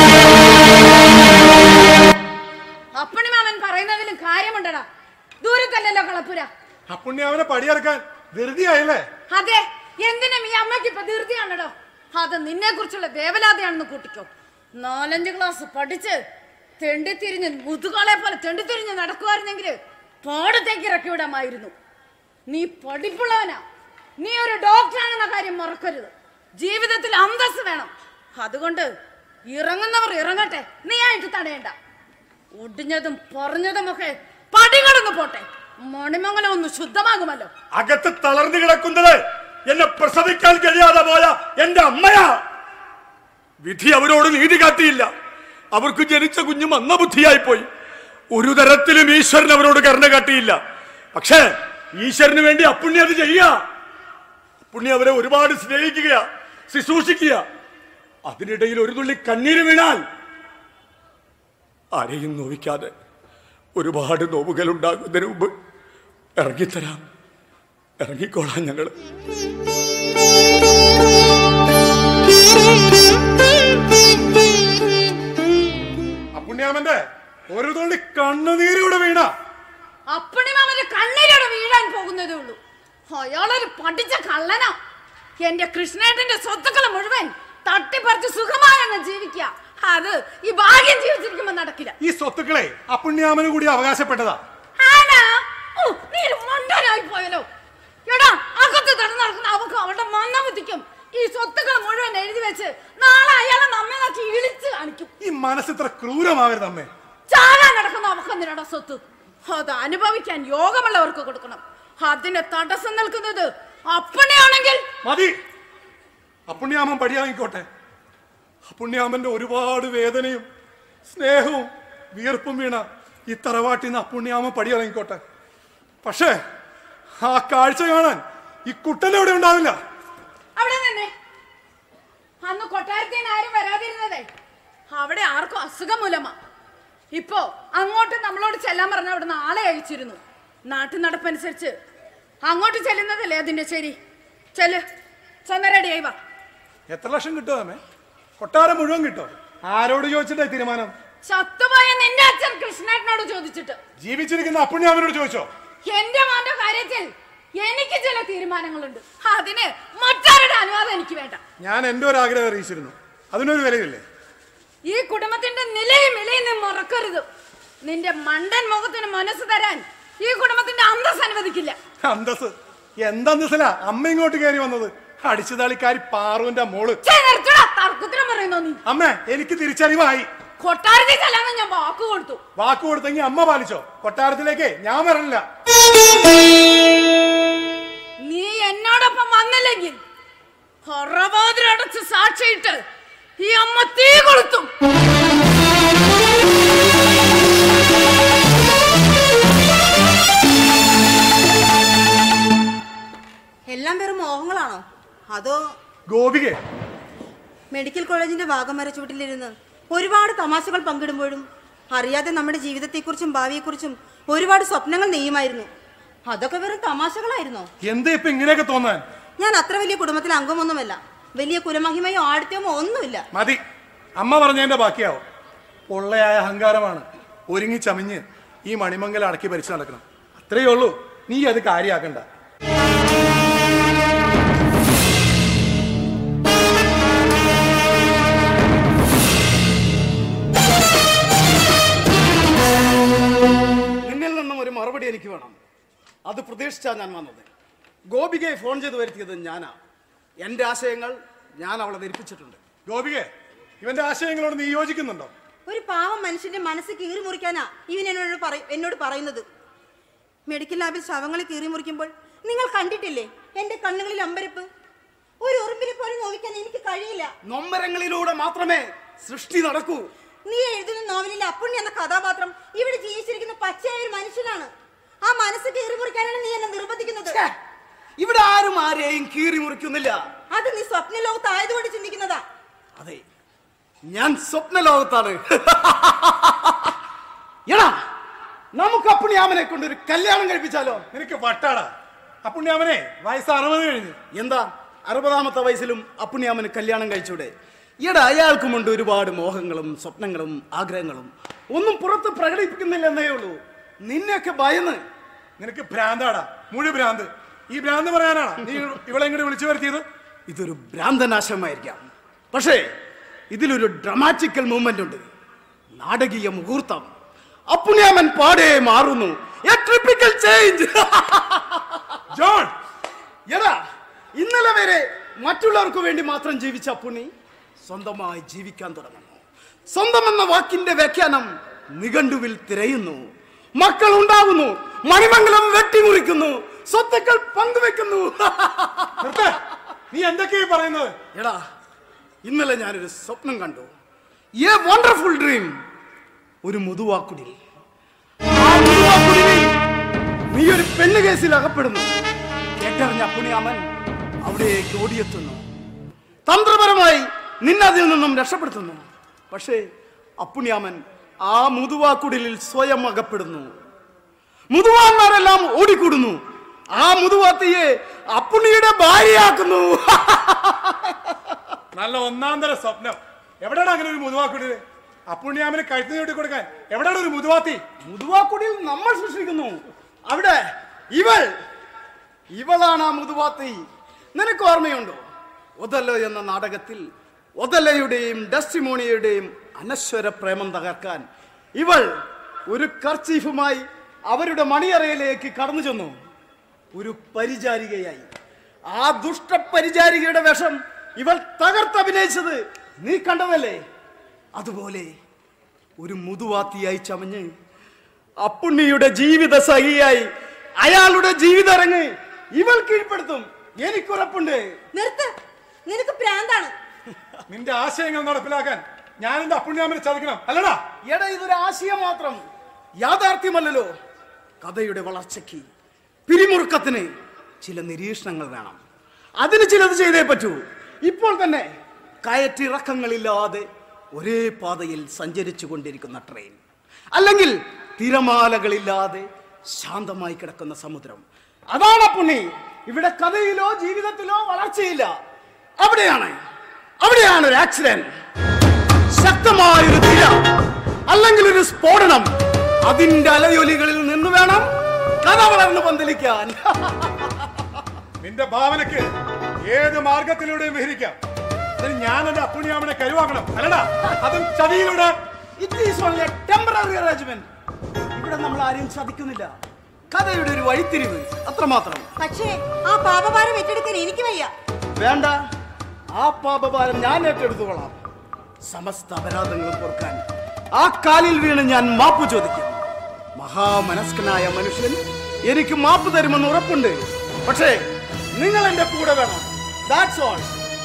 അപ്പണി മാമൻ പറയുന്നതിലും കാര്യമുണ്ടടാ ദൂരത്തല്ലല്ലോ കളപ്പുര അപ്പുണ്യാമനെ പടിയിറക്കാൻ ധൃതിയായല്ലേ അതെ എന്തിനും ഈ അമ്മയ്ക്ക് ഇപ്പൊ ധൃതിയാണല്ലോ അത് നിന്നെ കുറിച്ചുള്ള വേവലാതെയാണെന്ന് കൂട്ടിക്കോ നാലഞ്ച് ക്ലാസ് പഠിച്ച് തെണ്ടിത്തിരിഞ്ഞ് മുതുകാളെ പോലെ തെണ്ടിത്തിരിഞ്ഞ് നടക്കുമായിരുന്നെങ്കിൽ പാടത്തേക്ക് ഇറക്കി വിടാമായിരുന്നു നീ പഠിപ്പുള്ളവനാ നീ ഒരു ഡോക്ടറാണെന്ന കാര്യം മറക്കരുത് ജീവിതത്തിൽ അന്തസ് വേണം അതുകൊണ്ട് ഇറങ്ങുന്നവർ ഇറങ്ങട്ടെ നീ ആയിട്ട് തടയണ്ട ഒടിഞ്ഞതും പറഞ്ഞതുമൊക്കെ പടികളൊന്ന് പോട്ടെ മണിമംഗലം ഒന്ന് ശുദ്ധമാകുമല്ലോ അകത്ത് തളർന്നു കിടക്കുന്നത് എന്നെ പ്രസവിക്കാൻ കഴിയാതെ പോയ എന്റെ അമ്മയാ വിധി അവരോട് നീതി കാട്ടിയില്ല അവർക്ക് ജനിച്ച കുഞ്ഞു മന്ദബുദ്ധിയായി പോയി ഒരു തരത്തിലും ഈശ്വരൻ അവരോട് കരുണ കാട്ടിയില്ല പക്ഷേ ഈശ്വരന് വേണ്ടി അപ്പുണ്യ അത് ചെയ്യുക അപ്പുണ്യ അവരെ ഒരുപാട് സ്നേഹിക്കുക ശുശ്രൂഷിക്കുക അതിനിടയിൽ ഒരു തുള്ളി കണ്ണീര് വീണാൽ ആരെയും നോവിക്കാതെ ഒരുപാട് നോവുകൾ ഉണ്ടാകുന്നതിന് മുമ്പ് ഇറങ്ങിത്തരാം ഇറങ്ങിക്കോളാം ഞങ്ങൾ അപ്പുണ്യാമന്റെ ഒരു തുള്ളി കണ്ണുനീരിവിടെ വീണ അപ്പണിമാമന്റെ കണ്ണീരോടെ വീഴാൻ പോകുന്നതേ ഉള്ളൂ അയാളൊരു പഠിച്ച കള്ളനാ എന്റെ കൃഷ്ണേട്ടന്റെ സ്വത്തുക്കൾ മുഴുവൻ തട്ടിപ്പറിച്ച് സുഖമായി അങ്ങ് ജീവിക്കുക അത് ഈ ഭാഗ്യം ജീവിച്ചിരിക്കുമ്പോ നടക്കില്ല ഈ സ്വത്തുക്കളെ അപ്പുണ്യാമന് കൂടി അവകാശപ്പെട്ടതാ ആനാ? ഓ, നീ ഒരു മണ്ടനായി പോയല്ലോ എടാ അകത്ത് തുറന്നു നടക്കുന്ന അവക്ക് അവളുടെ മന്നബുദ്ധിക്കും ഈ സ്വത്തുക്കൾ മുഴുവൻ എഴുതി വെച്ച് നാളെ അയാളെ നമ്മെ നോക്കി ഇളിച്ച് കാണിക്കും ഈ മനസ്സിത്ര ക്രൂരമാവരുത് അമ്മേ ചാകാൻ നടക്കുന്ന അവക്കെന്തിനാടാ സ്വത്ത് അത് അനുഭവിക്കാൻ യോഗമുള്ളവർക്ക് കൊടുക്കണം അതിന് തടസ്സം നിൽക്കുന്നത് അപ്പനെയാണെങ്കിൽ മതി അപ്പുണ്യാമൻ പടിയാങ്ങിക്കോട്ടെ അപ്പുണ്യാമന്റെ ഒരുപാട് വേദനയും സ്നേഹവും വിയർപ്പും വീണ ഈ തറവാട്ടിന്ന് അപ്പുണ്യാമൻ പടിയിറങ്ങിക്കോട്ടെ പക്ഷേ ആ കാഴ്ച കാണാൻ ഈ കുട്ടനവിടെ ഉണ്ടാവില്ല അവിടെ നിന്നെ അന്ന് കൊട്ടാരത്തിൽ നിന്ന് ആരും വരാതിരുന്നതേ അവിടെ ആർക്കും അസുഖം മൂലമാ ഇപ്പോ അങ്ങോട്ട് നമ്മളോട് ചെല്ലാൻ പറഞ്ഞ അവിടെ നിന്ന് ആളെ അയച്ചിരുന്നു നാട്ടു നടപ്പനുസരിച്ച് അങ്ങോട്ട് ചെല്ലുന്നതല്ലേ അതിന്റെ ശരി ചെല്ല് ചെന്ന റെഡിയായി വാ എത്ര ലക്ഷം കിട്ടുമോ അമ്മേ കൊട്ടാരം മുഴുവൻ കിട്ടുമോ ആരോട് ചോദിച്ചിട്ടേ തീരുമാനം ചത്തുപോയ നിന്റെ അച്ഛൻ കൃഷ്ണേട്ടനോട് ചോദിച്ചിട്ട് ജീവിച്ചിരിക്കുന്ന അപ്പുണ്യാമനോട് ചോദിച്ചോ എന്റെ മോന്റെ കാര്യത്തിൽ എനിക്ക് ചില തീരുമാനങ്ങളുണ്ട് അതിന് മറ്റാരുടെ അനുവാദം എനിക്ക് വേണ്ട ഞാൻ എൻ്റെ ഒരു ആഗ്രഹം അറിയിച്ചിരുന്നു അതിനൊരു വിലയില്ലേ ഈ കുടുംബത്തിന്റെ നിലയും വിലയും നീ മറക്കരുത് നിന്റെ മണ്ടൻ മുഖത്തിന് മനസ്സ് തരാൻ ഈ കുടുംബത്തിന്റെ അന്തസ് അനുവദിക്കില്ല അന്തസ് എന്തന്തസില അമ്മ ഇങ്ങോട്ട് കയറി വന്നത് അടിച്ചുതാളിക്കാരി പാറുവിന്റെ മോള് ഛേ, നിർത്തടാ, തർക്കുത്തരം പറയുന്നോ നീ അമ്മ എനിക്ക് തിരിച്ചറിവായി കൊട്ടാരത്തിൽ ചെല്ലാന്ന് ഞാൻ വാക്ക് കൊടുത്തു വാക്ക് കൊടുത്തെങ്കിൽ അമ്മ പാലിച്ചോ കൊട്ടാരത്തിലേക്ക് ഞാൻ വരണില്ല നീ എന്നോടൊപ്പം വന്നില്ലെങ്കിൽ ഹൊറവാതിലടച്ച് സാക്ഷിയിട്ട് ഈ അമ്മ തീ കൊളുത്തും എല്ലാം വെറും മോഹങ്ങളാണോ അതോ ഗോപികെ മെഡിക്കൽ കോളേജിന്റെ വാഗമര ചുവട്ടിലിരുന്ന് ഒരുപാട് തമാശകൾ പങ്കിടുമ്പോഴും അറിയാതെ നമ്മുടെ ജീവിതത്തെക്കുറിച്ചും ഭാവിയെക്കുറിച്ചും ഒരുപാട് സ്വപ്നങ്ങൾ നെയ്യുമായിരുന്നു അതൊക്കെ വെറും തമാശകളായിരുന്നോ എന്താ ഇപ്പൊ ഇങ്ങനെയൊക്കെ തോന്നാൻ ഞാൻ അത്ര വലിയ കുടുംബത്തിലെ അംഗമൊന്നുമല്ല വലിയ കുലമഹിമയോ ആടിത്യമോ ഒന്നുമില്ല മതി അമ്മ പറഞ്ഞതിന്റെ ബാക്കിയാവും പൊള്ളയായ അഹങ്കാരമാണ് ഒരുങ്ങി ചമിഞ്ഞ് ഈ മണിമംഗലം അടക്കി ഭരിച്ചു നടക്കണം അത്രയേ ഉള്ളൂ നീ അത് കാര്യാക്കണ്ട നിന്നിൽ നിന്നും ഒരു മറുപടി എനിക്ക് വേണം അത് പ്രതീക്ഷിച്ചാ ഞാൻ വന്നത് ഗോപികയെ ഫോൺ ചെയ്ത് വരുത്തിയത് ഞാനാ എൻ്റെ ആശയങ്ങൾ ഞാൻ അവളെ ധരിപ്പിച്ചിട്ടുണ്ട് ഗോപികെ ഇവന്റെ ആശയങ്ങളോട് നീ യോജിക്കുന്നുണ്ടോ ഒരു പാവം മനുഷ്യന്റെ മനസ്സ് കീറി മുറിക്കാനാ ഇവൻ എന്നോട് പറ- എന്നോട് പറയുന്നത് മെഡിക്കൽ ലാബിൽ ശവങ്ങളെ കീറി മുറിക്കുമ്പോൾ നിങ്ങൾ കണ്ടിട്ടില്ലേ എന്റെ കണ്ണുകളിൽ അമ്പരപ്പ് ഒരു ഉറുമ്പിനെ പോലും നോവിക്കാൻ എനിക്ക് കഴിയില്ല നൊമ്പരങ്ങളിലൂടെ മാത്രമേ സൃഷ്ടി നടക്കൂ നീ എഴുതുന്ന നോവലിലെ അപ്പുണ്ണി എന്ന കഥാപാത്രം ഇവിടെ ജീവിച്ചിരിക്കുന്ന പച്ചയായ ഒരു മനുഷ്യനാണ് ആ മനസ്സ് കീറി മുറിക്കാനാണ് നീ എന്നെ നിർബന്ധിക്കുന്നത് ഇവിടെ ആരും ആരെയും കീറി മുറിക്കുന്നില്ല അത് നീ സ്വപ്ന ലോകത്തായതുകൊണ്ട് ചിന്തിക്കുന്നതാ അതെ ഞാൻ സ്വപ്ന ലോകത്താണ് എടാ നമുക്ക് അപ്പുണ്യാമനെ കൊണ്ട് ഒരു കല്യാണം കഴിപ്പിച്ചാലോ നിനക്ക് വട്ടാടാ അപ്പുണ്യാമനെ വയസ്സ് അറുപത് കഴിഞ്ഞു എന്താ അറുപതാമത്തെ വയസ്സിലും അപ്പുണ്യാമന് കല്യാണം കഴിച്ചൂടെ എടാ അയാൾക്കുമുണ്ട് ഒരുപാട് മോഹങ്ങളും സ്വപ്നങ്ങളും ആഗ്രഹങ്ങളും ഒന്നും പുറത്ത് പ്രകടിപ്പിക്കുന്നില്ലെന്നേ ഉള്ളൂ നിന്നെയൊക്കെ ഭയന്ന് നിനക്ക് ഭ്രാന്താടാ മുഴു ഭ്രാന്ത് ഈ ഭ്രാന്ത് പറയാനാണ് നീ ഇവളെ ഇങ്ങോട്ട് വിളിച്ചു വരുത്തിയത് ഇതൊരു ഭ്രാന്തനാശമായിരിക്കാം പക്ഷേ ഇതിലൊരു ഡ്രമാറ്റിക്കൽ മൂവ്മെന്റ് ഉണ്ട് നാടകീയ മുഹൂർത്തം അപ്പുണ്യാമൻ പാടെ മാറുന്നു A typical change. ജോൺ എടാ ഇന്നലെ വരെ മറ്റുള്ളവർക്ക് വേണ്ടി മാത്രം ജീവിച്ച അപ്പുണ്ണി സ്വന്തമായി ജീവിക്കാൻ തുടങ്ങുന്നു സ്വന്തം എന്ന വാക്കിന്റെ വ്യാഖ്യാനം നിഘണ്ടുവിൽ തിരയുന്നു മക്കൾ ഉണ്ടാകുന്നു മണിമംഗലം വെട്ടിമുറിക്കുന്നു സ്വത്തുക്കൾ പങ്കുവെക്കുന്നു നീ എന്തൊക്കെയാ പറയുന്നത് എടാ ഇന്നലെ ഞാനൊരു സ്വപ്നം കണ്ടു എ വണ്ടർഫുൾ ഡ്രീം ഒരു മുതുവാക്കുടിൽ ആ മുതുവാക്കുടിലിൽ നീ ഒരു പെണ്ണ് കേസിൽ അകപ്പെടുന്നു കേട്ടറിഞ്ഞ പുണിയാമൻ അവിടേക്ക് ഓടിയെത്തുന്നു തന്ത്രപരമായി നിന്നതിൽ നിന്നും രക്ഷപ്പെടുത്തുന്നു പക്ഷേ അപ്പുണ്യാമൻ ആ മുതുവാക്കുടിലിൽ സ്വയം അകപ്പെടുന്നു മുതുവാന്മാരെല്ലാം ഓടിക്കൂടുന്നു ആ മുതുവാത്തിയെ അപ്പുണ്ണിയുടെ ഭാര്യയാക്കുന്നു നല്ല ഒന്നാം തര സ്വപ്നം എവിടെയാണ് അങ്ങനെ ഒരു മുതുവാക്കുടി അപ്പുണ്ണിയാമിന് കഴുത്ത് നീട്ടി കൊടുക്കാൻ എവിടെയാണ് ഒരു മുതുവാത്തി മുതുവാക്കുടിയിൽ നമ്മൾ സൃഷ്ടിക്കുന്നു അവിടെ ഇവൾ ഇവളാണ് ആ മുതുവാത്തി നിനക്ക് ഓർമ്മയുണ്ടോ ഒതല്ലോ എന്ന നാടകത്തിൽ ഒതല്ലയുടെയും ഡസ്റ്റിമോണിയുടെയും അനശ്വര പ്രേമം തകർക്കാൻ ഇവൾ ഒരു കർച്ചീഫുമായി അവരുടെ മണിയറയിലേക്ക് കടന്നു ചെന്നു ഒരു പരിചാരികയായി ആ ദുഷ്ട പരിചാരികയുടെ വേഷം ഇവൾ തകർത്തഭിനയിച്ചത് നീ കണ്ടതല്ലേ അതുപോലെ ഒരു മുതുവാത്തിയായി ചമഞ്ഞ് അപ്പുണ്ണിയുടെ ജീവിത സഹിയായി അയാളുടെ ജീവിതരങ്ങ് ഇവൾ കീഴ്പ്പെടുത്തും എനിക്കുറപ്പുണ്ട് നിർത്ത് നിനക്ക് പ്രാന്താണ് നിന്റെ ആശയങ്ങൾ നടപ്പിലാക്കാൻ ഞാൻ എന്റെ അപ്പുണ്ണിയാമിനെ ചതിക്കണം അല്ലടാ എടാ ഇതൊരു ആശയം മാത്രം യാഥാർത്ഥ്യമല്ലല്ലോ കഥയുടെ വളർച്ചയ്ക്ക് പിരിമുറുക്കത്തിന് ചില നിരീക്ഷണങ്ങൾ വേണം അതിന് ചിലത് ചെയ്തേ പറ്റൂ ഇപ്പോൾ തന്നെ കയറ്റിറക്കങ്ങളില്ലാതെ ഒരേ പാതയിൽ സഞ്ചരിച്ചു കൊണ്ടിരിക്കുന്ന ട്രെയിൻ അല്ലെങ്കിൽ തിരമാലകളില്ലാതെ ശാന്തമായി കിടക്കുന്ന സമുദ്രം അതാണ് പുണ്ണി ഇവിടെ കഥയിലോ ജീവിതത്തിലോ വളർച്ചയില്ല അവിടെയാണ് അവിടെയാണ് ഒരു ആക്സിഡന്റ് ശക്തമായൊരു തിര അല്ലെങ്കിൽ ഒരു സ്ഫോടനം അതിന്റെ അലയൊലികളിൽ നിന്ന് വേണം കഥ വളർന്നു പന്തലിക്കാൻ നിന്റെ ഭാവനക്ക് ഏത് മാർഗത്തിലൂടെയും വിഹരിക്കാം അതിന് ഞാൻ എന്റെ അപ്പുണ്ണിയാമിനെ കരുവാക്കണം അല്ലടാ അതും ചതിയിലൂടെ it is only a temporary arrangement ഇവിടെ നമ്മൾ ആരെയും ചതിക്കുന്നില്ല കഥയുടെ ഒരു വഴിത്തിരിവ് അത്രമാത്രം പക്ഷേ ആ പാപഭാരം ഏറ്റെടുക്കാൻ എനിക്ക് വയ്യ വേണ്ട ആ പാപഭാരം ഞാൻ ഏറ്റെടുത്തുകൊള്ളാം സമസ്ത അപരാധങ്ങളും പൊറുക്കാൻ ആ കാലിൽ വീണ് ഞാൻ മാപ്പ് ചോദിക്കും മഹാമനസ്കനായ മനുഷ്യൻ എനിക്ക് മാപ്പ് തരുമെന്ന് ഉറപ്പുണ്ട് പക്ഷേ നിങ്ങൾ എന്റെ കൂടെ വേണം ദാറ്റ്സ് ഓൾ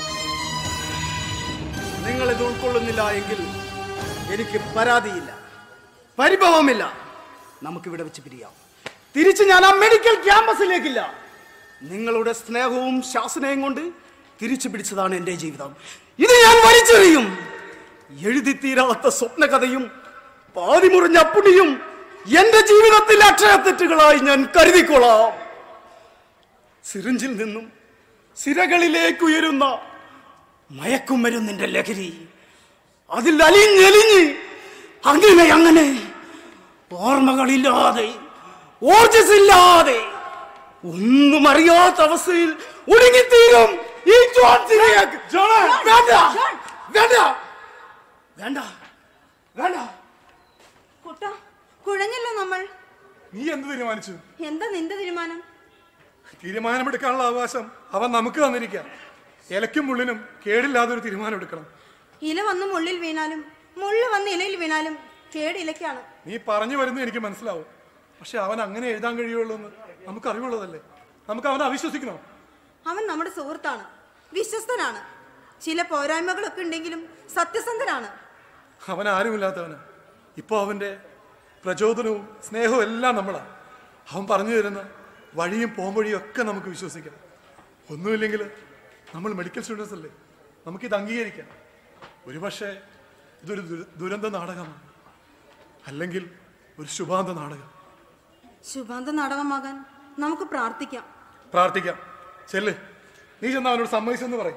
നിങ്ങൾ ഇത് ഉൾക്കൊള്ളുന്നില്ല എങ്കിൽ എനിക്ക് പരാതിയില്ല പരിഭവമില്ല നമുക്കിവിടെ വെച്ച് പിരിയാം തിരിച്ച് ഞാൻ ആ മെഡിക്കൽ ക്യാമ്പസിലേക്കില്ല നിങ്ങളുടെ സ്നേഹവും ശാസനയും കൊണ്ട് തിരിച്ചു പിടിച്ചതാണ് എൻ്റെ ജീവിതം ഇത് ഞാൻ വലിച്ചെറിയും എഴുതി തീരാത്ത സ്വപ്നകഥയും പാതിമുറിഞ്ഞ അപ്പുണിയും എന്റെ ജീവിതത്തിൽ അക്ഷരത്തെറ്റുകളായി ഞാൻ കരുതിക്കൊള്ളാം സിറിഞ്ചിൽ നിന്നും സിരകളിലേക്ക് ഉയരുന്ന മയക്കുമരുന്നിന്റെ ലഹരി അതിൽ അലിഞ്ഞെലിഞ്ഞ് അങ്ങനെ അങ്ങനെ ഓർമ്മകളില്ലാതെ ഓർജസില്ലാതെ ഒന്നും അറിയാത്ത അവസ്ഥയിൽ ഒടുങ്ങിത്തീരും ഈ ജോൺ സിറിയക്ക്. വേണ്ട വേണ്ട വേണ്ട വേണ്ട കുട്ട കുഴഞ്ഞല്ലോ നമ്മൾ നീ എന്ത് തീരുമാനിച്ചു എന്താ നിന്റെ തീരുമാനം തീരുമാനമെടുക്കാനുള്ള അവകാശം അവൻ നമുക്ക് തന്നിരിക്കാം ഇലയ്ക്കും മുള്ളിനും കേടില്ലാതെ ഒരു തീരുമാനം എടുക്കണം ഇല വന്ന് മുള്ളിൽ വീണാലും മുള്ള് വന്ന് ഇലയിൽ വീണാലും കേടിലക്കാണ് നീ പറഞ്ഞു വരുന്നത് എനിക്ക് മനസ്സിലാവും പക്ഷെ അവൻ അങ്ങനെ എഴുതാൻ കഴിയുള്ളൂ എന്ന് നമുക്ക് അറിവുള്ളതല്ലേ നമുക്ക് അവനെ അവിശ്വസിക്കണോ അവൻ നമ്മുടെ സുഹൃത്താണ് വിശ്വസ്തനാണ് ചില പോരായ്മകളൊക്കെ ഉണ്ടെങ്കിലും സത്യസന്ധനാണ് അവൻ ആരുമില്ലാത്തവന് ഇപ്പോൾ അവൻ്റെ പ്രചോദനവും സ്നേഹവും എല്ലാം നമ്മളാ അവൻ പറഞ്ഞു തരുന്ന വഴിയും പോംവഴിയും ഒക്കെ നമുക്ക് വിശ്വസിക്കാം ഒന്നുമില്ലെങ്കിൽ നമ്മൾ മെഡിക്കൽ സ്റ്റുഡൻസ് അല്ലേ നമുക്കിത് അംഗീകരിക്കാം ഒരുപക്ഷെ ഇതൊരു ദുര- ദുരന്ത നാടകമാണ് അല്ലെങ്കിൽ ഒരു ശുഭാന്ത നാടകം ശുഭാന്ത നാടകമാകാൻ നമുക്ക് പ്രാർത്ഥിക്കാം പ്രാർത്ഥിക്കാം ചെല്ല് നീ ചെന്ന് അവനോട് സമ്മതിച്ചെന്ന് പറയും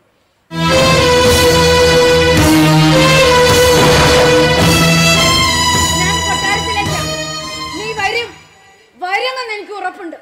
ഞാൻ കൊട്ടാരത്തിലേക്കാ നീ വരും വരുമെന്ന് എനിക്ക് ഉറപ്പുണ്ട്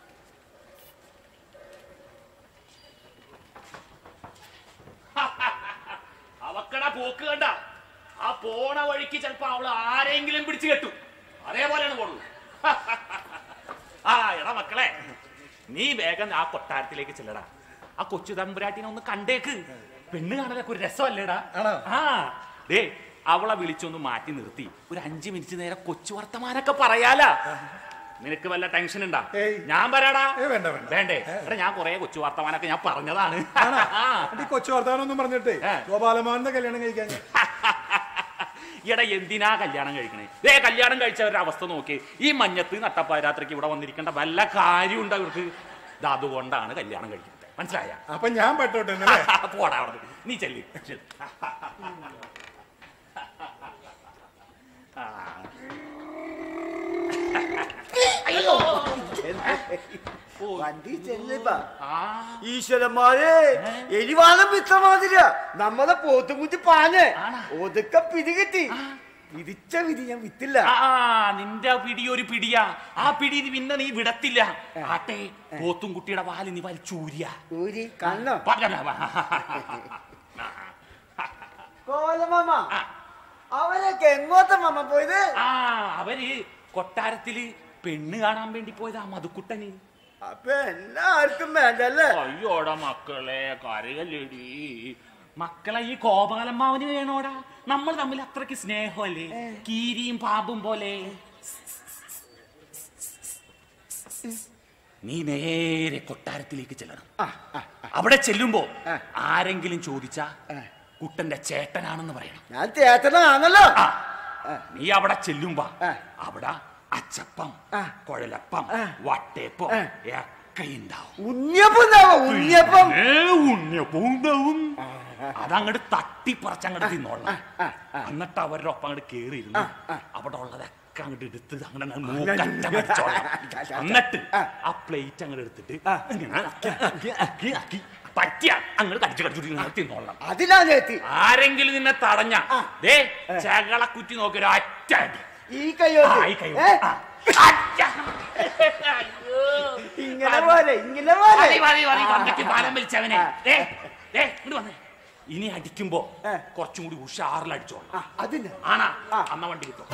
അവക്കട പോക്ക് കണ്ട ആ പോണ വഴിക്ക് ചിലപ്പോ അവള് ആരെങ്കിലും പിടിച്ചു കെട്ടു അതേപോലെയാണ് പോണു ആ എടാ മക്കളെ നീ വേഗം ആ കൊട്ടാരത്തിലേക്ക് ചെല്ലടാ ആ കൊച്ചു തമ്പുരാട്ടിനെ ഒന്ന് കണ്ടേക്ക് പെണ്ണ് കാണലൊക്കെ ഒരു രസമല്ലേടാ ആ ദേ അവളെ വിളിച്ചൊന്ന് മാറ്റി നിർത്തി ഒരു അഞ്ചു മിനിറ്റ് നേരം കൊച്ചു വർത്തമാനൊക്കെ പറയാലാ നിനക്ക് വല്ല ടെൻഷൻ ഉണ്ടാ ഞാൻ പറയാടാ വേണ്ടേ എടാ ഞാൻ കൊറേ കൊച്ചു വർത്തമാനൊക്കെ ഞാൻ പറഞ്ഞതാണ് ആ. ഈ കൊച്ചു വർത്താനൊന്നും പറഞ്ഞിട്ടേ ഗോപാലമാന്റെ കല്യാണം കഴിക്കാൻ എടാ എന്തിനാ കല്യാണം കഴിക്കണേ ദേ കല്യാണം കഴിച്ചവരുടെ അവസ്ഥ നോക്കി ഈ മഞ്ഞത്ത് നട്ടപ്പാരാത്രിക്ക് ഇവിടെ വന്നിരിക്കേണ്ട വല്ല കാര്യമുണ്ട് അവർക്ക് ഇത് അതുകൊണ്ടാണ് കല്യാണം കഴിക്കുന്നത് മനസ്സിലായ അപ്പൊ ഞാൻ പെട്ടോട്ടെ പോടാ അവിടെ നീ ചെല്ലി ചെല്ല്. ആ. വണ്ടി ചെല്ലിപ്പാ ഈശ്വരന്മാരെ എരിവാദം വിത്ത മാതിരിയാ നമ്മളെ പോത്തുകുറ്റി പാഞ്ഞ് ഒതുക്ക പിടി കിട്ടി പിടിച്ച വിധി ഞാൻ വിത്തില്ല ആ നിന്റെ ആ പിടി ഒരു പിടിയാ ആ പിടി നീ പിന്നെ നീ വിടത്തില്ല ആട്ടെ പോത്തും കുട്ടിയുടെ വാല് നീ വലിച്ചൂരിയ ഊരി കണ്ണോ പറഞ്ഞ കോലമാമ അവരൊക്കെ എങ്ങോട്ടാ മാമ പോയത് ആ അവര് കൊട്ടാരത്തില് പെണ്ണ് കാണാൻ വേണ്ടി പോയതാ മധുക്കുട്ടന് അപ്പൊ എല്ലാവർക്കും വേണ്ടല്ലേ അയ്യോടാ മക്കളെ കരയല്ലേടി മക്കളെ ഈ കോപാലമ്മാവന് വേണോടാ നമ്മൾ തമ്മിൽ അത്രയ്ക്ക് സ്നേഹമല്ലേ കീരിയും പാമ്പും പോലെ നീ നേരെ കൊട്ടാരത്തിലേക്ക് ചെല്ലണം അവിടെ ചെല്ലുമ്പോ ആരെങ്കിലും ചോദിച്ചാ കുട്ടന്റെ ചേട്ടനാണെന്ന് പറയണം ഞാൻ ചേട്ടനാണല്ലോ നീ അവിടെ ചെല്ലുമ്പോ അവിടെ അച്ചപ്പം കുഴലപ്പം വട്ടയപ്പം ഒക്കെ ഉണ്ടാവും ഉണ്ണിയപ്പം ഉണ്ടാവോ ഉണ്ണിയപ്പം ഏ, ഉണ്ണിയപ്പം ഉണ്ടാവും അതങ്ങോട്ട് തട്ടിപ്പറച്ചങ്ങോട്ട് തിന്നോളാം എന്നിട്ട് അവരുടെ ഒപ്പം അങ്ങോട്ട് കേറിയിരുന്നു അവിടെ ഉള്ളതൊക്കെ അങ്ങോട്ട് എടുത്ത് അങ്ങനെ മൂക്കറ്റം അടിച്ചോളാം എന്നിട്ട് ആ പ്ലേറ്റ് അങ്ങോട്ട് എടുത്തിട്ട് ഇങ്ങനെ ആക്കി, ആക്കി, ആക്കി, ആക്കി, പറ്റിയ അങ്ങോട്ട് കടിച്ചു കടിച്ചു ഇങ്ങനെ തിന്നോളാം അതിലാ ചേച്ചി ആരെങ്കിലും നിന്നെ തടഞ്ഞ ദേ ചകളക്കുറ്റി നോക്കി ഒരു അറ്റ അടി ഈ കയ്യോ ആ, ഈ കൈ ഏ? ആ. ഇങ്ങനെ പോലെ ഇങ്ങനെ പോലെ മതി, മതി, മതി, വന്നിട്ട് പാലം വലിച്ചവനെ ദേ, ദേ, ഇങ്ങട് വന്നേ ഇനി അടിക്കുമ്പോ കുറച്ചും കൂടി ഉഷാറിൽ അടിച്ചോളാം അതിന് ആണാ അന്ന വണ്ടി കിട്ടും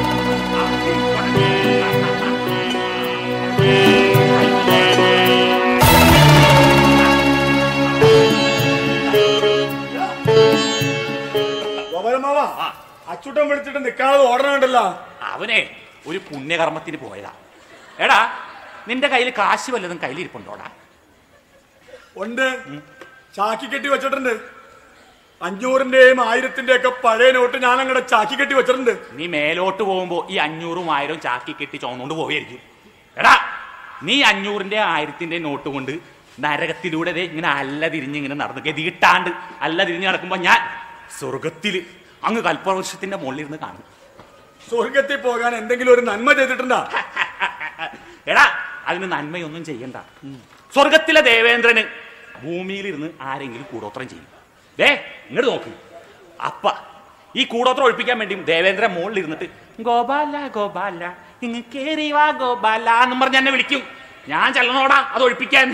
ഗോപാലമാവ അച്ചുട്ടൻ വിളിച്ചിട്ട് നിക്കാതെ ഓടണുണ്ടല്ലോ അവനെ ഒരു പുണ്യകർമ്മത്തിന് പോയതാ എടാ നിന്റെ കയ്യിൽ കാശ് വല്ലതും കയ്യിലിരിപ്പുണ്ടോടാ ഉണ്ട് ചാക്കി കെട്ടി വെച്ചിട്ടുണ്ട് അഞ്ഞൂറിന്റെയും ആയിരത്തിന്റെ ഒക്കെ പഴയ നോട്ട് ഞാൻ അങ്ങടെ ചാക്കി കെട്ടി വെച്ചിട്ടുണ്ട് നീ മേലോട്ട് പോകുമ്പോ ഈ അഞ്ഞൂറും ആയിരവും ചാക്കി കെട്ടി ചുമന്നുകൊണ്ട് പോവുകയായിരിക്കും എടാ നീ അഞ്ഞൂറിന്റെ ആയിരത്തിന്റെ നോട്ട് കൊണ്ട് നരകത്തിലൂടെ ദേ ഇങ്ങനെ അല്ല തിരിഞ്ഞ് ഇങ്ങനെ നടന്നു ഗതികിട്ടാണ്ട് അല്ല തിരിഞ്ഞ് നടക്കുമ്പോ ഞാൻ സ്വർഗത്തില് അങ്ങ് കൽപ്പവൃക്ഷത്തിന്റെ മുകളിൽ ഇരുന്ന് കാണും സ്വർഗത്തിൽ പോകാൻ എന്തെങ്കിലും ഒരു നന്മ ചെയ്തിട്ടുണ്ടാ എടാ അതിന് നന്മയൊന്നും ചെയ്യണ്ട സ്വർഗത്തിലെ ദേവേന്ദ്രന് ഭൂമിയിലിരുന്ന് ആരെങ്കിലും കൂടോത്രം ചെയ്യും ദേ ഇങ്ങോട്ട് നോക്ക് അപ്പ ഈ കൂടോത്രം ഒഴിപ്പിക്കാൻ വേണ്ടി ദേവേന്ദ്രൻ മുകളിൽ ഇരുന്നിട്ട് ഗോപാല ഗോപാല ഇങ്ങ് കേറി വാ ഗോപാല എന്നും പറഞ്ഞ് എന്നെ വിളിക്കും ഞാൻ ചെല്ലണോടാ അത് ഒഴിപ്പിക്കാൻ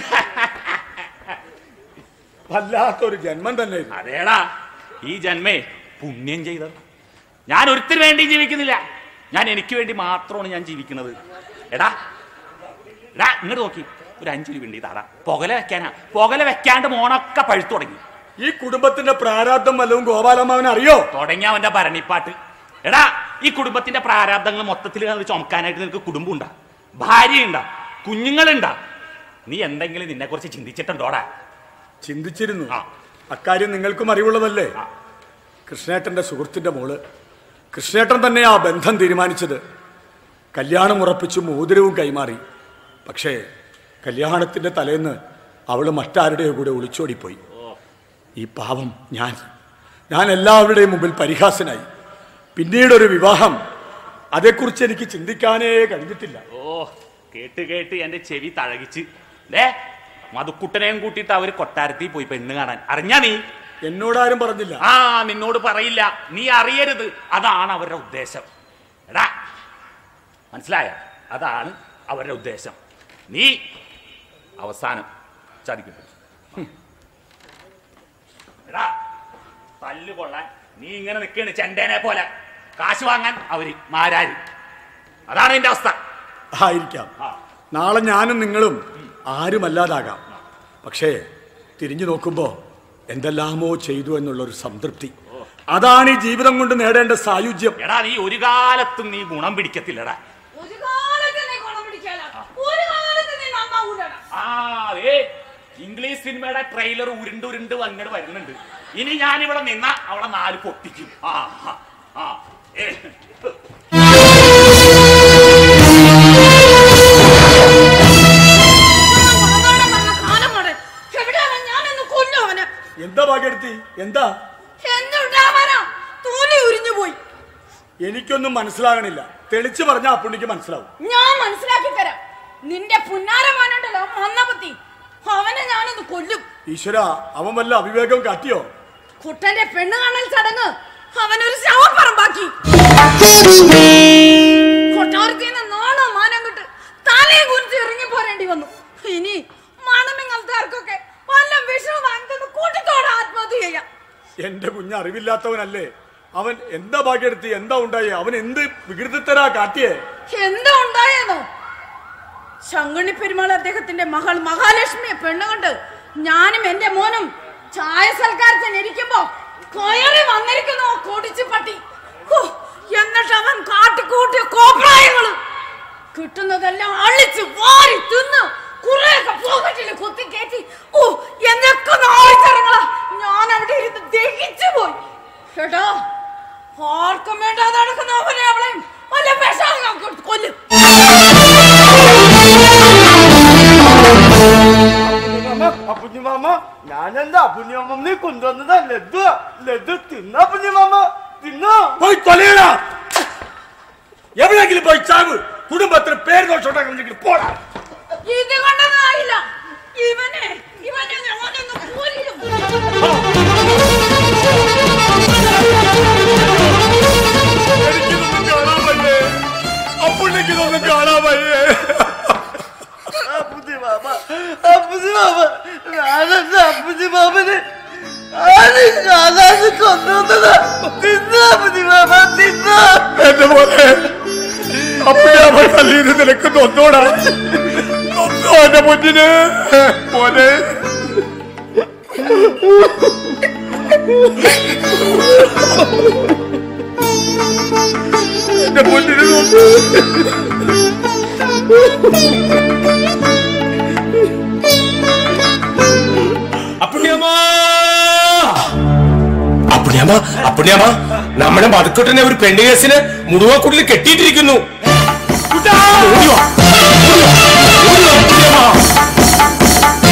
വല്ലാത്തൊരു ജന്മം തന്നെ ഇത്. അതേടാ ഈ ജന്മേ പുണ്യം ചെയ്തത് ഞാൻ ഒരുത്തിന് വേണ്ടി ജീവിക്കുന്നില്ല ഞാൻ എനിക്ക് വേണ്ടി മാത്രമാണ് ഞാൻ ജീവിക്കുന്നത് എടാ എടാ ഇങ്ങോട്ട് നോക്കി ഒരു അഞ്ചു രൂപ ഉണ്ട് താടാ പുകല വെക്കാനാ പുകല വെക്കാണ്ട് മോണൊക്കെ പഴുത്തു തുടങ്ങി ഈ കുടുംബത്തിന്റെ പ്രാരാബ്ദം വല്ലതും ഗോപാലമ്മാവൻ അറിയോ തുടങ്ങി അവന്റെ ഭരണിപ്പാട്ട് എടാ ഈ കുടുംബത്തിന്റെ പ്രാരാബ്ദങ്ങൾ മൊത്തത്തിൽ അത് ചുമക്കാനായിട്ട് നിനക്ക് കുടുംബം ഉണ്ടാ ഭാര്യയുണ്ടാ കുഞ്ഞുങ്ങളുണ്ടാ നീ എന്തെങ്കിലും നിന്നെ കുറിച്ച് ചിന്തിച്ചിട്ടുണ്ടോടാ ചിന്തിച്ചിരുന്നു അക്കാര്യം നിങ്ങൾക്കും അറിവുള്ളതല്ലേ കൃഷ്ണേട്ടന്റെ സുഹൃത്തിന്റെ മോള് കൃഷ്ണേട്ടൻ തന്നെ ആ ബന്ധം തീരുമാനിച്ചത് കല്യാണം ഉറപ്പിച്ചു മോതിരവും കൈമാറി പക്ഷേ കല്യാണത്തിന്റെ തലേന്ന് അവള് മറ്റാരുടെയോ കൂടെ ഒളിച്ചോടിപ്പോയി ഈ പാവം ഞാൻ ഞാൻ എല്ലാവരുടെയും മുമ്പിൽ പരിഹാസനായി പിന്നീടൊരു വിവാഹം അതേക്കുറിച്ച് എനിക്ക് ചിന്തിക്കാനേ കഴിഞ്ഞിട്ടില്ല ഓ കേട്ട് കേട്ട് എന്റെ ചെവി തഴകിച്ച് ദേ മധുക്കുട്ടനെയും കൂട്ടിയിട്ട് അവര് കൊട്ടാരത്തിൽ പോയി പെണ്ണ് കാണാൻ അറിഞ്ഞാ നീ എന്നോടാരും പറഞ്ഞില്ല ആ നിന്നോട് പറയില്ല നീ അറിയരുത് അതാണ് അവരുടെ ഉദ്ദേശം എടാ മനസ്സിലായ അതാണ് അവരുടെ ഉദ്ദേശം നീ അവസാനം ചതിക്കപ്പെട്ടു ഹും. എടാ തല്ല് കൊള്ളാൻ നീ ഇങ്ങനെ നിൽക്കണ് ചെണ്ടേനെ പോലെ കാശ് വാങ്ങാൻ അവര് മാരാര് അതാണ് എന്റെ അവസ്ഥ ആയിരിക്കാം നാളെ ഞാനും നിങ്ങളും ആരുമല്ലാതാകാം പക്ഷേ തിരിഞ്ഞു നോക്കുമ്പോ എന്തെല്ലാമോ ചെയ്തു എന്നുള്ളൊരു സംതൃപ്തി അതാണ് ഈ ജീവിതം കൊണ്ട് നേടേണ്ട സായുജ്യം എടാ നീ ഒരു കാലത്തും നീ ഗുണം പിടിക്കത്തില്ലടാ ഒരു കാലത്ത് നീ ഗുണം പിടിക്കാല ഒരു കാലത്ത് നീ നന്നാവൂലടാ ആ അതെ ഇംഗ്ലീഷ് സിനിമയുടെ ട്രെയിലർ ഉരുണ്ട് ഉരുണ്ട് അങ്ങോട്ട് വരുന്നുണ്ട് ഇനി ഞാൻ ഇവിടെ നിന്ന അവിടെ നാല് പൊട്ടിക്കും ആ ആ, ആ ഏ. കാലം കൊണ്ട് എവിടെയാണ് ഞാനൊന്ന് കൊല്ലും അവന് എന്താ ഭാഗ്യടുത്തി എന്താ എന്തുണ്ടാവാനാ തൂലി ഉരിഞ്ഞു പോയി എനിക്കൊന്നും മനസ്സിലാകണില്ല തെളിച്ചു പറഞ്ഞ അപ്പുണ്ണിക്ക് മനസ്സിലാവും ഞാൻ മനസ്സിലാക്കി തരാം നിന്റെ പുന്നാരമാനുണ്ടല്ലോ മന്നപത്തി അവനെ ഞാനൊന്ന് കൊല്ലും ഈശ്വര അവൻ വല്ല അവിവേകം കാട്ടിയോ കുട്ടന്റെ പെണ്ണ് കാണൽ ചടങ്ങ് അവനൊരു ശവപ്പറമ്പാക്കി കൊട്ടാരത്തിൽ നിന്ന് നാണോ മാനം കിട്ട് തലയെ കുറിച്ച് ഇറങ്ങി പോരേണ്ടി വന്നു ഇനി മണമിങ്ങൾക്കാർക്കൊക്കെ വല്ല വിഷം വാങ്ങിക്കുന്ന കൂട്ടിത്തോടെ ആത്മഹത്യ ചെയ്യാം എന്റെ കുഞ്ഞ് അറിവില്ലാത്തവനല്ലേ അവൻ എന്താ ഭാഗ്യടുത്തി എന്താ ഉണ്ടായി അവൻ എന്ത് വികൃതത്തരാ കാട്ടിയേ എന്താ ഉണ്ടായെന്നോ ശങ്കുണി പെരുമാൾ അദ്ദേഹത്തിന്റെ മകൾ മഹാലക്ഷ്മിയെ പെണ്ണുകൊണ്ട് ഞാനും എന്റെ മോനും ചായ സൽക്കാരത്തിന് ഇരിക്കുമ്പോ കയറി വന്നിരിക്കുന്നു ആ കൊടിച്ചു പട്ടി ഹോ, എന്നിട്ട് അവൻ കാട്ടിക്കൂട്ടിയ കോപ്രായങ്ങള് കിട്ടുന്നതെല്ലാം അള്ളിച്ച് വാരി തിന്ന് കുറെയൊക്കെ പോക്കറ്റിൽ കുത്തി കയറ്റി ഓ എന്നൊക്കെ നാളിച്ചറങ്ങളാ ഞാൻ അവിടെ ഇരുന്ന് ദഹിച്ചു പോയി കേട്ടോ ആർക്കും വേണ്ടാതെ നടക്കുന്ന അവനെ അവളെയും വല്ല വിഷം കൊല്ലും അപ്പുഞ്ഞി മാമ ഞാനെന്താ അപ്പുഞ്ഞി മാമ നീ കൊണ്ടുവന്നതാ ലഡു ലഡു തിന്ന അപ്പുഞ്ഞി മാമ തിന്നോ പോയി കൊലയടാ എവിടെയെങ്കിലും പോയി ചാവ് കുടുംബത്തിന് പേര് ദോഷം പോടാ ഇത് കൊണ്ടൊന്നും ആയില്ല ഇവനെ ഇവനെ ഞാനൊന്ന് കൊല്ലും അപ്പുണ്ണിക്ക് ഇതൊന്നും കാണാൻ വയ്യേ അപ്പുഞ്ഞി മാമ അപ്പുഞ്ഞി മാമ ഞാനെന്താ അപ്പുഞ്ഞി മാമന് ആര് ഞാനാണ് കൊണ്ടുവന്നതാ തിന്ന അപ്പുഞ്ഞി മാമ തിന്ന എന്റെ പോലെ അപ്പുണ്ണി അവൻ തല്ലിയിരുന്ന് നിനക്ക് നൊന്നോടാ നൊന്നോ എന്റെ മുന്നിന് പോലെ എന്റെ മുന്നിന് നൊന്നു അപ്പുണ്ണിയമ്മ അപ്പുണ്ണിയമ്മ അപ്പുണ്ണിയമ്മ നമ്മുടെ മധുക്കുട്ടനെ ഒരു പെണ്ണ് കേസിന് മുഴുവക്കൂട്ടിൽ കെട്ടിയിട്ടിരിക്കുന്നു ഓടി വാ. ഓടി വാ. ഓടി വാ, അപ്പുണ്ണിയമ്മ.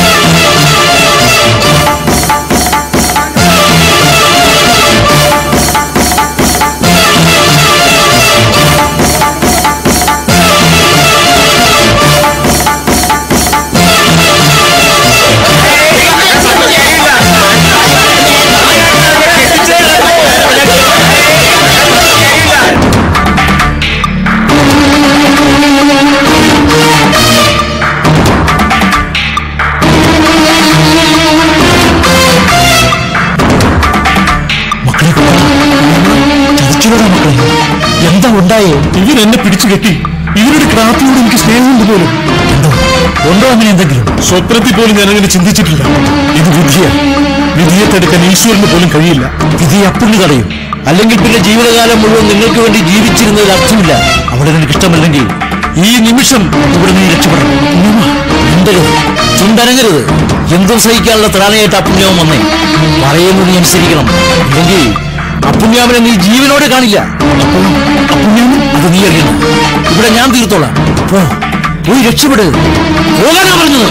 ചതിച്ചുകൂടാ മക്കളെ എന്താ ഉണ്ടായേ ഇവൻ എന്നെ പിടിച്ചു കെട്ടി ഇവരുടെ ക്രാഫ്റ്റിയോട് എനിക്ക് സ്നേഹമുണ്ട് പോലും ഉണ്ടോ ഉണ്ടോ അങ്ങനെ എന്തെങ്കിലും സ്വപ്നത്തിൽ പോലും ഞാൻ അങ്ങനെ ചിന്തിച്ചിട്ടില്ല ഇത് വിധിയ വിധിയെ തടുക്കാൻ ഈശ്വരന് പോലും കഴിയില്ല വിധി അപ്പുണ്ണി തടയും അല്ലെങ്കിൽ പിന്നെ ജീവിതകാലം മുഴുവൻ നിങ്ങൾക്ക് വേണ്ടി ജീവിച്ചിരുന്നതിൽ അർത്ഥമില്ല അവിടെ നിനക്ക് ഇഷ്ടമല്ലെങ്കിൽ ഈ നിമിഷം ഇവിടെ നീ രക്ഷപ്പെടണം ഉമ്മ, മിണ്ടരുത് ചുണ്ടനങ്ങരുത് എന്തും സഹിക്കാനുള്ള ത്രാണയായിട്ട് അപ്പുണ്യാവൻ വന്നേ പറയുന്നത് നീ അനുസരിക്കണം ഇല്ലെങ്കിൽ അപ്പുണ്യാമനെ നീ ജീവനോടെ കാണില്ല അപ്പോൾ അപ്പുണ്യാമൻ അത് നീ അറിയണം ഇവിടെ ഞാൻ തീർത്തോളാം പോ പോയി രക്ഷപ്പെട് പോകാനാ പറഞ്ഞത്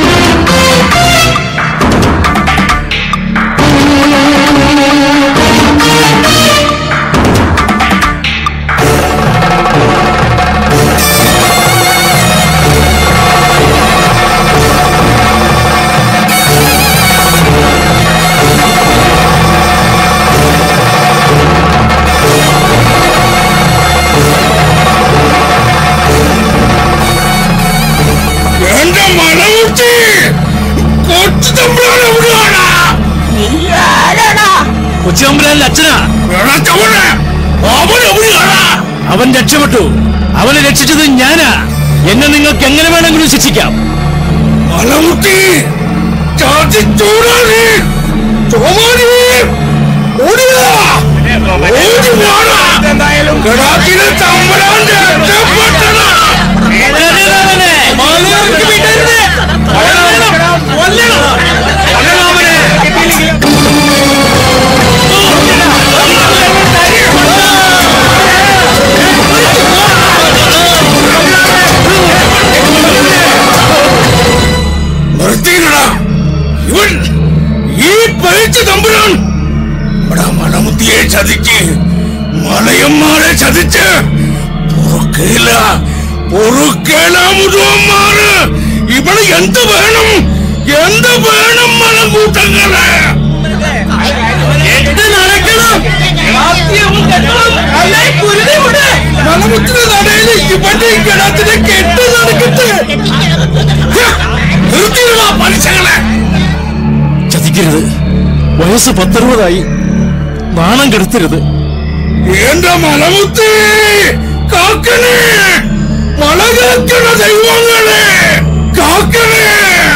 എന്റെ മണമുട്ടി കൊച്ചു തമ്പ്രാൻ എവിടെയാടാ നീ ആരാടാ കൊച്ചിയമ്പലല്ല അച്ഛനാ വിളച്ചവനെ അവൻ എവിടെയാടാ അവൻ രക്ഷപ്പെട്ടു അവനെ രക്ഷിച്ചത് ഞാനാ എന്നെ നിങ്ങൾക്ക് എങ്ങനെ വേണമെങ്കിലും ശിക്ഷിക്കാം മണമുട്ടി ചതിച്ചൂടാ നീ ചോമാരി ഓടിയാ ഓടി വാടാ കിടാക്കിന് തമ്പുരാന്റെ രക്ഷപ്പെട്ടടാ മലയാളിക്ക് വിടരുത് കൊല്ലണം കൊല്ലണം അവനെ നിർത്തിയില്ലടാ ഇവൻ ഈ പഴിച്ച തമ്പുരാൻ ഇവിടെ മലമുത്തിയെ ചതിച്ച് മലയന്മാരെ ചതിച്ച് പൊറുക്കില്ല പൊറുക്കേല മുഴുവന്മാര് ഇവിടെ എന്ത് വേണം എന്ത് വേണം മലകൂട്ടങ്ങളെ എന്ത് നടക്കണം മലമുത്തിന്റെ നടയിൽ ഇവന്റെ ഈ കിണറ്റിനെ കെട്ട് നടക്കട്ടെ നിർത്തിയില്ല മനുഷ്യങ്ങളെ ചതിക്കരുത് വയസ്സ് പത്തറുപതായി നാണം കെടുത്തരുത് എന്റെ മലമുത്തി കാക്കണേ മല കാക്കണ ദൈവങ്ങളെ കാക്കണേ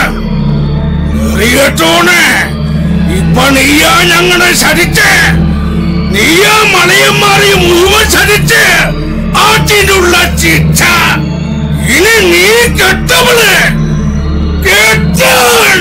കേട്ടോണേ ഇപ്പൊ നീയാ ഞങ്ങളെ ശരിച്ച് നീയാ മലയന്മാരെ മുഴുവൻ ശരിച്ച് ആറ്റിനുള്ള ശിക്ഷ ഇനി നീ കെട്ടവള് കെട്ടാൻ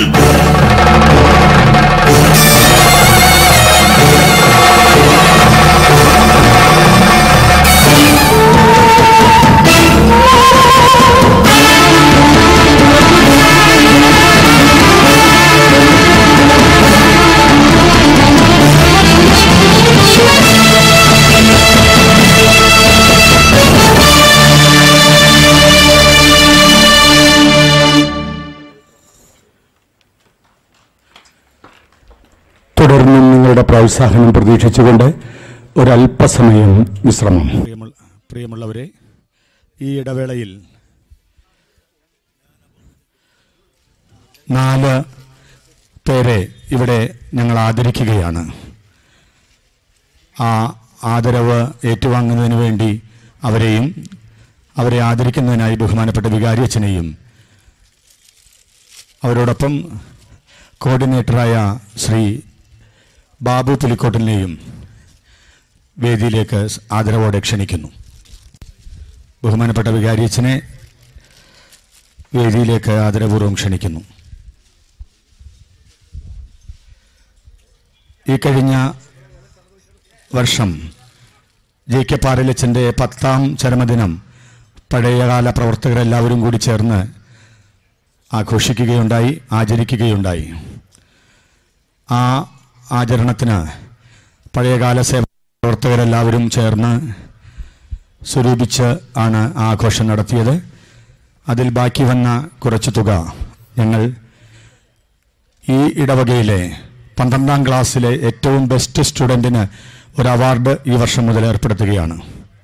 തുടർന്നും നിങ്ങളുടെ പ്രോത്സാഹനം പ്രതീക്ഷിച്ചുകൊണ്ട് ഒരല്പസമയം വിശ്രമം പ്രിയമുള്ളവരെ ഈ ഇടവേളയിൽ നാല് പേരെ ഇവിടെ ഞങ്ങൾ ആദരിക്കുകയാണ് ആ ആദരവ് ഏറ്റുവാങ്ങുന്നതിന് വേണ്ടി അവരെയും അവരെ ആദരിക്കുന്നതിനായി ബഹുമാനപ്പെട്ട വികാരിയച്ഛനെയും അവരോടൊപ്പം കോർഡിനേറ്ററായ ശ്രീ ബാബു പുലിക്കോട്ടിലിനെയും വേദിയിലേക്ക് ആദരവോടെ ക്ഷണിക്കുന്നു ബഹുമാനപ്പെട്ട വികാരിയച്ഛനെ വേദിയിലേക്ക് ആദരപൂർവ്വം ക്ഷണിക്കുന്നു ഈ കഴിഞ്ഞ വർഷം ജെ കെ പാറലച്ചൻ്റെ പത്താം ചരമദിനം പഴയകാല പ്രവർത്തകരെല്ലാവരും കൂടി ചേർന്ന് ആഘോഷിക്കുകയുണ്ടായി ആചരിക്കുകയുണ്ടായി ആ ആചരണത്തിന് പഴയകാല സേവ പ്രവർത്തകരെല്ലാവരും ചേർന്ന് സ്വരൂപിച്ച് ആണ് ആ ആഘോഷം നടത്തിയത് അതിൽ ബാക്കി വന്ന കുറച്ച് തുക ഞങ്ങൾ ഈ ഇടവകയിലെ പന്ത്രണ്ടാം ക്ലാസ്സിലെ ഏറ്റവും ബെസ്റ്റ് സ്റ്റുഡൻറ്റിന് ഒരു അവാർഡ് ഈ വർഷം മുതൽ ഏർപ്പെടുത്തുകയാണ്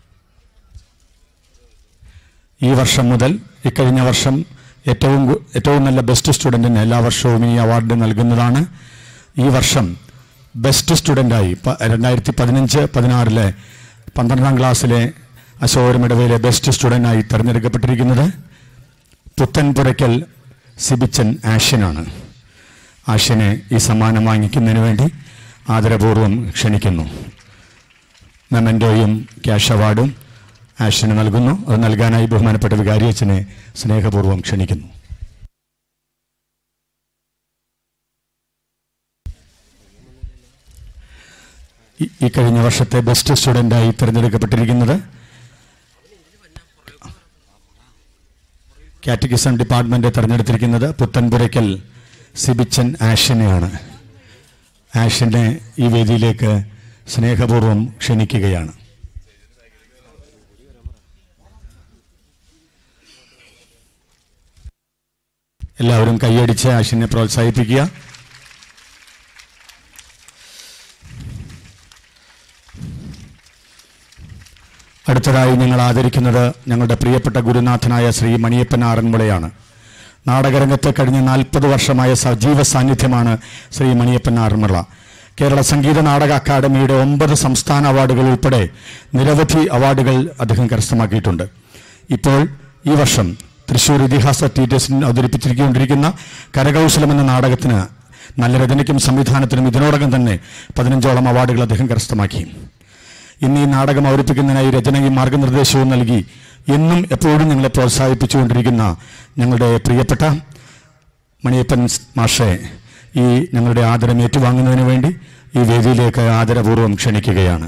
ഈ വർഷം മുതൽ ഇക്കഴിഞ്ഞ വർഷം ഏറ്റവും ഗു- ഏറ്റവും നല്ല ബെസ്റ്റ് സ്റ്റുഡൻറ്റിന് എല്ലാ വർഷവും ഈ അവാർഡ് നൽകുന്നതാണ് ഈ വർഷം ബെസ്റ്റ് സ്റ്റുഡൻ്റായി രണ്ടായിരത്തി പതിനഞ്ച് പതിനാറിലെ പന്ത്രണ്ടാം ക്ലാസ്സിലെ അശോകരമിടവയിലെ ബെസ്റ്റ് സ്റ്റുഡൻ്റായി തിരഞ്ഞെടുക്കപ്പെട്ടിരിക്കുന്നത് പുത്തൻപുരയ്ക്കൽ സിബിച്ചൻ ആഷ്യനാണ് ആഷ്യനെ ഈ സമ്മാനം വാങ്ങിക്കുന്നതിന് വേണ്ടി ആദരപൂർവ്വം ക്ഷണിക്കുന്നു മെമൻറ്റോയും ക്യാഷ് അവാർഡും ആഷ്യന് നൽകുന്നു അത് നൽകാനായി ബഹുമാനപ്പെട്ട വികാരി അച്ഛനെ സ്നേഹപൂർവ്വം ക്ഷണിക്കുന്നു ഈ- ഈ കഴിഞ്ഞ വർഷത്തെ ബെസ്റ്റ് സ്റ്റുഡൻ്റായി തിരഞ്ഞെടുക്കപ്പെട്ടിരിക്കുന്നത് കാറ്റഗിസം ഡിപ്പാർട്ട്മെന്റ് തിരഞ്ഞെടുത്തിരിക്കുന്നത് പുത്തൻപുരയ്ക്കൽ സിബിച്ചൻ ആഷ്യനെയാണ് ആഷ്യനെ ഈ വേദിയിലേക്ക് സ്നേഹപൂർവ്വം ക്ഷണിക്കുകയാണ് എല്ലാവരും കൈയടിച്ച് ആഷിനെ പ്രോത്സാഹിപ്പിക്കുക അടുത്തതായി ഞങ്ങൾ ആദരിക്കുന്നത് ഞങ്ങളുടെ പ്രിയപ്പെട്ട ഗുരുനാഥനായ ശ്രീ മണിയപ്പൻ ആറന്മുളയാണ് നാടകരംഗത്ത് കഴിഞ്ഞ നാൽപ്പത് വർഷമായ സജീവ സാന്നിധ്യമാണ് ശ്രീ മണിയപ്പൻ ആറന്മുള കേരള സംഗീത നാടക അക്കാദമിയുടെ ഒമ്പത് സംസ്ഥാന അവാർഡുകൾ ഉൾപ്പെടെ നിരവധി അവാർഡുകൾ അദ്ദേഹം കരസ്ഥമാക്കിയിട്ടുണ്ട് ഇപ്പോൾ ഈ വർഷം തൃശൂർ ഇതിഹാസ തിയേറ്റേഴ്സിൽ അവതരിപ്പിച്ചിരിക്കൊണ്ടിരിക്കുന്ന കരകൗശലം എന്ന നാടകത്തിന് നല്ല രചനയ്ക്കും സംവിധാനത്തിനും ഇതിനോടകം തന്നെ പതിനഞ്ചോളം അവാർഡുകൾ അദ്ദേഹം കരസ്ഥമാക്കി ഇന്ന് ഈ നാടകം അവതരിപ്പിക്കുന്നതിനായി രചനയും മാർഗനിർദ്ദേശവും നൽകി എന്നും എപ്പോഴും ഞങ്ങളെ പ്രോത്സാഹിപ്പിച്ചുകൊണ്ടിരിക്കുന്ന ഞങ്ങളുടെ പ്രിയപ്പെട്ട മണിയപ്പൻ മാഷെ ഈ ഞങ്ങളുടെ ആദരം ഏറ്റുവാങ്ങുന്നതിന് വേണ്ടി ഈ വേദിയിലേക്ക് ആദരപൂർവ്വം ക്ഷണിക്കുകയാണ്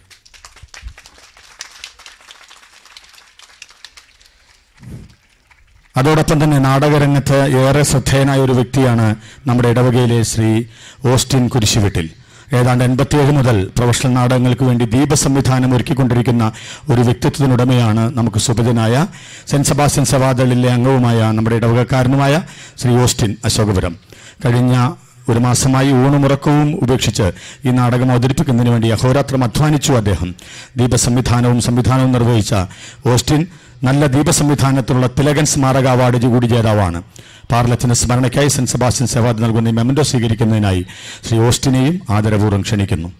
അതോടൊപ്പം തന്നെ നാടകരംഗത്ത് ഏറെ ശ്രദ്ധേയനായ ഒരു വ്യക്തിയാണ് നമ്മുടെ ഇടവകയിലെ ശ്രീ ഓസ്റ്റിൻ കുരിശുവീട്ടിൽ ഏതാണ്ട് എൺപത്തിയേഴ് മുതൽ പ്രൊഫഷണൽ നാടകങ്ങൾക്ക് വേണ്ടി ദീപ സംവിധാനം ഒരുക്കിക്കൊണ്ടിരിക്കുന്ന ഒരു വ്യക്തിത്വത്തിനുടമയാണ് നമുക്ക് സുപരിതനായ സെന്റ് സെബാസ്റ്റ്യൻ സവാദളിലെ അംഗവുമായ നമ്മുടെ ഇടവകക്കാരനുമായ ശ്രീ ഓസ്റ്റിൻ അശോകപുരം കഴിഞ്ഞ ഒരു മാസമായി ഊണുമുറക്കവും ഉപേക്ഷിച്ച് ഈ നാടകം അവതരിപ്പിക്കുന്നതിന് വേണ്ടി അഹോരാത്രം അധ്വാനിച്ചു അദ്ദേഹം ദീപ സംവിധാനവും സംവിധാനവും നിർവഹിച്ച ഓസ്റ്റിൻ നല്ല ദീപ സംവിധാനത്തിനുള്ള തിലകൻ സ്മാരക അവാർഡ് കൂടി ജേതാവാണ് പാർലത്തിന് സ്മരണയ്ക്കായി സെന്റ് സെബാസ്റ്റ്യൻ സവാദ് നൽകുന്ന ഈ മെമൻഡോ സ്വീകരിക്കുന്നതിനായി ശ്രീ ഓസ്റ്റിനെയും ആദരപൂർവ്വം ക്ഷണിക്കുന്നു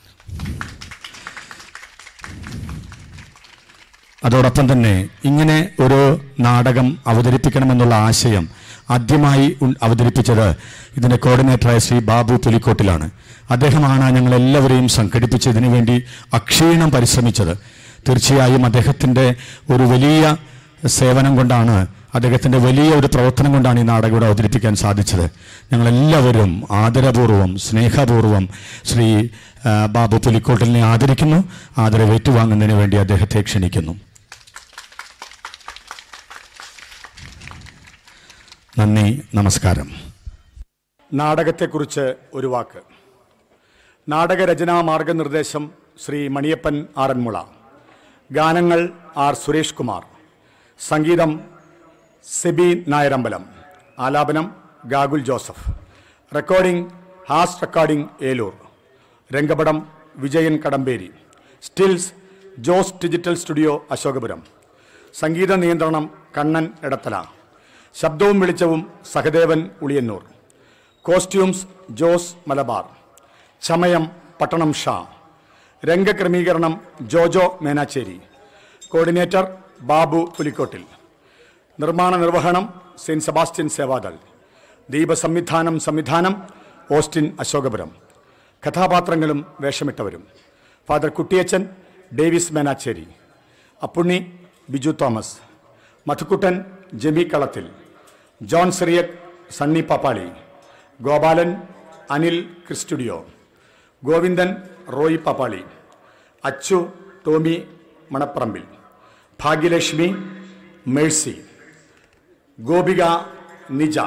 അതോടൊപ്പം തന്നെ ഇങ്ങനെ ഒരു നാടകം അവതരിപ്പിക്കണമെന്നുള്ള ആശയം ആദ്യമായി ഉൺ- അവതരിപ്പിച്ചത് ഇതിന്റെ കോർഡിനേറ്ററായ ശ്രീ ബാബു പുലിക്കോട്ടിലാണ് അദ്ദേഹമാണ് ഞങ്ങൾ എല്ലാവരെയും സംഘടിപ്പിച്ച് ഇതിനു വേണ്ടി അക്ഷീണം പരിശ്രമിച്ചത് തീർച്ചയായും അദ്ദേഹത്തിന്റെ ഒരു വലിയ സേവനം കൊണ്ടാണ് അദ്ദേഹത്തിന്റെ വലിയ ഒരു പ്രവർത്തനം കൊണ്ടാണ് ഈ നാടകം ഇവിടെ അവതരിപ്പിക്കാൻ സാധിച്ചത് ഞങ്ങളെല്ലാവരും ആദരപൂർവ്വം സ്നേഹപൂർവ്വം ശ്രീ ആ, ബാബു പുലിക്കോട്ടിലിനെ ആദരിക്കുന്നു ആദരവ് ഏറ്റുവാങ്ങുന്നതിന് വേണ്ടി അദ്ദേഹത്തെ ക്ഷണിക്കുന്നു നന്ദി നമസ്കാരം നാടകത്തെക്കുറിച്ച് ഒരു വാക്ക് നാടകരചനാ മാർഗനിർദ്ദേശം ശ്രീ മണിയപ്പൻ ആറന്മുള ഗാനങ്ങൾ ആർ സുരേഷ് കുമാർ സംഗീതം സെബി നായരമ്പലം ആലാപനം Gagul Joseph recording Haas recording Eloor രംഗപടം Vijayan Kadamberi stills Jose digital studio Ashokapuram സംഗീത നിയന്ത്രണം കണ്ണൻ എടത്തല ശബ്ദവും വെളിച്ചവും സഹദേവൻ ഉളിയന്നൂർ കോസ്റ്റ്യൂംസ് ജോസ് മലബാർ ചമയം പട്ടണം ഷാ രംഗക്രമീകരണം ജോജോ മേനാച്ചേരി കോർഡിനേറ്റർ ബാബു പുലിക്കോട്ടിൽ നിർമ്മാണ നിർവഹണം സെയിന്റ് സെബാസ്റ്റ്യൻ സേവാദൾ ദീപ സംവിധാനം സംവിധാനം ഓസ്റ്റിൻ അശോകപുരം കഥാപാത്രങ്ങളും വേഷമിട്ടവരും ഫാദർ കുട്ടിയച്ചൻ ഡേവിസ് മേനാച്ചേരി അപ്പുണ്ണി ബിജു തോമസ് മധുക്കുട്ടൻ ജെമി കളത്തിൽ ജോൺ സിറിയക് സണ്ണി പാപ്പാളി ഗോപാലൻ അനിൽ ക്രിസ്റ്റുഡിയോ ഗോവിന്ദൻ റോയി പാപ്പാളി അച്ചു ടോമി മണപ്പറമ്പിൽ ഭാഗ്യലക്ഷ്മി മേഴ്സി ഗോപിക നിജ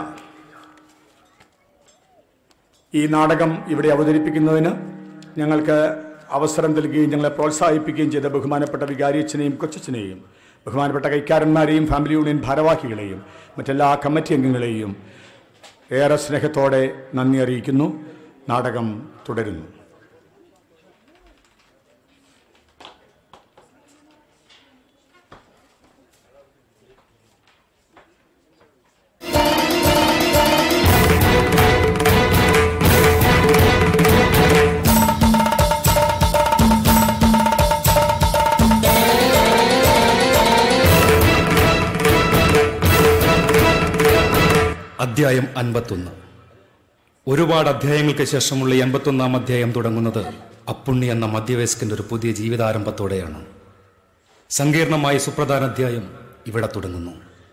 ഈ നാടകം ഇവിടെ അവതരിപ്പിക്കുന്നതിന് ഞങ്ങൾക്ക് അവസരം നൽകുകയും ഞങ്ങളെ പ്രോത്സാഹിപ്പിക്കുകയും ചെയ്ത ബഹുമാനപ്പെട്ട വികാരിയച്ഛനെയും കൊച്ചച്ഛനെയും ബഹുമാനപ്പെട്ട കൈക്കാരന്മാരെയും ഫാമിലി യൂണിയൻ ഭാരവാഹികളെയും മറ്റെല്ലാ കമ്മിറ്റി അംഗങ്ങളെയും ഏറെ സ്നേഹത്തോടെ നന്ദി അറിയിക്കുന്നു നാടകം തുടരുന്നു അധ്യായം അൻപത്തൊന്ന് ഒരുപാട് അധ്യായങ്ങൾക്ക് ശേഷമുള്ള ഈ അൻപത്തൊന്നാം അധ്യായം തുടങ്ങുന്നത് അപ്പുണ്ണി എന്ന മധ്യവയസ്കന്റെ ഒരു പുതിയ ജീവിതാരംഭത്തോടെയാണ് സങ്കീർണമായ സുപ്രധാന അധ്യായം ഇവിടെ തുടങ്ങുന്നു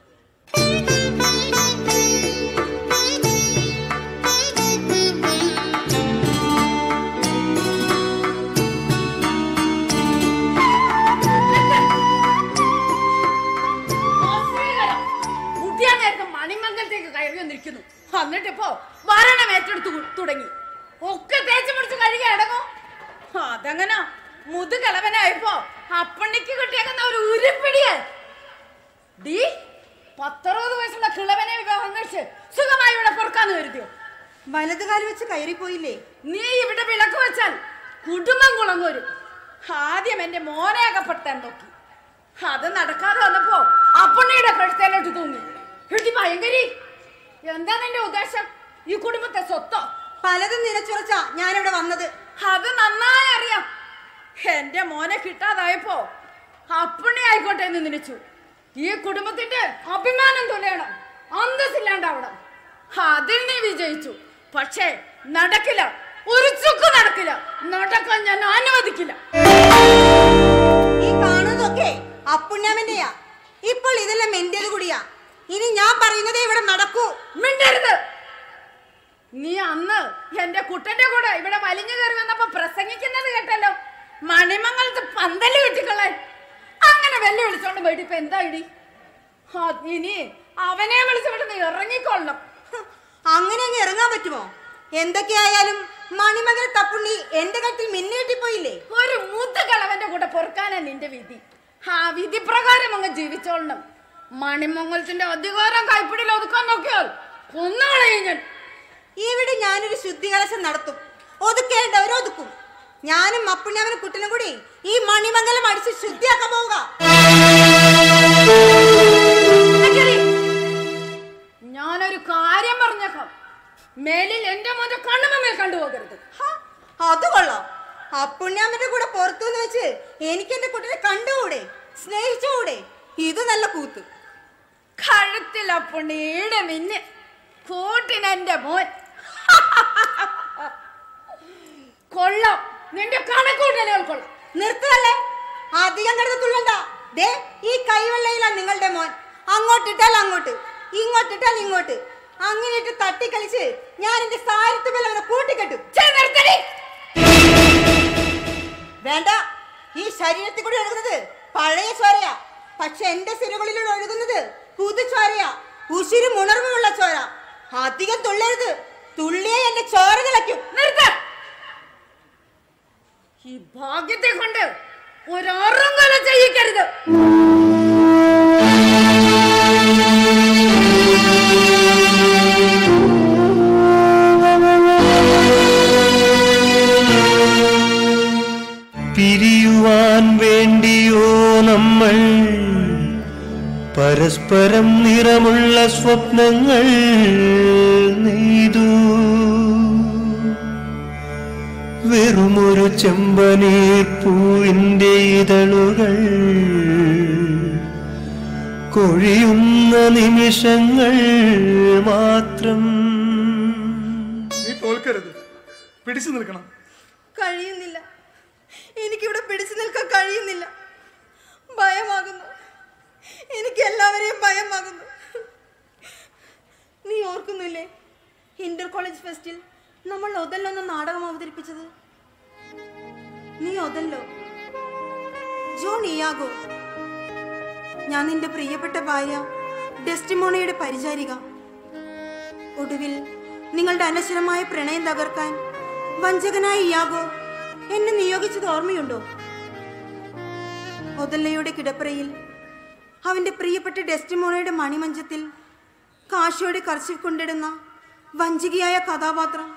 മുട്ടിയാൻ നേരത്തെ മണിമംഗലത്തേക്ക് കയറി വന്നിരിക്കുന്നു എന്നിട്ടിപ്പോ ഭരണം ഏറ്റെടുത്തു തു- തുടങ്ങി ഒക്കെ തേച്ച് പിടിച്ച് കഴുകി അടങ്ങോ അതങ്ങനെ മുതുകിളവനായപ്പോ അപ്പണ്ണിക്ക് കിട്ടിയേക്കുന്ന ഒരു ഉരുപ്പിടിയെ ഡീ പത്തറുപത് വയസ്സുള്ള കിളവനെ വിവാഹം കഴിച്ച് സുഖമായി ഇവിടെ പൊറുക്കാന്ന് കരുതിയോ വലതുകാലി വെച്ച് കയറിപ്പോയില്ലേ നീ ഇവിടെ വിളക്ക് വെച്ചാൽ കുടുംബം കുളങ്ങൂരും ആദ്യം എന്റെ മോനെ അകപ്പെടുത്താൻ നോക്കി അത് നടക്കാതെ വന്നപ്പോ അപ്പുണ്ണിയുടെ കഴുത്തേലോട്ട് തൂങ്ങി എടി ഭയങ്കരി എന്താ നിന്റെ ഉദ്ദേശം ഈ കുടുംബത്തെ സ്വത്തോ പലതും നിലച്ചുറച്ചാ ഞാനിവിടെ വന്നത് അത് നന്നായി അറിയാം എന്റെ മോനെ കിട്ടാതായപ്പോ അപ്പുണ്ണി ആയിക്കോട്ടെ എന്ന് നിനച്ചു ഈ കുടുംബത്തിന്റെ അഭിമാനം തുലയണം അന്തസ്സില്ലാണ്ടാവണം അതിൽ നീ വിജയിച്ചു പക്ഷേ നടക്കില്ല ഒരു ചുക്ക് നടക്കില്ല നടക്കാൻ ഞാൻ അനുവദിക്കില്ല ഈ കാണുന്നതൊക്കെ അപ്പുണ്യാമന്റെയാ ഇപ്പോൾ ഇതെല്ലാം എന്റേത് കൂടിയാ ഇനി ഞാൻ പറയുന്നതേ ഇവിടെ നടക്കൂ മിണ്ടരുത് നീ അന്ന് എന്റെ കുട്ടന്റെ കൂടെ ഇവിടെ വലിഞ്ഞു കയറി വന്നപ്പോ പ്രസംഗിക്കുന്നത് കേട്ടല്ലോ മണിമംഗലത്ത് പന്തല് കെട്ടിക്കളാൻ അങ്ങനെ വെല്ലു വിളിച്ചോണ്ട് പോയിട്ട് ഇപ്പൊ എന്താ ഇടി ആ, ഇനി അവനെ വിളിച്ചോണ്ട് നീ ഇറങ്ങിക്കൊള്ളണം അങ്ങനെ അങ്ങ് ഇറങ്ങാൻ പറ്റുമോ എന്തൊക്കെയായാലും മണിമകൻ തപ്പുണ്ണി എന്റെ കട്ടിൽ മിന്നേട്ടിപ്പോയില്ലേ ഒരു മുത്തുകളവന്റെ കൂടെ പൊറുക്കാനാ നിന്റെ വിധി ആ വിധി പ്രകാരം അങ്ങ് ജീവിച്ചോളണം മണിമംഗലത്തിന്റെ അധികാരം കൈപ്പിടിയിൽ ഒതുക്കാൻ നോക്കിയാൽ കൊന്നുകളയും ഞാൻ ഇവിടെ ഞാനൊരു ശുദ്ധികലശം നടത്തും ഒതുക്കേണ്ടവർ ഒതുക്കും ഞാനും അപ്പുണ്യാമനും കുട്ടനും കൂടി ഈ മണിമംഗലം അടിച്ച് ശുദ്ധിയാക്കാൻ പോവുക നിക്കടി. ഞാനൊരു കാര്യം പറഞ്ഞേക്കാം മേലിൽ എന്റെ മോന്റെ കണ്ണുമേ കണ്ടുപോകരുത് അത് കൊള്ളാം അപ്പുണ്യാമന്റെ കൂടെ പുറത്തുനിന്ന് വെച്ച് എനിക്ക് എന്റെ കുട്ടിനെ കണ്ടുകൂടെ സ്നേഹിച്ചുകൂടെ ഇത് നല്ല കൂത്ത് കഴുത്തിൽ അപ്പുണ്ണിയുടെ മിന്ന് കൂട്ടിനെന്റെ മോൻ കൊള്ളാം നിന്റെ കണക്കൂട്ടലുകൾ കൊള്ളാം നിർത്തല്ലേ അധികം കിടന്ന് തുള്ളണ്ട ദേ ഈ കൈവെള്ളയിലാ നിങ്ങളുടെ മോൻ അങ്ങോട്ടിട്ടാൽ അങ്ങോട്ട് ഇങ്ങോട്ടിട്ടാൽ ഇങ്ങോട്ട് അങ്ങനെ ഇട്ട് തട്ടിക്കളിച്ച് ഞാൻ എന്റെ സാരത്തുമേൽ അവനെ കൂട്ടിക്കെട്ടും വേണ്ട ഈ ശരീരത്തിൽ കൂടി ഒഴുകുന്നത് പഴയ ചോരയാ പക്ഷെ എന്റെ സിരകളിലൂടെ ഒഴുകുന്നത് പുതുചോരയാ ഉശിരും ഉണർവുമുള്ള ചോര അധികം തുള്ളരുത് തുള്ളിയെ എന്റെ ചോര തിളയ്ക്കും നിർത്ത ഈ ഭാഗ്യത്തെ കൊണ്ട് ഒരറുങ്കല ചെയ്യിക്കരുത് പിരിയുവാൻ വേണ്ടിയോ നമ്മൾ പരസ്പരം നിറമുള്ള സ്വപ്നങ്ങൾ നെയ്തു വെറുമൊരു ചെമ്പനീർ പൂവിൻ്റെ ഇതളുകൾ കൊഴിയുന്ന നിമിഷങ്ങൾ മാത്രം നീ തോൽക്കരുത് പിടിച്ചു നിൽക്കണം കഴിയുന്നില്ല എനിക്കിവിടെ പിടിച്ചു നിൽക്കാൻ കഴിയുന്നില്ല ഭയമാകുന്നു എനിക്ക് എല്ലാവരെയും ഭയമാകുന്നു നീ ഓർക്കുന്നില്ലേ ഇന്റർ കോളേജ് ഫെസ്റ്റിൽ നമ്മൾ ഒതല്ലോ എന്ന നാടകം അവതരിപ്പിച്ചത് നീ ഒതല്ലോ ജോൺ ഇയാഗോ ഞാൻ നിന്റെ പ്രിയപ്പെട്ട ഭാര്യ ഡെസ്റ്റിമോണയുടെ പരിചാരിക ഒടുവിൽ നിങ്ങളുടെ അനശ്വരമായ പ്രണയം തകർക്കാൻ വഞ്ചകനായ ഇയാഗോ എന്നെ നിയോഗിച്ചത് ഓർമ്മയുണ്ടോ ഒതല്ലയുടെ കിടപ്പറയിൽ അവന്റെ പ്രിയപ്പെട്ട ഡെസ്റ്റിമോണയുടെ മണിമഞ്ചത്തിൽ കാശിയോടെ കർച്ചി കൊണ്ടിടുന്ന വഞ്ചികയായ കഥാപാത്രം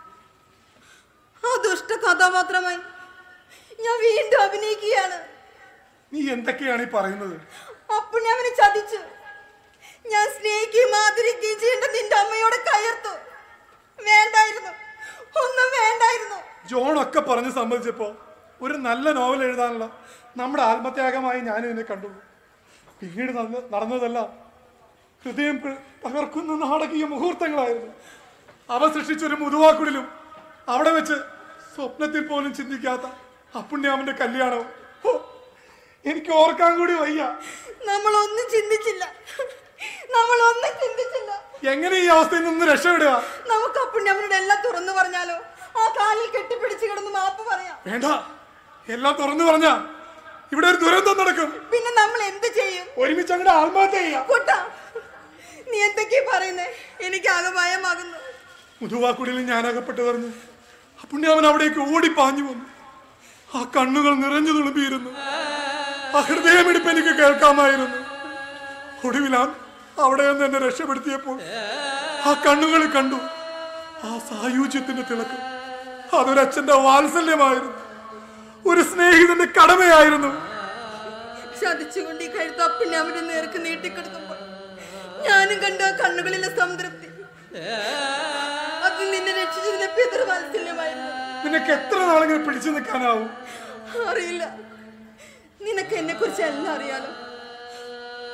ആ ദുഷ്ട കഥാപാത്രമായി ഞാൻ വീണ്ടും അഭിനയിക്കുകയാണ് നീ എന്തൊക്കെയാണ് ഈ പറയുന്നത് അപ്പോൾ ഞാൻ അവനെ ചതിച്ചു ഞാൻ സ്നേഹിക്കുകയും ആദരിക്കുകയും ചെയ്യേണ്ട നിന്റെ അമ്മയോട് കയർത്തു വേണ്ടായിരുന്നു ഒന്നും വേണ്ടായിരുന്നു ജോൺ ഒക്കെ പറഞ്ഞ് സമ്മതിച്ചപ്പോ ഒരു നല്ല നോവൽ എഴുതാനുള്ള നമ്മുടെ ആത്മത്യാഗമായി ഞാൻ ഇതിനെ കണ്ടുള്ളൂ പിന്നീട് നടന്ന- നടന്നതല്ല ഹൃദയം പി- തകർക്കുന്ന നാടകീയ മുഹൂർത്തങ്ങളായിരുന്നു അവ സൃഷ്ടിച്ചൊരു മുതുവാക്കുടിലും അവിടെ വെച്ച് സ്വപ്നത്തിൽ പോലും ചിന്തിക്കാത്ത അപ്പുണ്യാമന്റെ കല്യാണവും ഹോ, എനിക്ക് ഓർക്കാൻ കൂടി വയ്യ നമ്മൾ ഒന്നും ചിന്തിച്ചില്ല നമ്മൾ ഒന്നും ചിന്തിച്ചില്ല എങ്ങനെ ഈ അവസ്ഥയിൽ നിന്ന് രക്ഷപ്പെടുക നമുക്ക് ആ പുണ്യമനോട് എല്ലാം തുറന്നു പറഞ്ഞാലോ ആ കാലിൽ കെട്ടിപ്പിടിച്ച് കിടന്ന് മാപ്പ് പറയാം വേണ്ട എല്ലാം തുറന്നു പറഞ്ഞ ഇവിടെ ഒരു ദുരന്തം നടക്കും പിന്നെ നമ്മൾ എന്ത് ചെയ്യും ഒരുമിച്ച് അങ്ങോട്ട് ആത്മഹത്യ ചെയ്യാം കൂട്ടാ നീ എന്തൊക്കെയാ പറയുന്നേ എനിക്ക് ആകെ ഭയമാകുന്നു മുതുവാക്കുടിയിൽ ഞാൻ അകപ്പെട്ടു പറഞ്ഞു പുണ്യാവൻ അവിടേക്ക് ഓടി പാഞ്ഞു വന്നു ആ കണ്ണുകൾ നിറഞ്ഞു തുളുമ്പിയിരുന്നു ആ ഹൃദയമിടിപ്പ് എനിക്ക് കേൾക്കാമായിരുന്നു ഒടുവിലാൻ അവിടെ നിന്ന് എന്നെ രക്ഷപ്പെടുത്തിയപ്പോൾ ആ കണ്ണുകൾ കണ്ടു ആ സായുജ്യത്തിന്റെ തിളക്കം അതൊരച്ഛന്റെ വാത്സല്യമായിരുന്നു ഒരു സ്നേഹിതന്റെ കടമയായിരുന്നു ചതിച്ചുകൊണ്ട് ഈ കഴുത്ത് അപ്പുണ്യാമന്റെ നേർക്ക് നീട്ടിക്കെടുക്കുമ്പോൾ ഞാനും കണ്ടു ആ കണ്ണുകളിലെ സംതൃപ്തി അത് നിന്നെ രക്ഷിച്ചതിന്റെ പിതൃവാത്സല്യമായിരുന്നു നിനക്ക് എത്ര നാളെങ്കിലും പിടിച്ചു നിൽക്കാനാവും അറിയില്ല നിനക്ക് എന്നെ കുറിച്ച് എല്ലാം അറിയാലോ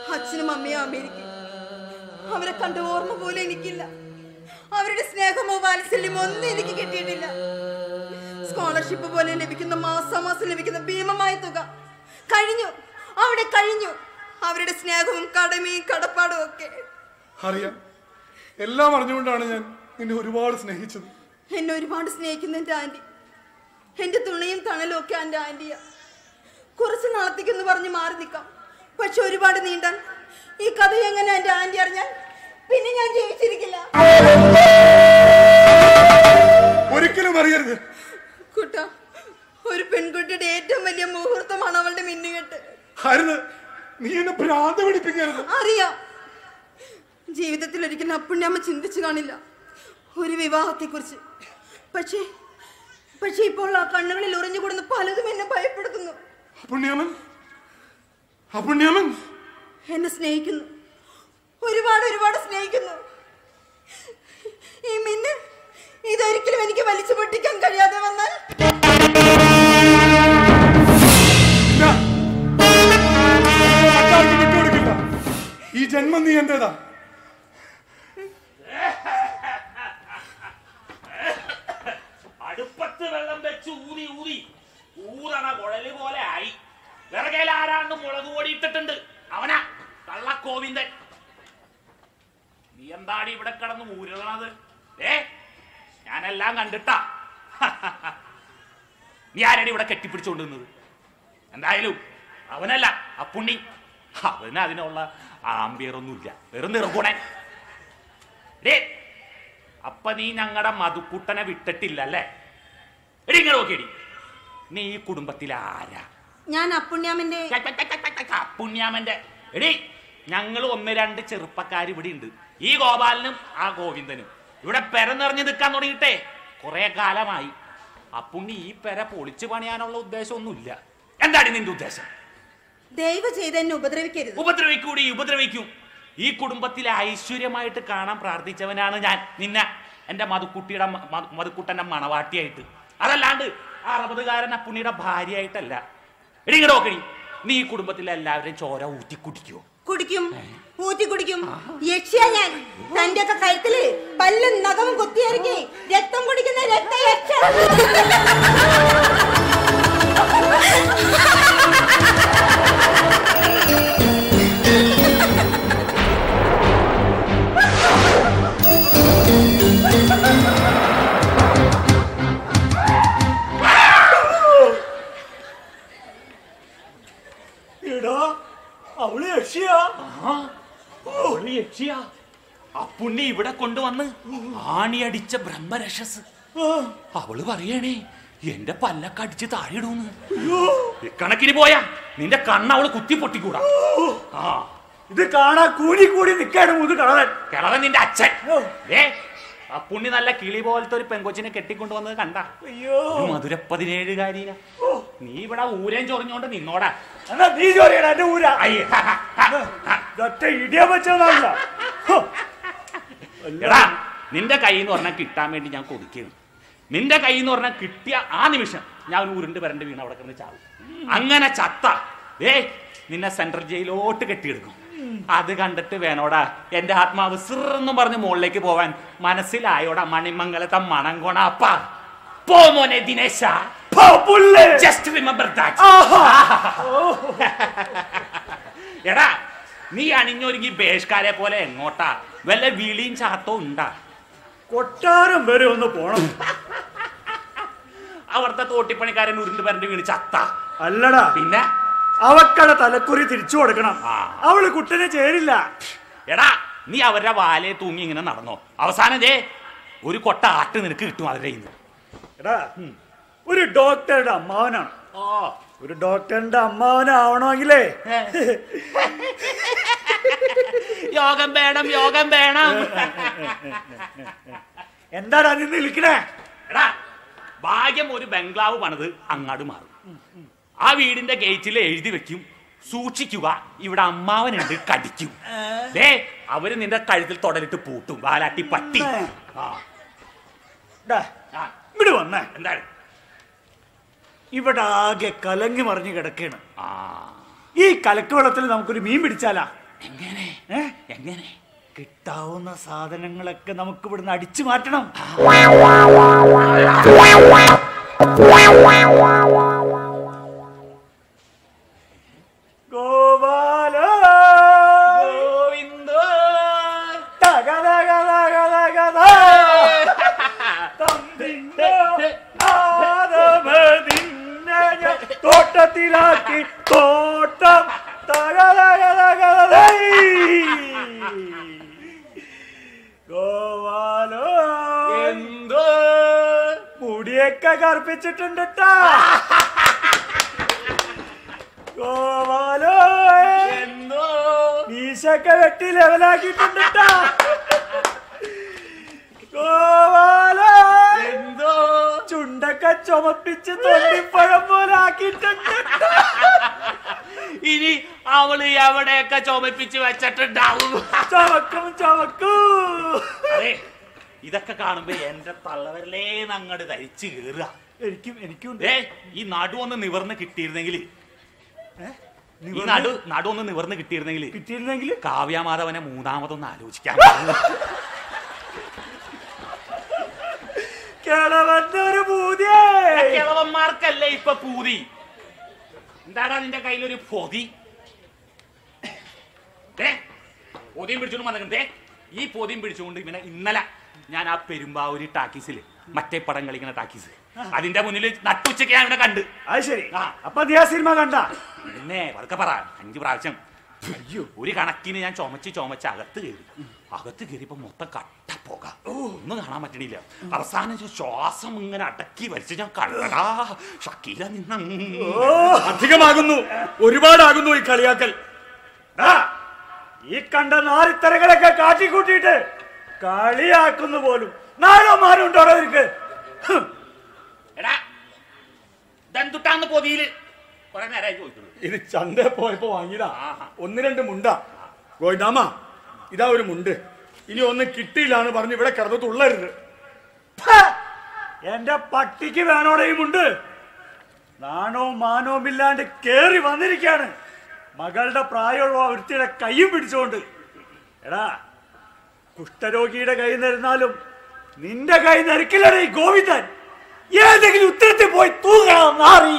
അച്ഛനും അമ്മയും അമേരിക്ക അവരെ കണ്ട ഓർമ്മ പോലും എനിക്കില്ല അവരുടെ സ്നേഹമോ വാത്സല്യമോ ഒന്നും എനിക്ക് കിട്ടിയിട്ടില്ല സ്കോളർഷിപ്പ് പോലെ ലഭിക്കുന്ന മാസാമാസം ലഭിക്കുന്ന ഭീമമായ തുക കഴിഞ്ഞു അവിടെ കഴിഞ്ഞു അവരുടെ സ്നേഹവും കടമയും കടപ്പാടും ഒക്കെ അറിയാം എല്ലാം അറിഞ്ഞുകൊണ്ടാണ് ഞാൻ നിന്നെ ഒരുപാട് സ്നേഹിച്ചത് എന്നെ ഒരുപാട് സ്നേഹിക്കുന്ന എന്റെ ആന്റി എന്റെ തുണയും തണലും ഒക്കെ എന്റെ ആന്റിയാ കുറച്ച് നാളത്തേക്കൊന്ന് പറഞ്ഞ് മാറി നിൽക്കാം പക്ഷെ ഒരുപാട് നീണ്ടാൻ ഈ കഥ എങ്ങനെ എന്റെ ആന്റി അറിഞ്ഞാൽ പിന്നെ ഞാൻ ജീവിച്ചിരിക്കില്ല ഒരിക്കലും അറിയരുത് കുട്ട ഒരു പെൺകുട്ടിയുടെ ഏറ്റവും വലിയ മുഹൂർത്തമാണ് അവളുടെ മിന്നുകെട്ട് അരുത് നീ എന്നെ ഭ്രാന്ത് പിടിപ്പിക്കരുത് അറിയാം ജീവിതത്തിൽ ഒരിക്കലും അപ്പുണ്യമ്മ ചിന്തിച്ചു കാണില്ല ഒരു വിവാഹത്തെക്കുറിച്ച് പക്ഷേ പക്ഷേ ഇപ്പോൾ ആ കണ്ണുകളിൽ ഉറഞ്ഞുകൂടുന്ന പലതും എന്നെ ഭയപ്പെടുത്തുന്നു അപ്പുണ്യാമൻ അപ്പുണ്യാമൻ എന്നെ സ്നേഹിക്കുന്നു ഒരുപാട് ഒരുപാട് സ്നേഹിക്കുന്നു ഈ മിന്ന് ഇതൊരിക്കലും എനിക്ക് വലിച്ചു പൊട്ടിക്കാൻ കഴിയാതെ വന്നാൽ മറ്റാർക്കും വിട്ടുകൊടുക്കില്ല ഈ ജന്മം നീ എന്റേതാ അടുപ്പത്ത് വെള്ളം വെച്ച് ഊതി ഊതി ഊതണ കുഴല് പോലെ ആയി വിറകയിൽ ആരാണ്ട് മുളക് പൊടി ഇട്ടിട്ടുണ്ട് അവനാ കള്ളക്കോവിന്ദൻ നീ എന്താടി ഇവിടെ കിടന്ന് ഊരുന്നത് ഏ ഞാനെല്ലാം കണ്ടിട്ടാ നീ ആരാണ് ഇവിടെ കെട്ടിപ്പിടിച്ചുകൊണ്ടിരുന്നത് എന്തായാലും അവനല്ല അപ്പുണ്ണി അവന് അതിനുള്ള ആംബിയറൊന്നുമില്ല വെറും നിറകൂടൻ ഡേ അപ്പൊ നീ ഞങ്ങളുടെ മധുക്കുട്ടനെ വിട്ടിട്ടില്ല അല്ലേ എടി ഇങ്ങനെ നോക്കിയടി നീ ഈ കുടുംബത്തിൽ ആരാ ഞാൻ അപ്പുണ്യാമന്റെ പുണ്യാമന്റെ എടി ഞങ്ങൾ ഒന്ന് രണ്ട് ചെറുപ്പക്കാർ ഇവിടെ ഉണ്ട് ഈ ഗോപാലനും ആ ഗോവിന്ദനും ഇവിടെ പെര നിറഞ്ഞു നിൽക്കാൻ തുടങ്ങിയിട്ടേ കുറെ കാലമായി അപ്പുണ്ണി ഈ പെര പൊളിച്ചു പണിയാനുള്ള ഉദ്ദേശമൊന്നുമില്ല എന്താണ് നിന്റെ ഉദ്ദേശം ദയവ് ചെയ്ത് എന്നെ ഉപദ്രവിക്കരുത് ഉപദ്രവിക്കൂടി ഉപദ്രവിക്കും ഈ കുടുംബത്തിലെ ഐശ്വര്യമായിട്ട് കാണാൻ പ്രാർത്ഥിച്ചവനാണ് ഞാൻ നിന്നെ എന്റെ മധുക്കുട്ടിയുടെ മ- മ- മധുക്കുട്ടന്റെ മണവാട്ടിയായിട്ട് അതല്ലാണ്ട് ആ അറുപതുകാരൻ അപ്പുണ്ണിയുടെ ഭാര്യയായിട്ടല്ല എടി ഇങ്ങോട്ട് നോക്കടി നീ ഈ കുടുംബത്തിലെ എല്ലാവരും ചോര ഊറ്റി കുടിക്കുവോ കുടിക്കും ഊറ്റി കുടിക്കും യക്ഷിയ ഞാൻ തന്റെ ഒക്കെ കഴുത്തില് പല്ലും നഖവും കുത്തിയിറക്കി രക്തം കുടിക്കുന്ന രക്തയക്ഷ എടാ അവള് യക്ഷിയാ അവള് യക്ഷിയാ അപ്പുണ്ണി ഇവിടെ കൊണ്ടുവന്ന് ആണിയടിച്ച ബ്രഹ്മരക്ഷസ് അവള് പറയണേ എന്റെ പല്ലൊക്കെ അടിച്ച് താഴെയിടൂന്ന് ഇക്കണക്കിന് പോയാ നിന്റെ കണ്ണ് അവള് കുത്തി പൊട്ടിക്കൂടാ ആ ഇത് കാണാൻ കൂടി കൂടി നിൽക്കാണ് മുത് കളവൻ കിളവൻ നിന്റെ അച്ഛൻ ഏ അപ്പുണ്ണി നല്ല കിളി പോലത്തെ ഒരു പെങ്കൊച്ചിനെ കെട്ടിക്കൊണ്ടുവന്നത് കണ്ട അയ്യോ മധുര പതിനേഴുകാരിന നീ ഇവിടെ ഊരേം ചൊറിഞ്ഞോണ്ട് നിന്നോടാ എന്നാ നീ ചോറിയടാ എന്റെ ഊരാ അയ്യ. ഒറ്റ ഇടിയാ വെച്ചതല്ല എടാ നിന്റെ കയ്യിൽ നിന്ന് പറഞ്ഞാൽ കിട്ടാൻ വേണ്ടി ഞാൻ കൊതിക്കുന്നു നിന്റെ കയ്യിൽ നിന്ന് പറഞ്ഞാൽ കിട്ടിയ ആ നിമിഷം ഞാൻ ഒരു ഉരുണ്ട് വരണ്ട് വീണ് അവിടെ കിടന്ന് ചാവും അങ്ങനെ ചത്ത ഏ നിന്നെ സെൻട്രൽ ജയിലോട്ട് കെട്ടിയെടുക്കും അത് കണ്ടിട്ട് വേണോടാ എന്റെ ആത്മാവ് സിറെന്നും പറഞ്ഞ് മുകളിലേക്ക് പോവാൻ മനസ്സിലായോടാ മണിമംഗലത്തെ മണം കൊണാപ്പ പോ മോനെ ദിനേശ ജസ്റ്റ് റിമെമ്പർ എടാ നീ അണിഞ്ഞൊരുങ്ങി ബേഷ്കാരെ പോലെ എങ്ങോട്ടാ വല്ല വിളിയും ചാത്തോ ഉണ്ടാ കൊട്ടാരം വരെ ഒന്ന് പോണം അവിടുത്തെ തോട്ടിപ്പണിക്കാരൻ ഉരുണ്ട് പരണ്ട് വീണ് ചത്ത അല്ലടാ പിന്നെ അവക്കടെ തലക്കുറി തിരിച്ചു കൊടുക്കണം അവള് കുട്ടനെ ചേരില്ല എടാ നീ അവരുടെ വാലയെ തൂങ്ങി ഇങ്ങനെ നടന്നോ അവസാനം ദേ ഒരു കൊട്ട ആട്ട് നിനക്ക് കിട്ടും അവരുടെ കയ്യിൽ നിന്ന് എടാ ഒരു ഡോക്ടറുടെ അമ്മാവനാണ് ഒരു ഡോക്ടറിന്റെ അമ്മാവനാവണമെങ്കിലേ യോഗം വേണം യോഗം വേണം എന്താടാ നീ നിൽക്കണേ എടാ ഭാഗ്യം ഒരു ബംഗ്ലാവ് പണിത് അങ്ങാട് മാറും ആ വീടിന്റെ ഗേറ്റിൽ എഴുതി വെക്കും സൂക്ഷിക്കുക ഇവിടെ അമ്മാവനുണ്ട് കടിക്കും ദേ അവര് നിന്റെ കഴുത്തിൽ തൊടലിട്ട് പൂട്ടും വാലാട്ടി പട്ടി ആ ഡാ, ഇങ്ങോട്ട് വന്നേ എന്താണ് ഇവിടെ ആകെ കലങ്ങി മറിഞ്ഞു കിടക്കാണ് ഈ കലക്ക് വെള്ളത്തിൽ നമുക്കൊരു മീൻ പിടിച്ചാലാ എങ്ങനെ എങ്ങനെ കിട്ടാവുന്ന സാധനങ്ങളൊക്കെ നമുക്ക് ഇവിടുന്ന് അടിച്ചു മാറ്റണം ഗോപാല ഗോവിന്ദ തക തക തക തക ത. തമ്പിന്റെ ആദമതിന്നെ ഞാൻ തോട്ടത്തിലാക്കി തോട്ടം തക തക തക തൈ. ഗോപാലോ എന്തോ മുടിയൊക്കെ കറുപ്പിച്ചിട്ടുണ്ട് ട്ടാ. ഗോപാലോ എന്തോ മീശൊക്കെ വെട്ടി ലെവലാക്കിയിട്ടുണ്ട് ട്ടാ. ഗോപാലോ എന്തോ ചുണ്ടൊക്കെ ചുമപ്പിച്ച് തൊണ്ടിപ്പഴം പോലെ ആക്കിയിട്ടുണ്ട് ട്ടാ. ഇനി അവള് എവിടെയൊക്കെ ചുമപ്പിച്ച് വെച്ചിട്ടുണ്ടാവും ചവക്കും ചവക്കും അതെ ഇതൊക്കെ കാണുമ്പോ എന്റെ തള്ളവരലേ അങ്ങോട്ട് ധരിച്ചു കേറുക എനിക്കും എനിക്കും ഏ ഈ നടു ഒന്ന് നിവർന്ന് കിട്ടിയിരുന്നെങ്കിൽ ഈ നടു നടു ഒന്ന് നിവർന്ന് കിട്ടിയിരുന്നെങ്കിൽ കിട്ടിയിരുന്നെങ്കിൽ കാവ്യമാധവനെ മൂന്നാമതൊന്ന് ആലോചിക്കാൻ കിളവന്റെ ഒരു പൂതിയേ കിളവന്മാർക്കല്ലേ ഇപ്പൊ പൂതി എന്താടാ നിന്റെ കയ്യിലൊരു പൊതി ദേ, പൊതിയും പിടിച്ചോണ്ട് വന്നിട്ടേ ഈ പൊതിയും പിടിച്ചുകൊണ്ട് ഇവനെ ഇന്നലെ ഞാൻ ആ പെരുമ്പാവൂരി ടാക്കീസിൽ മറ്റേ പടം കളിക്കുന്ന ടാക്കീസ് അതിന്റെ മുന്നിൽ നട്ടുച്ചയ്ക്ക് ഞാൻ ഇവിടെ കണ്ട് അത് ശരി അപ്പൊ നീ ആ സിനിമ കണ്ട പിന്നെ പതുക്കെ പറ അഞ്ചു പ്രാവശ്യം അയ്യോ ഒരു കണക്കിന് ഞാൻ ചുമച്ച് ചുമച്ച് അകത്ത് കയറി അകത്ത് കയറിയപ്പോ മൊത്തം കട്ട പോക ഒന്നും കാണാൻ പറ്റണില്ല അവസാനം ഒരു ശ്വാസം ഇങ്ങനെ അടക്കി വലിച്ച് ഞാൻ കണ്ടടാ ഷക്കീല നിന്ന അധികമാകുന്നു ഒരുപാടാകുന്നു ഈ കളിയാക്കൽ ആ, ഈ കണ്ട നാരിത്തരങ്ങളൊക്കെ കാട്ടിക്കൂട്ടിയിട്ട് കളിയാക്കുന്നു പോലും നാലോ മാരും ഉണ്ടോ അവർക്ക് എടാ ദന്തുട്ടാന്ന് പൊതിയില് കുറെ നേരമായി ചോദിക്കുന്നു ഇത് ചന്തയിൽ പോയപ്പോ വാങ്ങിയതാ ഒന്ന് രണ്ട് മുണ്ട ഗോയിദാമ ഇതാ ഒരു മുണ്ട് ഇനി ഒന്നും കിട്ടിയില്ലാന്ന് പറഞ്ഞ് ഇവിടെ കിടന്ന് തുള്ളരുത് എന്റെ പട്ടിക്ക് വേണോടെയുമുണ്ട് നാണവും മാനവും ഇല്ലാണ്ട് കേറി വന്നിരിക്കാണ് മകളുടെ പ്രായമുള്ള ഒരുത്തിയുടെ കൈയും പിടിച്ചുകൊണ്ട് എടാ കുഷ്ഠരോഗിയുടെ കൈ നിരുന്നാലും നിന്റെ കൈ നരിക്കില്ലടേ ഈ ഗോവിന്ദൻ ഏതെങ്കിലും ഉത്തരത്തിൽ പോയി തൂങ്ങണം നാറി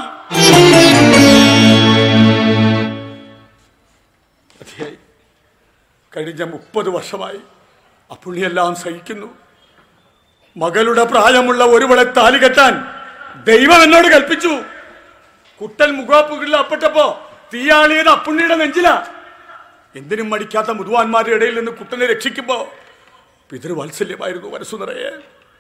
മതിയായി കഴിഞ്ഞ മുപ്പത് വർഷമായി അപ്പുണ്ണിയെല്ലാം സഹിക്കുന്നു മകളുടെ പ്രായമുള്ള ഒരുവളെ താലി കെട്ടാൻ ദൈവം എന്നോട് കൽപ്പിച്ചു കുട്ടൻ മുഖാപ്പുകളിൽ അപ്പെട്ടപ്പോ തീയാളിയത് അപ്പുണ്ണിയുടെ നെഞ്ചില എന്തിനും മടിക്കാത്ത മുതുവാന്മാരുടെ ഇടയിൽ നിന്ന് കുട്ടനെ രക്ഷിക്കുമ്പോ പിതൃവാത്സല്യമായിരുന്നു മനസ്സു നിറയെ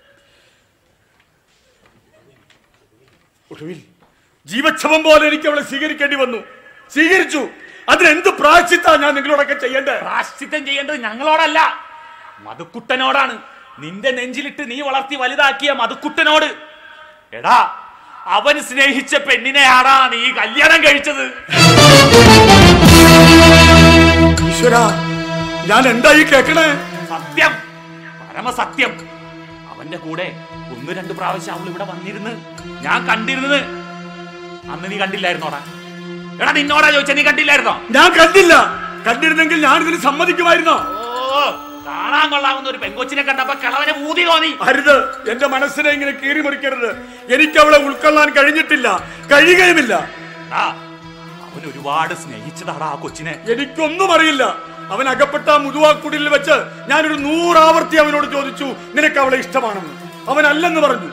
ഒടുവിൽ ജീവച്ഛവം പോലെ എനിക്ക് അവളെ സ്വീകരിക്കേണ്ടി വന്നു സ്വീകരിച്ചു അതിനെന്ത് പ്രായച്ചിത്താ ഞാൻ നിങ്ങളോടൊക്കെ ചെയ്യേണ്ടത് പ്രാശ്ചിത്തം ചെയ്യേണ്ടത് ഞങ്ങളോടല്ല മധുക്കുട്ടനോടാണ് നിന്റെ നെഞ്ചിലിട്ട് നീ വളർത്തി വലുതാക്കിയ മധുക്കുട്ടനോട് എടാ അവൻ സ്നേഹിച്ച പെണ്ണിനെയാടാ നീ കല്യാണം കഴിച്ചത് ഈശ്വര ഞാൻ എന്തായി കേക്കണേ സത്യം പരമസത്യം അവന്റെ കൂടെ ഒന്ന് രണ്ട് പ്രാവശ്യം അവൾ ഇവിടെ വന്നിരുന്ന് ഞാൻ കണ്ടിരുന്നത് അന്ന് നീ കണ്ടില്ലായിരുന്നോടാ എടാ നിന്നോടാ ചോദിച്ച നീ കണ്ടില്ലായിരുന്നോ ഞാൻ കണ്ടില്ല കണ്ടിരുന്നെങ്കിൽ ഞാൻ ഇതിന് സമ്മതിക്കുമായിരുന്നോ ഓ കാണാൻ കൊള്ളാവുന്ന ഒരു പെങ്കൊച്ചിനെ കണ്ടപ്പോ കിളവനെ ഊതി തോന്നി അരുത് എന്റെ മനസ്സിനെ ഇങ്ങനെ കീറി മുറിക്കരുത് എനിക്ക് അവളെ ഉൾക്കൊള്ളാൻ കഴിഞ്ഞിട്ടില്ല കഴിയുകയുമില്ല ആ, അവൻ ഒരുപാട് സ്നേഹിച്ചതാടാ ആ കൊച്ചിനെ എനിക്കൊന്നും അറിയില്ല അവൻ അകപ്പെട്ട ആ മുതുവാക്കുടിയിൽ വെച്ച് ഞാനൊരു നൂറാവർത്തി അവനോട് ചോദിച്ചു നിനക്ക് അവളെ ഇഷ്ടമാണെന്ന് അവൻ അല്ലെന്ന് പറഞ്ഞു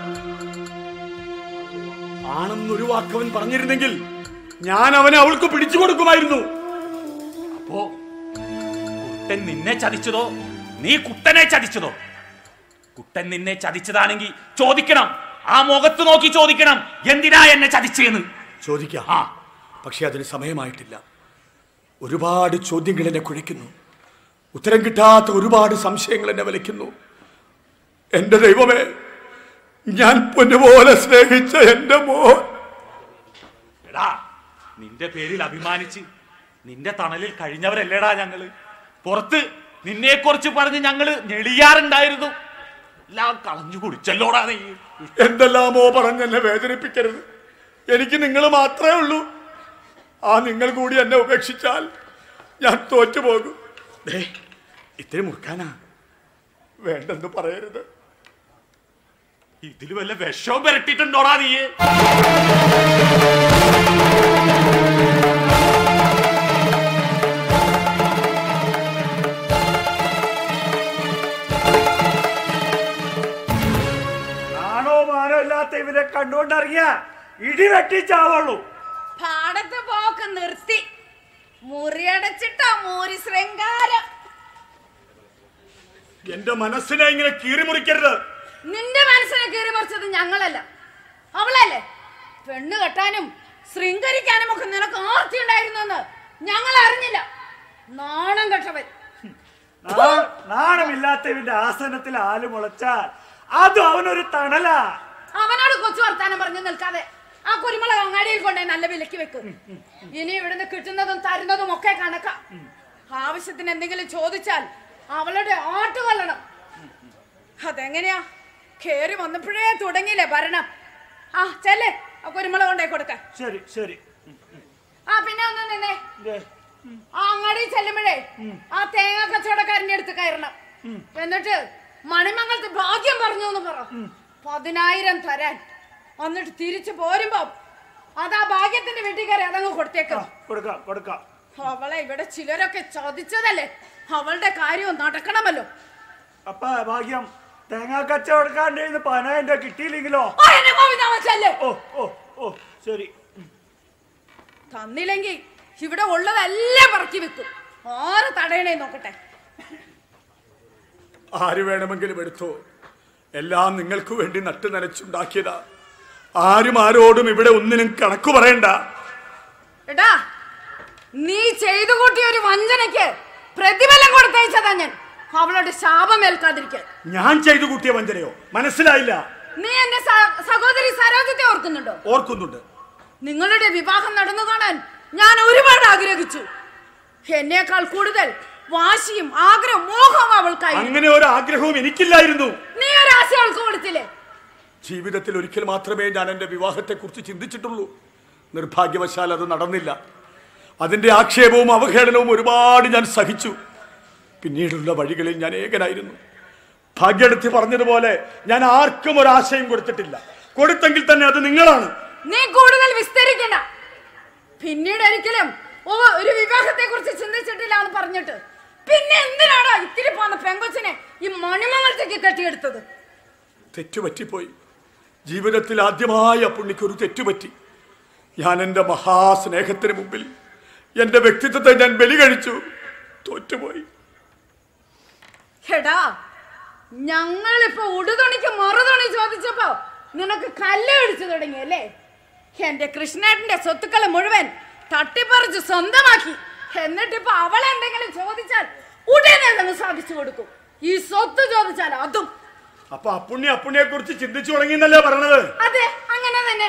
ആണെന്നൊരു വാക്ക് അവൻ പറഞ്ഞിരുന്നെങ്കിൽ ഞാൻ അവനെ അവൾക്ക് പിടിച്ചു കൊടുക്കുമായിരുന്നു അപ്പോ കുട്ടൻ നിന്നെ ചതിച്ചതോ നീ കുട്ടനെ ചതിച്ചതോ കുട്ടൻ നിന്നെ ചതിച്ചതാണെങ്കിൽ ചോദിക്കണം ആ മുഖത്ത് നോക്കി ചോദിക്കണം എന്തിനാ എന്നെ ചതിച്ചെന്ന് ചോദിക്കാം പക്ഷെ അതിന് സമയമായിട്ടില്ല ഒരുപാട് ചോദ്യങ്ങൾ എന്നെ കുഴയ്ക്കുന്നു ഉത്തരം കിട്ടാത്ത ഒരുപാട് സംശയങ്ങൾ എന്നെ വലിക്കുന്നു എന്റെ ദൈവമേ ഞാൻ പൊന്നുപോലെ സ്നേഹിച്ച എന്റെ മോൻ എടാ നിന്റെ പേരിൽ അഭിമാനിച്ച് നിന്റെ തണലിൽ കഴിഞ്ഞവരല്ലേടാ ഞങ്ങള് പുറത്ത് നിന്നെ കുറിച്ച് പറഞ്ഞ് ഞങ്ങള് ഞെളിയാറുണ്ടായിരുന്നു എല്ലാം കളഞ്ഞു കുടിച്ചല്ലോടാ നീ എന്തെല്ലാമോ പറഞ്ഞെന്നെ വേദനിപ്പിക്കരുത് എനിക്ക് നിങ്ങൾ മാത്രമേ ഉള്ളൂ ആ നിങ്ങൾ കൂടി എന്നെ ഉപേക്ഷിച്ചാൽ ഞാൻ തോറ്റുപോകും ദേ, ഇത്തിരി മുറുക്കാനാ വേണ്ടെന്ന് പറയരുത് ഇതിൽ വല്ല വിഷവും പുരട്ടിട്ടുണ്ടോടാ നീ ആണോ മാനോ ഇല്ലാത്ത ഇവരെ കണ്ടുകൊണ്ടിറങ്ങിയ ഇടി വെട്ടിച്ചാവുള്ളൂ പാടത്തെ പോക്ക് നിർത്തി മുറിയടച്ചിട്ടാ മൂരി ശൃംഗാരം എന്റെ മനസ്സിനെ ഇങ്ങനെ കീറിമുറിക്കരുത് നിന്റെ മനസ്സിനെ കീറി മറിച്ചത് ഞങ്ങളല്ല അവളല്ലേ പെണ്ണ് കെട്ടാനും ശൃംഗരിക്കാനും ഒക്കെ നിനക്ക് ആർത്തി ഉണ്ടായിരുന്നെന്ന് ഞങ്ങൾ അറിഞ്ഞില്ല നാണം കെട്ടവൻ നാ- നാണമില്ലാത്ത ഇവന്റെ ആസനത്തിൽ ആല് മുളച്ചാൽ അതും അവനൊരു തണലാ അവനോട് കൊച്ചു വർത്താനം പറഞ്ഞു നിൽക്കാതെ ആ കുരുമുളക് അങ്ങാടിയിൽ കൊണ്ടേ നല്ല വിലക്ക് വെക്ക് ഇനി ഇവിടുന്ന് കിട്ടുന്നതും തരുന്നതും ഒക്കെ കണക്കാ ആവശ്യത്തിന് എന്തെങ്കിലും ചോദിച്ചാൽ അവളുടെ ആട്ട് കൊല്ലണം അതെങ്ങനെയാ കേറി വന്നപ്പോഴേ തുടങ്ങിയില്ലേ ഭരണം ആ ചെല്ലേ ആ കുരുമുളക് കൊണ്ടേ കൊടുക്ക ശരി ശരി ആ പിന്നെ ഒന്ന് നിന്നേ ആ അങ്ങാടി ചെല്ലുമ്പോഴേ ആ തേങ്ങ കച്ചവടക്കാരന്റെ അടുത്ത് കയറണം എന്നിട്ട് മണിമംഗലത്ത് ഭാഗ്യം പറഞ്ഞു എന്ന് പറ പതിനായിരം തരാൻ എന്നിട്ട് തിരിച്ചു പോരുമ്പോ അതാ ഭാഗ്യത്തിന്റെ വീട്ടിൽ കയറി അതങ്ങ് കൊടുത്തേക്കാം കൊടുക്കാം കൊടുക്കാം അവളെ ഇവിടെ ചിലരൊക്കെ ചതിച്ചതല്ലേ അവളുടെ കാര്യവും നടക്കണമല്ലോ അപ്പ ഭാഗ്യം തേങ്ങാ കച്ചവടക്കാരൻ്റെ പതിനായിരം കിട്ടിയില്ലെങ്കിലോ ആ, എന്നെ ഗോവിന്ദാമ്മ ചെല്ല്. ഓ ഓ ഓ ശരി തന്നില്ലെങ്കിൽ ഇവിടെ ഉള്ളതെല്ലാം പറക്കി വെക്കും ആര് തടയണേ നോക്കട്ടെ ആര് വേണമെങ്കിലും എടുത്തോ എല്ലാം നിങ്ങൾക്ക് വേണ്ടി നട്ടു നനച്ചുണ്ടാക്കിയതാ ആരും ആരോടും ഇവിടെ ഒന്നിനും കണക്കു പറയണ്ട എടാ നീ ചെയ്തു കൂട്ടിയ ഒരു വഞ്ചനയ്ക്ക് പ്രതിഫലം കൊടുത്തയച്ചതാ ഞാൻ അവളുടെ ശാപം ഏൽക്കാതിരിക്കാൻ ഞാൻ ചെയ്തു കൂട്ടിയ വഞ്ചനയോ മനസ്സിലായില്ല നീ എന്റെ സ- സഹോദരി സരോജത്തെ ഓർക്കുന്നുണ്ടോ ഓർക്കുന്നുണ്ട് നിങ്ങളുടെ വിവാഹം നടന്നു കാണാൻ ഞാൻ ഒരുപാട് ആഗ്രഹിച്ചു എന്നേക്കാൾ കൂടുതൽ വാശിയും ആഗ്രഹവും മോഹവും അവൾക്കായി അങ്ങനെ ഒരു ആഗ്രഹവും എനിക്കില്ലായിരുന്നു നീ ഒരു ആശ അവൾക്ക് കൊടുത്തില്ലേ ജീവിതത്തിൽ ഒരിക്കൽ മാത്രമേ ഞാൻ എൻ്റെ വിവാഹത്തെക്കുറിച്ച് ചിന്തിച്ചിട്ടുള്ളൂ നിർഭാഗ്യവശാൽ അത് നടന്നില്ല അതിൻ്റെ ആക്ഷേപവും അവഹേളനവും ഒരുപാട് ഞാൻ സഹിച്ചു പിന്നീടുള്ള വഴികളിൽ ഞാൻ ഏകനായിരുന്നു ഭാഗ്യടുത്തി പറഞ്ഞതുപോലെ ഞാൻ ആർക്കും ഒരാശയം കൊടുത്തിട്ടില്ല കൊടുത്തെങ്കിൽ തന്നെ അത് നിങ്ങളാണ് നീ കൂടുതൽ വിസ്തരിക്കണ്ട പിന്നീട് ഒരിക്കലും ഓ ഒരു വിവാഹത്തെ കുറിച്ച് ചിന്തിച്ചിട്ടില്ല എന്ന് പറഞ്ഞിട്ട് പിന്നെ എന്തിനാണോ ഇത്തിരി പോന്ന പെങ്കൊച്ചിനെ ഈ മണിമംഗലത്തേക്ക് കെട്ടിയെടുത്തത് തെറ്റുപറ്റിപ്പോയി ജീവിതത്തിൽ ആദ്യമായി ആ പുണ്ണിക്കൊരു തെറ്റുപറ്റി ഞാൻ എൻ്റെ മഹാസ്നേഹത്തിന് മുമ്പിൽ എൻ്റെ വ്യക്തിത്വത്തെ ഞാൻ ബലി കഴിച്ചു തോറ്റുപോയി എടാ ഞങ്ങളിപ്പോ ഉടുതുണിക്ക് മറുതുണി ചോദിച്ചപ്പോ നിനക്ക് കല്ല് പിടിച്ചു തുടങ്ങി അല്ലേ എന്റെ കൃഷ്ണേട്ടന്റെ സ്വത്തുക്കളെ മുഴുവൻ തട്ടിപ്പറിച്ച് സ്വന്തമാക്കി എന്നിട്ടിപ്പോ അവളെ എന്തെങ്കിലും ചോദിച്ചാൽ ഉടനെ അതങ്ങ് സാധിച്ചു കൊടുക്കും ഈ സ്വത്ത് ചോദിച്ചാൽ അതും അപ്പൊ അപ്പുണ്ണി അപ്പുണ്ണിയെ കുറിച്ച് ചിന്തിച്ചു തുടങ്ങിയെന്നല്ലേ പറഞ്ഞത് അതെ അങ്ങനെ തന്നെ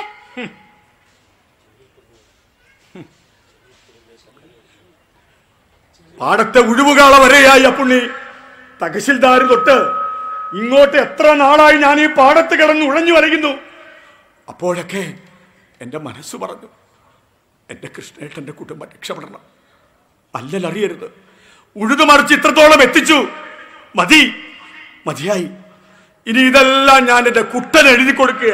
പാടത്തെ ഉഴുവുകാള വരെയായി അപ്പുണ്ണി തഹസിൽദാര് തൊട്ട് ഇങ്ങോട്ട് എത്ര നാളായി ഞാൻ ഈ പാടത്ത് കിടന്ന് ഉഴഞ്ഞു വരയ്ക്കുന്നു അപ്പോഴൊക്കെ എൻ്റെ മനസ്സ് പറഞ്ഞു എൻ്റെ കൃഷ്ണേട്ടൻ്റെ കുടുംബം രക്ഷപ്പെടണം അല്ലലറിയരുത് ഉഴുതുമറിച്ച് ഇത്രത്തോളം എത്തിച്ചു മതി മതിയായി ഇനി ഇതെല്ലാം ഞാൻ എൻ്റെ കുട്ടൻ എഴുതി കൊടുക്കുക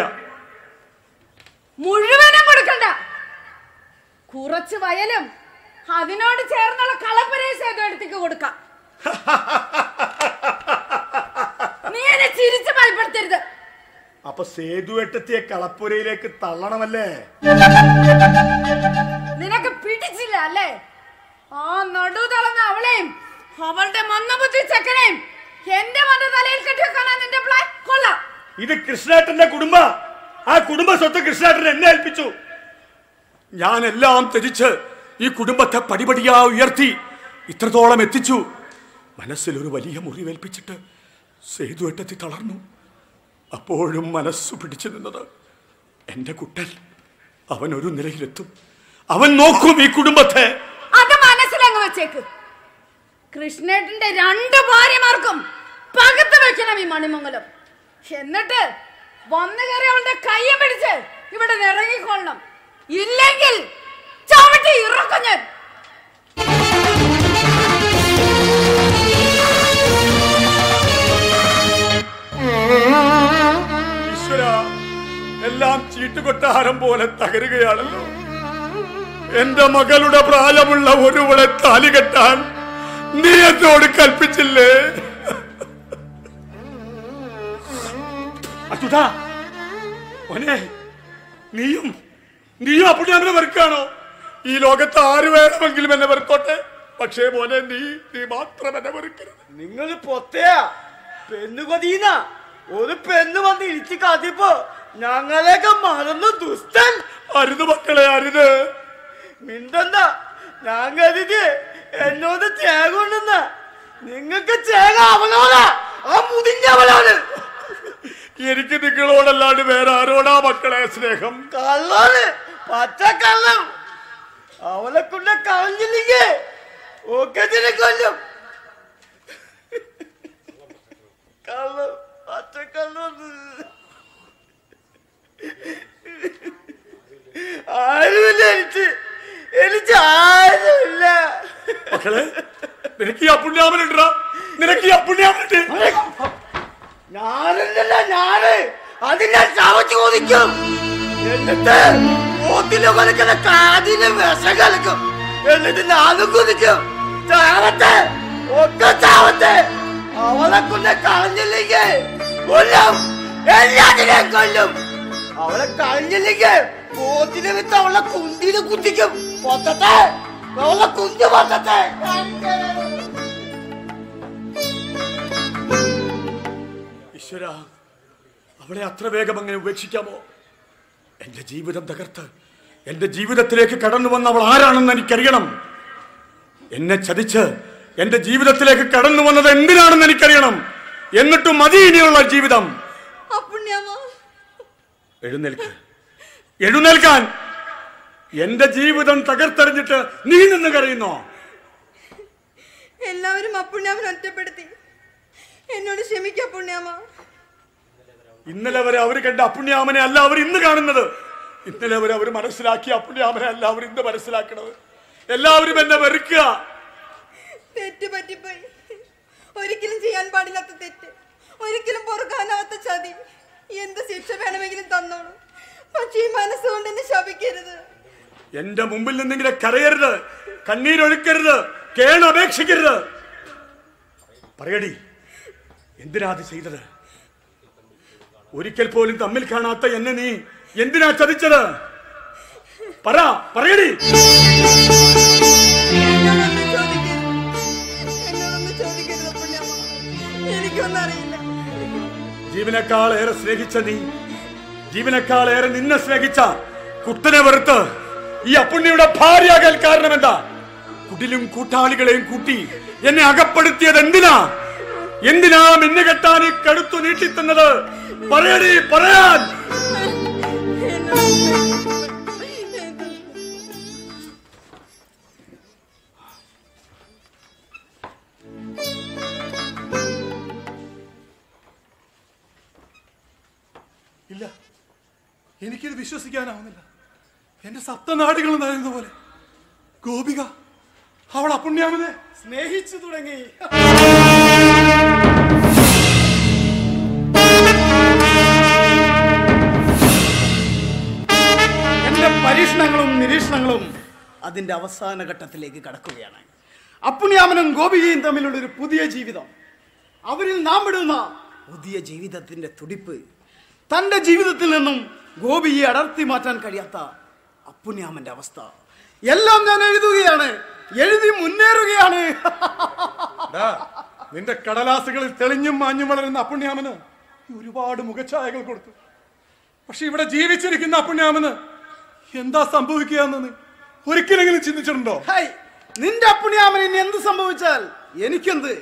മുഴുവനും കൊടുക്കണ്ട കുറച്ച് വയലും അതിനോട് ചേർന്നുള്ള കളപ്പുരേശം എടുത്തേക്ക് കൊടുക്കാം നീ എന്നെ ചിരിച്ച് ഭയപ്പെടുത്തരുത് അപ്പൊ സേതുവേട്ടത്തിയെ കളപ്പുരയിലേക്ക് തള്ളണമല്ലേ നിനക്ക് പിടിച്ചില്ല അല്ലേ ആ നടു തളർന്ന അവളെയും അവളുടെ മന്ദബുദ്ധി ചെക്കനെയും എന്റെ മണ്ട തലയിൽ കെട്ടിവെക്കാനാ നിന്റെ പ്ലാൻ കൊള്ളാം ഇത് കൃഷ്ണേട്ടന്റെ കുടുംബ ആ കുടുംബ സ്വത്ത് കൃഷ്ണേട്ടൻ എന്നെ ഏൽപ്പിച്ചു ഞാൻ എല്ലാം ത്യജിച്ച് ഈ കുടുംബത്തെ പടിപടിയാ ഉയർത്തി ഇത്രത്തോളം എത്തിച്ചു മനസ്സിൽ ഒരു വലിയ മുറിവേൽപ്പിച്ചിട്ട് സേതുവേട്ടത്തി തളർന്നു അപ്പോഴും മനസ്സു പിടിച്ചു നിന്നത് എന്റെ കുട്ടൻ അവൻ ഒരു നിലയിലെത്തും അവൻ നോക്കും ഈ കുടുംബത്തെ അത് മനസ്സിലങ്ങ് വെച്ചേക്ക് കൃഷ്ണേട്ടന്റെ രണ്ട് ഭാര്യമാർക്കും പകത്ത് വെക്കണം ഈ മണിമംഗലം എന്നിട്ട് വന്നു കയറി അവളുടെ കയ്യെ പിടിച്ച് ഇവിടെ ഇറങ്ങിക്കൊള്ളണം ഇല്ലെങ്കിൽ ചവിട്ടി ഇറക്കും ഞാൻ എല്ലാം ചീട്ടുകൊട്ടാരം പോലെ തകരുകയാണല്ലോ എന്റെ മകളുടെ പ്രായമുള്ള ഒരുവളെ താലി കെട്ടാൻ നീ എന്നോട് കൽപ്പിച്ചില്ലേ അച്യുതാ മോനെ നീയും നീയും അപ്പുണ്യാമനെ വെറുക്കാണോ ഈ ലോകത്ത് ആര് വേണമെങ്കിലും എന്നെ വെറുക്കോട്ടെ പക്ഷേ മോനെ നീ നീ മാത്രം എന്നെ വെറുക്കരുത് നിങ്ങൾ പൊത്തയാ പെണ്ണ് കൊതീന ഒരു പെണ്ണ് വന്ന് ഇടിച്ച് കാത്തിപ്പോ ഞങ്ങളെയൊക്കെ മറന്നു ദുഷ്ടൻ അരുത് മക്കളെ അരുത് മിണ്ടണ്ട ഞാൻ കരുതി എന്നോട് ചേകുണ്ടെന്ന നിങ്ങൾക്ക് ചേക അവനോടാ ആ മുതിഞ്ഞവനാണ് എനിക്ക് നിങ്ങളോടല്ലാണ്ട് വേറെ ആരോടാ മക്കളെ സ്നേഹം കള്ളാണ് പച്ചക്കള്ളം അവളെ കൊണ്ട് കളഞ്ഞില്ലെങ്കിൽ ഒക്കെ കൊല്ലും കള്ളം പച്ചക്കള്ളം ആരുമില്ല എനിക്ക് എനിക്ക് ആരുമില്ല മക്കളെ നിനക്ക് ഈ അപ്പുണ്യാമനുണ്ടാ നിനക്ക് ഈ അപ്പുണ്യാമനുണ്ട് ഞാനല്ലല്ല ഞാന് അതിനെ ചവച്ചു കൊതിക്കും എന്നിട്ട് പോത്തിലെ കൊലക്കുന്ന കാതിന് വിഷം കലക്കും എന്നിട്ട് ഞാനും കൊതിക്കും ചാവത്തെ ഒക്കെ ചാവത്തെ അവളെ കൊണ്ട് കളഞ്ഞില്ലെങ്കിൽ കൊല്ലും എല്ലാത്തിനെയും കൊല്ലും അവളെ കളഞ്ഞില്ലെങ്കിൽ പോത്തിനെ വിത്ത് അവളെ കുന്തിന് കുത്തിക്കും പൊത്തത്തെ അവളെ കുഞ്ഞു പൊത്തത്തെ ഈശ്വര അവളെ അത്ര വേഗം അങ്ങനെ ഉപേക്ഷിക്കാമോ എന്റെ ജീവിതം തകർത്ത് എന്റെ ജീവിതത്തിലേക്ക് കടന്നു വന്ന അവൾ ആരാണെന്ന് എനിക്കറിയണം എന്നെ ചതിച്ച് എന്റെ ജീവിതത്തിലേക്ക് കടന്നു വന്നത് എന്തിനാണെന്ന് എനിക്കറിയണം എന്നിട്ടും മതി ഇനിയുള്ള ജീവിതം അപ്പുണ്യാമ എഴുന്നേൽക്ക് എഴുന്നേൽക്കാൻ എന്റെ ജീവിതം തകർത്തെറിഞ്ഞിട്ട് നീ നിന്ന് കരയുന്നോ എല്ലാവരും അപ്പുണ്യാമൻ ഒറ്റപ്പെടുത്തി എന്നോട് ക്ഷമിക്ക അപ്പുണ്യാമ ഇന്നലെ വരെ അവർ കണ്ട അപ്പുണ്യാമനെ അല്ല അവർ ഇന്ന് കാണുന്നത് ഇന്നലെ വരെ അവർ മനസ്സിലാക്കിയ അപ്പുണ്യാമനെ അല്ല അവർ ഇന്ന് മനസ്സിലാക്കണത് എല്ലാവരും എന്നെ വെറുക്കുക തെറ്റ് പറ്റിപ്പോയി ഒരിക്കലും ചെയ്യാൻ പാടില്ലാത്ത തെറ്റ് ഒരിക്കലും പൊറുക്കാനാവാത്ത ചതി എന്ത് ശിക്ഷ വേണമെങ്കിലും തന്നോളൂ പക്ഷേ ഈ മനസ്സുകൊണ്ട് എന്നെ ശപിക്കരുത് എന്റെ മുമ്പിൽ നിന്നിങ്ങനെ കരയരുത് കണ്ണീരൊഴുക്കരുത് കേണപേക്ഷിക്കരുത് പറയടി എന്തിനാ അത് ചെയ്തത് ഒരിക്കൽ പോലും തമ്മിൽ കാണാത്ത എന്നെ നീ എന്തിനാ ചതിച്ചത് പറ പറയടി എന്നോടൊന്നും ചോദിക്കരുത് എന്നോടൊന്നും ചോദിക്കരുത് അപ്പുണ്യാമ എനിക്കൊന്നും അറിയില്ല ജീവനേക്കാൾ ഏറെ സ്നേഹിച്ച നീ ജീവനേക്കാൾ ഏറെ നിന്നെ സ്നേഹിച്ച കുട്ടനെ വെറുത്ത് ഈ അപ്പുണ്ണിയുടെ ഭാര്യയാകൽ കാരണം എന്താ കുടിലും കൂട്ടാളികളെയും കൂട്ടി എന്നെ അകപ്പെടുത്തിയത് എന്തിനാ എന്തിനാ മിന്നു കെട്ടാൻ ഈ കഴുത്തു നീട്ടിത്തന്നത് പറയടി പറയാൻ ഇല്ല എനിക്കിത് വിശ്വസിക്കാനാവുന്നില്ല എന്റെ സപ്തനാടുകൾ ഉണ്ടായിരുന്ന പോലെ ഗോപിക അവൾ അപ്പുണ്യാമനെ സ്നേഹിച്ചു തുടങ്ങി എന്റെ പരീക്ഷണങ്ങളും നിരീക്ഷണങ്ങളും അതിന്റെ അവസാന ഘട്ടത്തിലേക്ക് കടക്കുകയാണ് അപ്പുണ്യാമനും ഗോപികയും തമ്മിലുള്ള ഒരു പുതിയ ജീവിതം അവരിൽ നാം വിടുന്ന പുതിയ ജീവിതത്തിന്റെ തുടിപ്പ് തന്റെ ജീവിതത്തിൽ നിന്നും ഗോപിയെ അടർത്തി മാറ്റാൻ കഴിയാത്ത അപ്പുണ്യാമന്റെ അവസ്ഥ എല്ലാം ഞാൻ എഴുതുകയാണ് എഴുതി മുന്നേറുകയാണ് ഡാ, നിന്റെ കടലാസുകളിൽ തെളിഞ്ഞും മാഞ്ഞും വളരുന്ന അപ്പുണ്യാമന് നീ ഒരുപാട് മുഖഛായകൾ കൊടുത്തു പക്ഷെ ഇവിടെ ജീവിച്ചിരിക്കുന്ന അപ്പുണ്യാമന് എന്താ സംഭവിക്കുക എന്ന് നീ ഒരിക്കലെങ്കിലും ചിന്തിച്ചിട്ടുണ്ടോ ഹൈ, നിന്റെ അപ്പുണ്യാമൻ ഇനി എന്ത് സംഭവിച്ചാൽ എനിക്കെന്ത്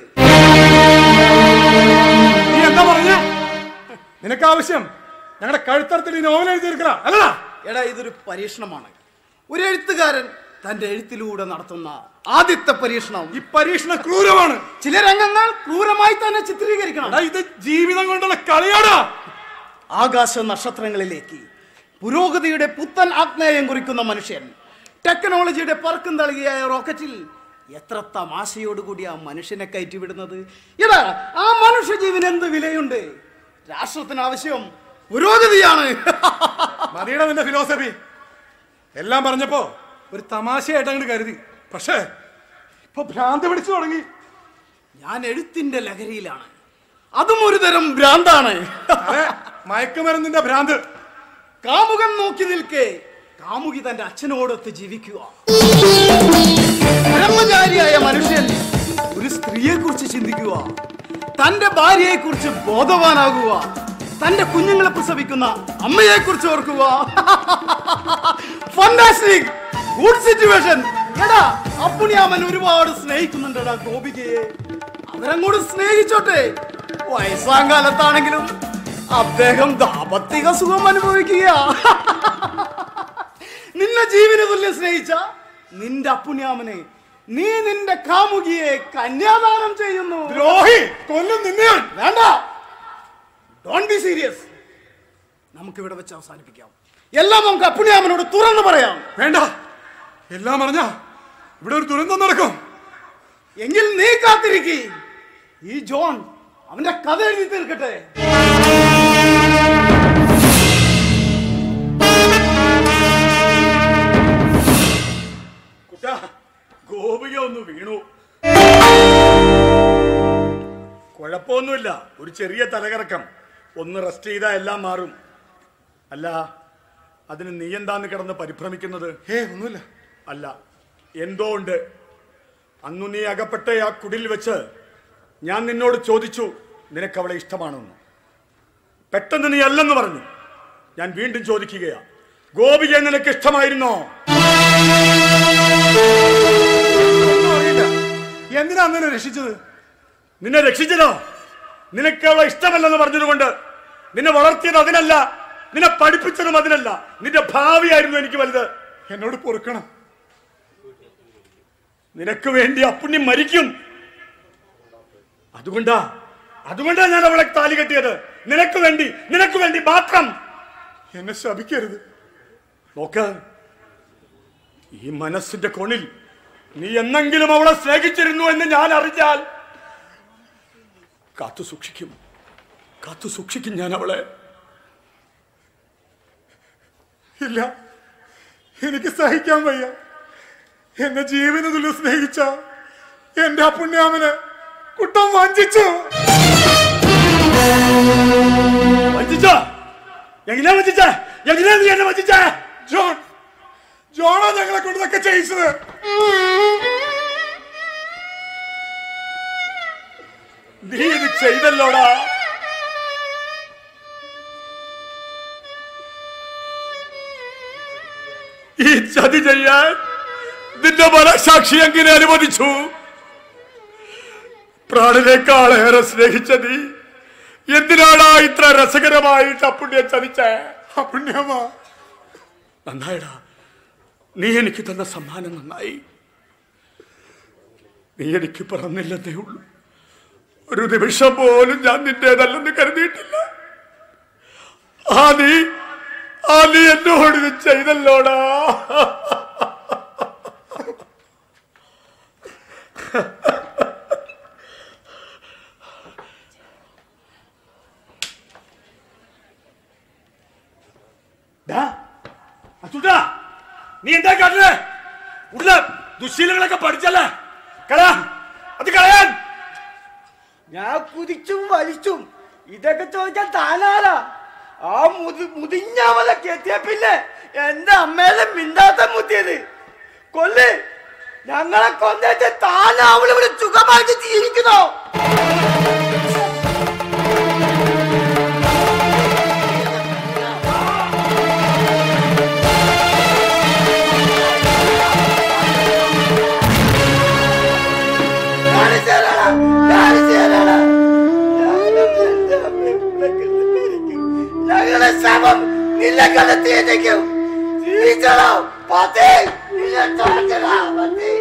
നീ എന്താ പറഞ്ഞ നിനക്ക് ആവശ്യം ഞങ്ങളുടെ കഴുത്തറത്തിൽ ഈ നോവൽ എഴുതി തീർക്കല അല്ലടാ എടാ ഇതൊരു പരീക്ഷണമാണ് ഒരു എഴുത്തുകാരൻ തന്റെ എഴുത്തിലൂടെ നടത്തുന്ന ആദ്യത്തെ പരീക്ഷണം ഈ പരീക്ഷണം ക്രൂരമാണ് ചില രംഗങ്ങൾ ക്രൂരമായി തന്നെ ചിത്രീകരിക്കണം എടാ, ഇത് ജീവിതം കൊണ്ടുള്ള കളിയാടാ ആകാശ നക്ഷത്രങ്ങളിലേക്ക് പുരോഗതിയുടെ പുത്തൻ ആഗ്നേയം കുറിക്കുന്ന മനുഷ്യൻ ടെക്നോളജിയുടെ പറക്കും തളികയായ റോക്കറ്റിൽ എത്ര തമാശയോടുകൂടി ആ മനുഷ്യനെ കയറ്റിവിടുന്നത് എടാ ആ മനുഷ്യജീവന് എന്ത് വിലയുണ്ട് രാഷ്ട്രത്തിന് ആവശ്യം പുരോഗതിയാണ് മതിയുടെ നിന്റെ ഫിലോസഫി എല്ലാം പറഞ്ഞപ്പോ ഒരു തമാശയായിട്ട് അങ്ങോട്ട് കരുതി പക്ഷേ ഇപ്പൊ ഭ്രാന്ത് പിടിച്ചു തുടങ്ങി ഞാൻ എഴുത്തിന്റെ ലഹരിയിലാണ് അതും ഒരു തരം ഭ്രാന്താണ് അതെ മയക്കുമരുന്നിന്റെ ഭ്രാന്ത് കാമുകൻ നോക്കി നിൽക്കെ കാമുകി തന്റെ അച്ഛനോടൊത്ത് ജീവിക്കുക ബ്രഹ്മചാരിയായ മനുഷ്യൻ ഒരു സ്ത്രീയെ കുറിച്ച് ചിന്തിക്കുക തന്റെ ഭാര്യയെ കുറിച്ച് ബോധവാനാകുക തന്റെ കുഞ്ഞുങ്ങളെ പ്രസവിക്കുന്ന അമ്മയെ കുറിച്ച് ഓർക്കുക ഫണ്ടാസ്റ്റിക് ഗുഡ് സിറ്റുവേഷൻ എടാ അപ്പുണിയാമൻ ഒരുപാട് സ്നേഹിക്കുന്നുണ്ടടാ ഗോപികയെ അവരങ്ങോട്ട് സ്നേഹിച്ചോട്ടെ വയസ്സാം കാലത്താണെങ്കിലും അദ്ദേഹം ദാമ്പത്തിക സുഖം അനുഭവിക്കുക നിന്നെ ജീവന തുല്യം സ്നേഹിച്ച നിന്റെ അപ്പുണ്യാമനെ നീ നിന്റെ കാമുകിയെ കന്യാദാനം ചെയ്യുന്നു ദ്രോഹി കൊല്ലും നിന്നെ വേണ്ട ഡോൺ ബി സീരിയസ് നമുക്ക് ഇവിടെ വെച്ച് അവസാനിപ്പിക്കാം എല്ലാം നമുക്ക് അപ്പുണ്യാമനോട് തുറന്നു പറയാം വേണ്ട എല്ലാം പറഞ്ഞ ഇവിടെ ഒരു ദുരന്തം നടക്കും എങ്കിൽ നീ കാത്തിരിക്കി ഈ ജോൺ അവന്റെ കഥ എഴുതി തീർക്കട്ടെ കുട്ടാ ഗോപിക ഒന്ന് വീണു കുഴപ്പമൊന്നുമില്ല ഒരു ചെറിയ തലകറക്കം ഒന്ന് റെസ്റ്റ് ചെയ്താൽ എല്ലാം മാറും അല്ല അതിന് നീ എന്താന്ന് കിടന്ന് പരിഭ്രമിക്കുന്നത് ഏ ഒന്നുമില്ല അല്ല എന്തോ ഉണ്ട് അന്നു നീ അകപ്പെട്ട ആ കുടിൽ വെച്ച് ഞാൻ നിന്നോട് ചോദിച്ചു നിനക്ക് അവളെ ഇഷ്ടമാണെന്ന് പെട്ടെന്ന് നീ അല്ലെന്ന് പറഞ്ഞു ഞാൻ വീണ്ടും ചോദിക്കുകയാ ഗോപിക നിനക്ക് ഇഷ്ടമായിരുന്നോ ഒന്നും അറിയില്ല. എന്തിനാ അങ്ങനെ രക്ഷിച്ചത് നിന്നെ രക്ഷിച്ചതോ നിനക്ക് അവളെ ഇഷ്ടമല്ലെന്ന് പറഞ്ഞതുകൊണ്ട് നിന്നെ വളർത്തിയത് അതിനല്ല നിന്നെ പഠിപ്പിച്ചതും അതിനല്ല നിന്റെ ഭാവിയായിരുന്നു എനിക്ക് വലുത് എന്നോട് പൊറുക്കണം നിനക്ക് വേണ്ടി അപ്പുണ്യം മരിക്കും അതുകൊണ്ടാ അതുകൊണ്ടാ ഞാൻ അവളെ താലി കെട്ടിയത് നിനക്ക് വേണ്ടി നിനക്ക് വേണ്ടി മാത്രം എന്നെ ശപിക്കരുത് നോക്ക് ഈ മനസ്സിന്റെ കോണിൽ നീ എന്നെങ്കിലും അവളെ സ്നേഹിച്ചിരുന്നു എന്ന് ഞാൻ അറിഞ്ഞാൽ കാത്തു സൂക്ഷിക്കും കാത്തു സൂക്ഷിക്കും ഞാൻ അവളെ ഇല്ല എനിക്ക് സഹിക്കാൻ വയ്യ എന്നെ ജീവന തുല്യ സ്നേഹിച്ച എന്റെ ആ പുണ്യാമന് കുട്ടം വഞ്ചിച്ചു വഞ്ചിച്ച എങ്ങനെയാ വഞ്ചിച്ച എങ്ങനെയാ നീ എന്നെ വഞ്ചിച്ച ജോൺ ജോണാ ഞങ്ങളെ കൊണ്ട് ഇതൊക്കെ ചെയ്യിച്ചത് നീ ഇത് ചെയ്തല്ലോടാ ഈ ചതി ചെയ്യാൻ നിന്റെ മനസാക്ഷി എങ്ങനെ അനുവദിച്ചു പ്രാണനേക്കാളേറെ സ്നേഹിച്ച നീ എന്തിനാടാ ഇത്ര രസകരമായിട്ട് അപ്പുണ്യം ചതിച്ച അപ്പുണ്യമ്മ നന്നായിടാ നീ എനിക്ക് തന്ന സമ്മാനം നന്നായി നീ എനിക്ക് പറഞ്ഞില്ലെന്നേ ഉള്ളൂ ഒരു നിമിഷം പോലും ഞാൻ നിന്റേതല്ലെന്ന് കരുതിയിട്ടില്ല ആ നീ ആ നീ എന്നോട് ഇത് ചെയ്തല്ലോടാ ഡാ, അച്ചൂട്ടാ, നീ എന്താ കാട്ടുന്നത് ഉള്ള ദുശീലങ്ങളൊക്കെ പഠിച്ചല്ലേ കളയാ അത് കളയാൻ ഞാൻ കുതിച്ചും വലിച്ചും ഇതൊക്കെ ചോദിച്ചാൽ താനാരാ ആ മുതി മുതിഞ്ഞവലൊക്കെ എത്തിയ പിന്നെ എന്റെ അമ്മേലെ മിണ്ടാത്ത മുത്തിയത് കൊല്ല് ഞങ്ങളെ കൊന്നിട്ട് താൻ അവളിവിടെ സുഖമായിട്ട് ജീവിക്കുന്നോ കാണിച്ചു തരാടാ, കാണിച്ചു തരാടാ. ഞങ്ങളുടെ ശവം നിന്നെ കണ്ടെത്തിയേക്കും ജീവിച്ചോ പതി നിന്നെ തോറ്റടാ പതി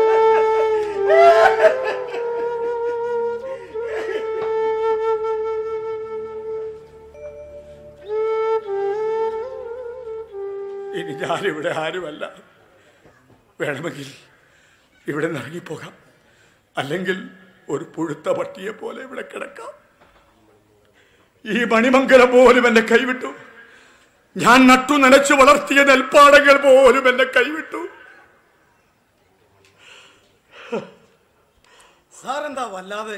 ഇനി ഞാനിവിടെ ആരുമല്ല വേണമെങ്കിൽ ഇവിടെ നിന്ന് ഇറങ്ങിപ്പോകാം അല്ലെങ്കിൽ ഒരു പുഴുത്ത പട്ടിയെ പോലെ ഇവിടെ കിടക്കാം ഈ മണിമംഗലം പോലും എന്നെ കൈവിട്ടു ഞാൻ നട്ടു നനച്ചു വളർത്തിയ നെൽപ്പാടങ്ങൾ പോലും എന്നെ കൈവിട്ടു സാർ എന്താ വല്ലാതെ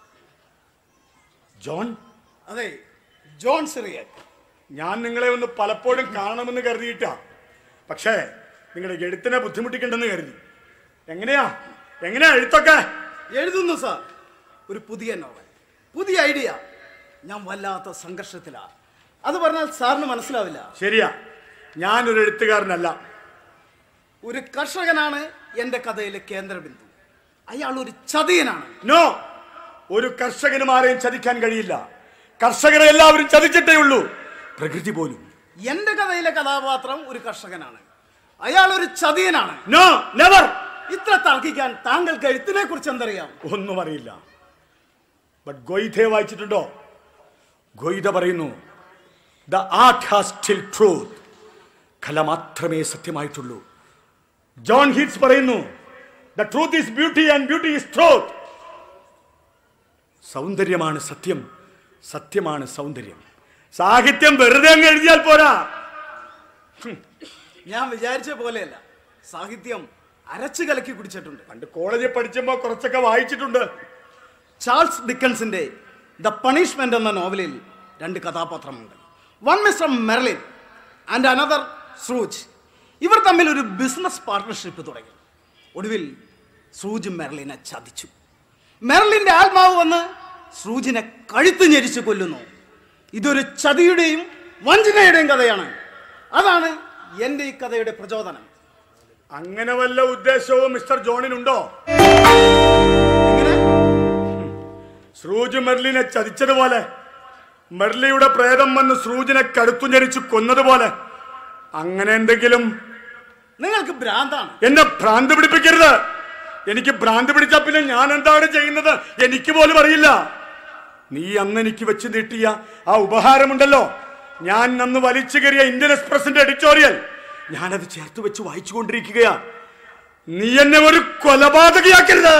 ജോൺ അതെ ജോൺ സിറിയൻ ഞാൻ നിങ്ങളെ ഒന്ന് പലപ്പോഴും കാണണമെന്ന് കരുതിയിട്ടാ പക്ഷേ നിങ്ങളുടെ എഴുത്തിനെ ബുദ്ധിമുട്ടിക്കണ്ടെന്ന് കരുതി എങ്ങനെയാ എങ്ങനെയാ എഴുത്തൊക്കെ എഴുതുന്നു സാർ ഒരു പുതിയ നോവൽ പുതിയ ഐഡിയ ഞാൻ വല്ലാത്ത സംഘർഷത്തിലാ അത് പറഞ്ഞാൽ സാറിന് മനസ്സിലാവില്ല ശരിയാ ഞാനൊരു എഴുത്തുകാരനല്ല ഒരു കർഷകനാണ് എന്റെ കഥയിലെ കേന്ദ്രബിന്ദു അയാൾ ഒരു ചതിയനാണ് നോ ഒരു കർഷകനും ആരെയും ചതിക്കാൻ കഴിയില്ല കർഷകരെ എല്ലാവരും ചതിച്ചിട്ടേ ഉള്ളൂ പ്രകൃതി പോലും എന്റെ കഥയിലെ കഥാപാത്രം ഒരു കർഷകനാണ് അയാൾ ഒരു ചതിയനാണ് നോ നെവർ ഇത്ര തർക്കിക്കാൻ താങ്കൾക്ക് എഴുത്തിനെ കുറിച്ച് എന്തറിയാം ഒന്നും അറിയില്ല ബട്ട് ഗൊയ്തെ വായിച്ചിട്ടുണ്ടോ ഗൊയ്ത പറയുന്നു the art has still truth കല മാത്രമേ സത്യമായിട്ടുള്ളൂ ജോൺ ഹീറ്റ്സ് പറയുന്നു the truth is beauty and beauty is truth സൗന്ദര്യമാണ് സത്യം സത്യമാണ് സൗന്ദര്യം സാഹിത്യം വെറുതെ അങ്ങ് എഴുതിയാൽ പോരാ ഞാൻ വിചാരിച്ച പോലെയല്ല സാഹിത്യം അരച്ചു കലക്കി കുടിച്ചിട്ടുണ്ട് പണ്ട് കോളേജിൽ പഠിച്ചപ്പോ കുറച്ചൊക്കെ വായിച്ചിട്ടുണ്ട് ചാൾസ് ഡിക്കൻസിന്റെ ദ പണിഷ്മെന്റ് എന്ന നോവലിൽ രണ്ട് കഥാപാത്രമുണ്ട് one mister Merlin and another സൂജ് ഇവർ തമ്മിൽ ഒരു ബിസിനസ് പാർട്ട്ണർഷിപ്പ് തുടങ്ങി ഒടുവിൽ സൂജ് മെർലിനെ ചതിച്ചു മെർലിന്റെ ആത്മാവ് വന്ന് സൂജിനെ കഴുത്ത് ഞെരിച്ച് കൊല്ലുന്നു ഇതൊരു ചതിയുടെയും വഞ്ചനയുടെയും കഥയാണ് അതാണ് എന്റെ ഈ കഥയുടെ പ്രചോദനം അങ്ങനെ വല്ല ഉദ്ദേശവും മിസ്റ്റർ ജോണിനുണ്ടോ സ്രൂജ് മെർലിനെ ചതിച്ചതുപോലെ മെർലിയുടെ പ്രേതം വന്ന് സ്രൂജിനെ കടുത്തു ഞെരിച്ചു കൊന്നതുപോലെ അങ്ങനെ എന്തെങ്കിലും നിങ്ങൾക്ക് ഭ്രാന്താണ് എന്നെ ഭ്രാന്ത് പിടിപ്പിക്കരുത് എനിക്ക് ഭ്രാന്ത് പിടിച്ചാ പിന്നെ ഞാൻ എന്താണ് ചെയ്യുന്നത് എനിക്ക് പോലും അറിയില്ല നീ അന്ന് എനിക്ക് വെച്ച് നീട്ടിയ ആ ഉപഹാരമുണ്ടല്ലോ ഞാൻ അന്ന് വലിച്ചു കയറിയ ഇന്ത്യൻ എക്സ്പ്രസിന്റെ എഡിറ്റോറിയൽ ഞാനത് ചേർത്ത് വെച്ച് വായിച്ചുകൊണ്ടിരിക്കുകയാ നീ എന്നെ ഒരു കൊലപാതകയാക്കരുത്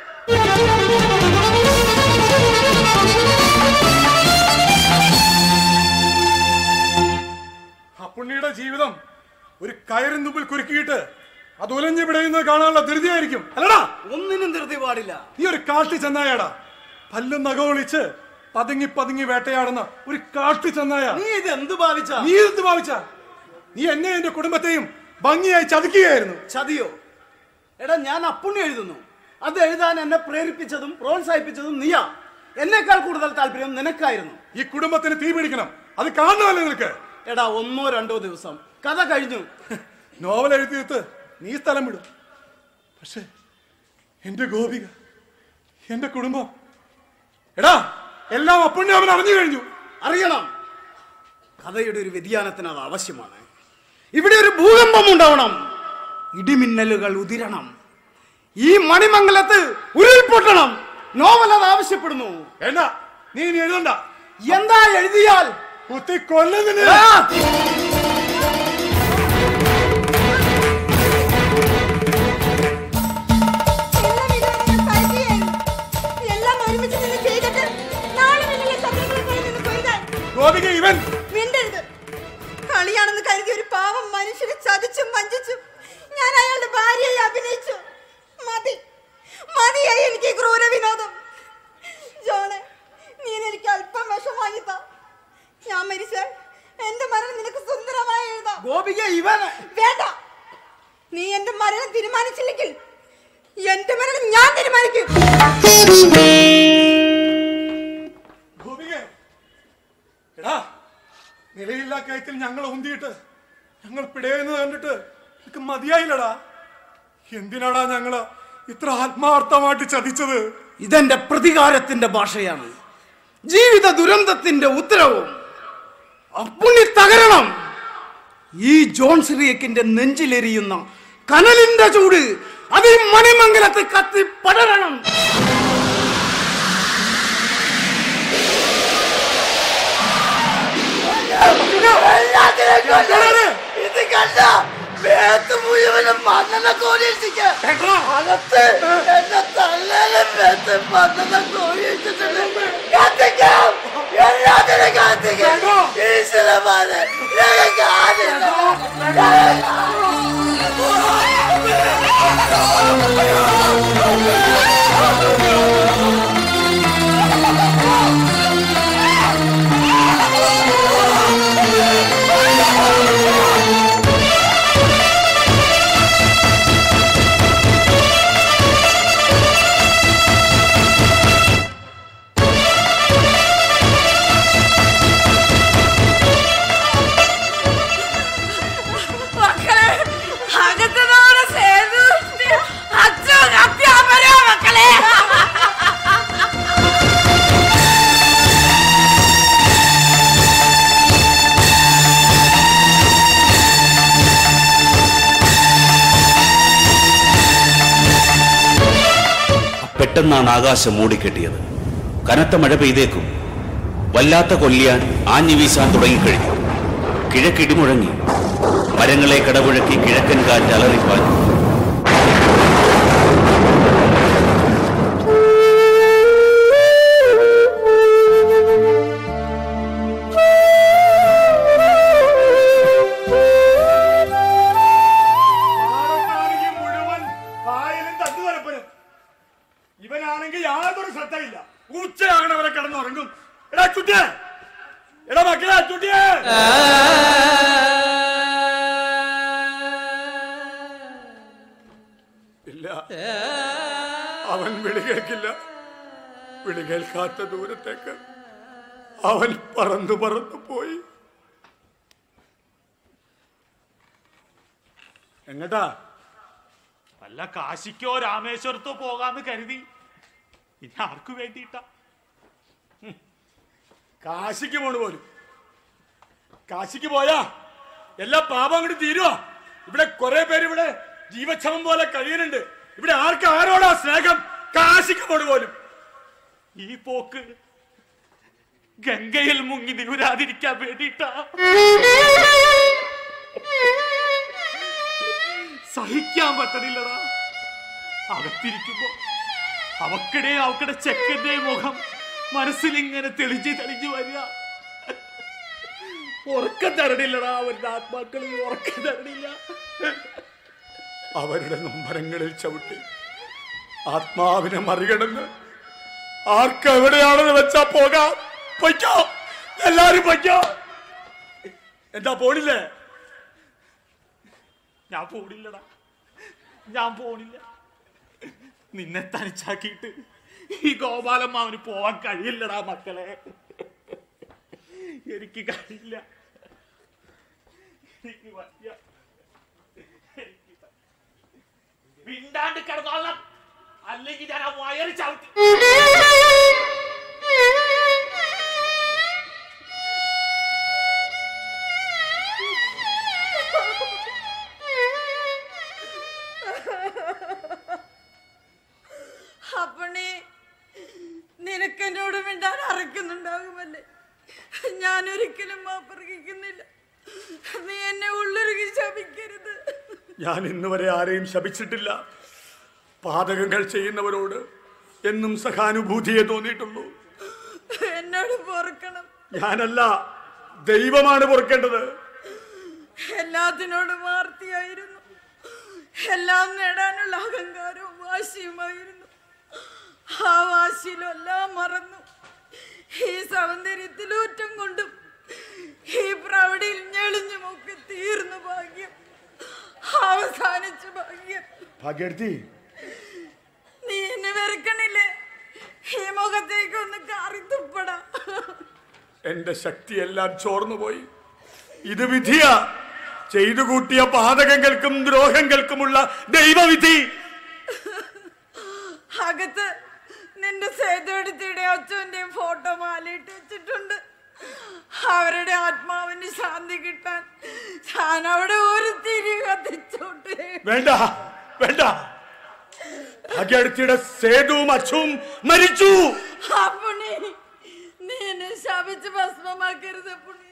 അപ്പുണ്ണിയുടെ ജീവിതം ഒരു കയറിൻ മുമ്പിൽ കുരുക്കിയിട്ട് അത് ഉലഞ്ഞു പിടയുന്നത് കാണാനുള്ള ധൃതിയായിരിക്കും അല്ലടാ ഒന്നിനും ധൃതി പാടില്ല നീ ഒരു കാട്ടി ചെന്നായാടാ പല്ലും നഖമൊളിച്ച് പതുങ്ങി പതുങ്ങി വേട്ടയാടുന്ന ഒരു കാട്ടി ചെന്നായ നീ ഇത് എന്ത് ഭാവിച്ച നീ എന്ത് ഭാവിച്ച നീ എന്നെ എന്റെ കുടുംബത്തെയും ഭംഗിയായി ചതിക്കുകയായിരുന്നു ചതിയോ എടാ ഞാൻ അപ്പുണ്ണി എഴുതുന്നു അത് എഴുതാൻ എന്നെ പ്രേരിപ്പിച്ചതും പ്രോത്സാഹിപ്പിച്ചതും നീയാ എന്നേക്കാൾ കൂടുതൽ താല്പര്യം നിനക്കായിരുന്നു ഈ കുടുംബത്തിന് തീ പിടിക്കണം അത് കാണണമല്ലേ നിനക്ക് എടാ ഒന്നോ രണ്ടോ ദിവസം കഥ കഴിഞ്ഞു നോവൽ എഴുതിയിട്ട് നീ സ്ഥലം വിടും പക്ഷേ എന്റെ ഗോപിക എന്റെ കുടുംബം എടാ എല്ലാം അപ്പുണ്ണി അവൻ അറിഞ്ഞു കഴിഞ്ഞു അറിയണം കഥയുടെ ഒരു വ്യതിയാനത്തിന് അത് ആവശ്യമാണ് ഇവിടെ ഒരു ഭൂകമ്പം ഉണ്ടാവണം ഇടിമിന്നലുകൾ ഉതിരണം ഈ മണിമംഗലത്ത് ഉരുൾപൊട്ടണം നോവൽ അത് ആവശ്യപ്പെടുന്നു എന്നാ നീ ഇനി എഴുതണ്ട എന്താ എഴുതിയാൽ കുത്തി കൊല്ലുന്നില്ല ആ! എല്ലാം ഒരുമിച്ച് നിന്ന് ചെയ്തിട്ട് നാളെ മുന്നിലെ ശത്രുക്കളെ പോലെ നിന്ന് കൊയ്താൽ ഗോപിക ഇവൻ മിണ്ടരുത് കളിയാണെന്ന് കരുതി ഒരു പാവം മനുഷ്യനെ ചതിച്ചും വഞ്ചിച്ചും ഞാൻ അയാളുടെ ഭാര്യയായി അഭിനയിച്ചു മതി മതിയായി എനിക്ക് ഈ ക്രൂര വിനോദം ജോണ് നീ എനിക്ക് അല്പം വിഷം വാങ്ങിത്താ ഞാൻ മരിച്ചാൽ എന്റെ മരണം നിനക്ക് സുന്ദരമായി എഴുതാം ഗോപിക ഇവൻ വേണ്ട നീ എന്റെ മരണം തീരുമാനിച്ചില്ലെങ്കിൽ എന്റെ മരണം ഞാൻ തീരുമാനിക്കും ഗോപിക എടാ നിലയില്ലാ കയത്തിൽ ഞങ്ങൾ ഉന്തിയിട്ട് ഞങ്ങൾ പിടയുന്നത് കണ്ടിട്ട് നിനക്ക് മതിയായില്ലടാ എന്തിനാടാ ഞങ്ങള് ഇത്ര ആത്മാർത്ഥമായിട്ട് ചതിച്ചത് ഇതെന്റെ പ്രതികാരത്തിന്റെ ഭാഷയാണ് ജീവിത ദുരന്തത്തിന്റെ ഉത്തരവും അപ്പുണ്ണി തകരണം ഈ ജോൺ സിറിയക്കിന്റെ നെഞ്ചിലെരിയുന്ന കനലിന്റെ ചൂട് അത് ഈ മണിമംഗലത്ത് കത്തി പടരണം ഇത് കണ്ട മേത്ത് മുഴുവനും മണ്ണെണ്ണ കോരിയിട്ടിരിക്ക അകത്ത് എന്നെ തള്ളേലെ മേത്ത് മണ്ണെണ്ണ കോരിയിട്ടിട്ടുണ്ട് കത്തിക്കാം എല്ലാത്തിനും രക്ഷിക്ക് ഈശ്വരമാരെ ഞങ്ങൾക്ക് ആരുണ്ട് മക്കളെ അകത്ത് നമ്മുടെ സേതു അച്ഛൻ കത്തിയാമരോ മക്കളെ പെട്ടെന്നാണ് ആകാശം മൂടിക്കെട്ടിയത് കനത്ത മഴ പെയ്തേക്കും വല്ലാത്ത കൊല്ലിയാൻ ആഞ്ഞു വീശാൻ തുടങ്ങിക്കഴിഞ്ഞു കിഴക്കിടി മുഴങ്ങി മരങ്ങളെ കടപുഴക്കി കിഴക്കൻ കാറ്റ് അലറിപ്പാഞ്ഞു പാടത്താണെങ്കിൽ മുഴുവൻ പായലും തട്ടുതലപ്പനും ഇവനാണെങ്കിൽ യാതൊരു ശ്രദ്ധയില്ല ഉച്ചയാണ് അവരെ കിടന്നുറങ്ങും എടാ ചുട്ടിയെ എടാ മക്കളെ ചുട്ടിയെ ഇല്ല അവൻ വിളി കേൾക്കില്ല വിളി കേൾക്കാത്ത ദൂരത്തേക്ക് അവൻ പറന്നു പറന്നു പോയി എങ്ങട്ടാ വല്ല കാശിക്കോ രാമേശ്വരത്തോ പോകാന്ന് കരുതി ഇനി ആർക്കു വേണ്ടിയിട്ടാ കാശിക്ക് പോണ് പോലും കാശിക്ക് പോയാ എല്ലാ പാപം അങ്ങോട്ട് തീരുവാ ഇവിടെ കുറെ പേര് ഇവിടെ ജീവച്ഛമം പോലെ കഴിയുന്നുണ്ട് ഇവിടെ ആർക്ക് ആരോടാ സ്നേഹം കാശിക്ക് പോണ് പോലും ഈ പോക്ക് ഗംഗയിൽ മുങ്ങി നികുരാതിരിക്കാൻ വേണ്ടിയിട്ടാ സഹിക്കാൻ പറ്റണില്ലടാ അകത്തിരിക്കുമ്പോ അവക്കടെ അവക്കടെ ചെക്കന്റെ മുഖം മനസ്സിൽ ഇങ്ങനെ തെളിഞ്ഞ് തെളിഞ്ഞ് വരിക ഉറക്കം തരണില്ലടാ അവരുടെ ആത്മാക്കളിൽ ഉറക്കം തരണില്ല അവരുടെ നൊമ്പരങ്ങളിൽ ചവിട്ടി ആത്മാവിനെ മറികടന്ന് ആർക്ക് എവിടെയാണെന്ന് വെച്ചാ പോകാം പൊയ്ക്കോ എല്ലാരും പൊയ്ക്കോ എന്താ പോണില്ലേ ഞാൻ പോണില്ലടാ ഞാൻ പോണില്ല നിന്നെ തനിച്ചാക്കിയിട്ട് ഈ ഗോപാലമ്മാവന് പോവാൻ കഴിയില്ലടാ മക്കളെ എനിക്ക് കഴിയില്ല എനിക്ക് വയ്യ. എനിക്ക് വയ്യ. മിണ്ടാണ്ട് കിടന്നോളാം അല്ലെങ്കിൽ ഞാൻ ആ വയറ് ചവിട്ടി അപ്പണി നിനക്കെന്നോട് മിണ്ടാൻ അറക്കുന്നുണ്ടാകുമല്ലേ ഞാൻ ഒരിക്കലും മാപ്പർഹിക്കുന്നില്ല നീ എന്നെ ഉള്ളൊരുക്കി ശപിക്കരുത് ഞാൻ ഇന്ന് വരെ ആരെയും ശപിച്ചിട്ടില്ല പാതകങ്ങൾ ചെയ്യുന്നവരോട് എന്നും സഹാനുഭൂതിയെ തോന്നിയിട്ടുള്ളൂ എന്നോട് പൊറുക്കണം ഞാനല്ല ദൈവമാണ് പൊറുക്കേണ്ടത് എല്ലാത്തിനോടും വാർത്തിയായിരുന്നു എല്ലാം നേടാനുള്ള അഹങ്കാരവും വാശിയുമായിരുന്നു ആ വാശിയിലും എല്ലാം മറന്നു ഈ സൗന്ദര്യത്തിൽ ഊറ്റം കൊണ്ടും ഈ പ്രൗഢിയിൽ ഞെളിഞ്ഞുമൊക്കെ തീർന്നു ഭാഗ്യം അവസാനിച്ച ഭാഗ്യം ഭാഗ്യടുത്തി നീ എന്നെ വെറുക്കണില്ലേ ഈ മുഖത്തേക്ക് ഒന്ന് കാറി തുപ്പടാ എന്റെ ശക്തിയെല്ലാം ചോർന്നുപോയി ഇത് വിധിയാ ചെയ്തു കൂട്ടിയ പാതകങ്ങൾക്കും ദ്രോഹങ്ങൾക്കുമുള്ള ദൈവവിധി അകത്ത് നിന്റെ സേതുവെടുത്തിയുടെ അച്ഛൻ്റെയും ഫോട്ടോ മാലയിട്ട് വെച്ചിട്ടുണ്ട് അവരുടെ ആത്മാവിന് ശാന്തി കിട്ടാൻ ഞാൻ അവിടെ ഒരു തിരി കത്തിച്ചോട്ടെ വേണ്ട വേണ്ട ഭാഗ്യടുത്തിയുടെ സേതുവും അച്ഛവും മരിച്ചു പുണി നീ എന്നെ ശപിച്ച് ഭസ്മമാക്കരുത് പുണി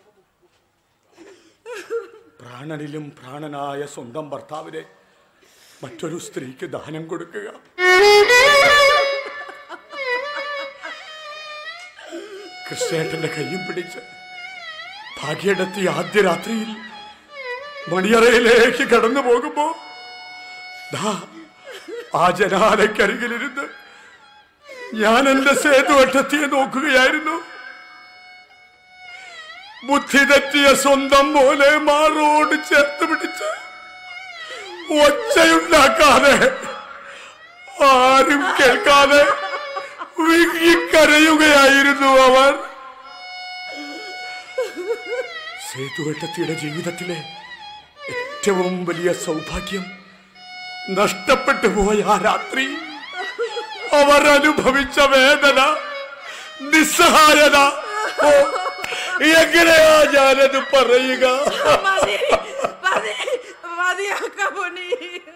പ്രാണനിലും പ്രാണനായ സ്വന്തം ഭർത്താവിനെ മറ്റൊരു സ്ത്രീക്ക് ദാനം കൊടുക്കുക കൃഷ്ണേട്ടന്റെ കയ്യും പിടിച്ച് ഭാഗ്യടത്തി ആദ്യ രാത്രിയിൽ മണിയറയിലേക്ക് കടന്നു പോകുമ്പോ ദാ ആ ജനാലയ്ക്കരികിലിരുന്ന് ഞാൻ എന്റെ സേതുവട്ടത്തിയെ നോക്കുകയായിരുന്നു ബുദ്ധി തെറ്റിയ സ്വന്തം പോലെ മാറോട് ചേർത്ത് പിടിച്ച് ഒച്ചയുണ്ടാക്കാതെ ആരും കേൾക്കാതെ വിങ്ങിക്കരയുകയായിരുന്നു അവർ സേതുവട്ടത്തിയുടെ ജീവിതത്തിലെ ഏറ്റവും വലിയ സൗഭാഗ്യം നഷ്ടപ്പെട്ടു പോയ ആ രാത്രി അവർ അനുഭവിച്ച വേദന നിസ്സഹായത ഓ, എങ്ങനെയാ ഞാനത് പറയുക മതി മതി മതിയാക്ക പൊന്നി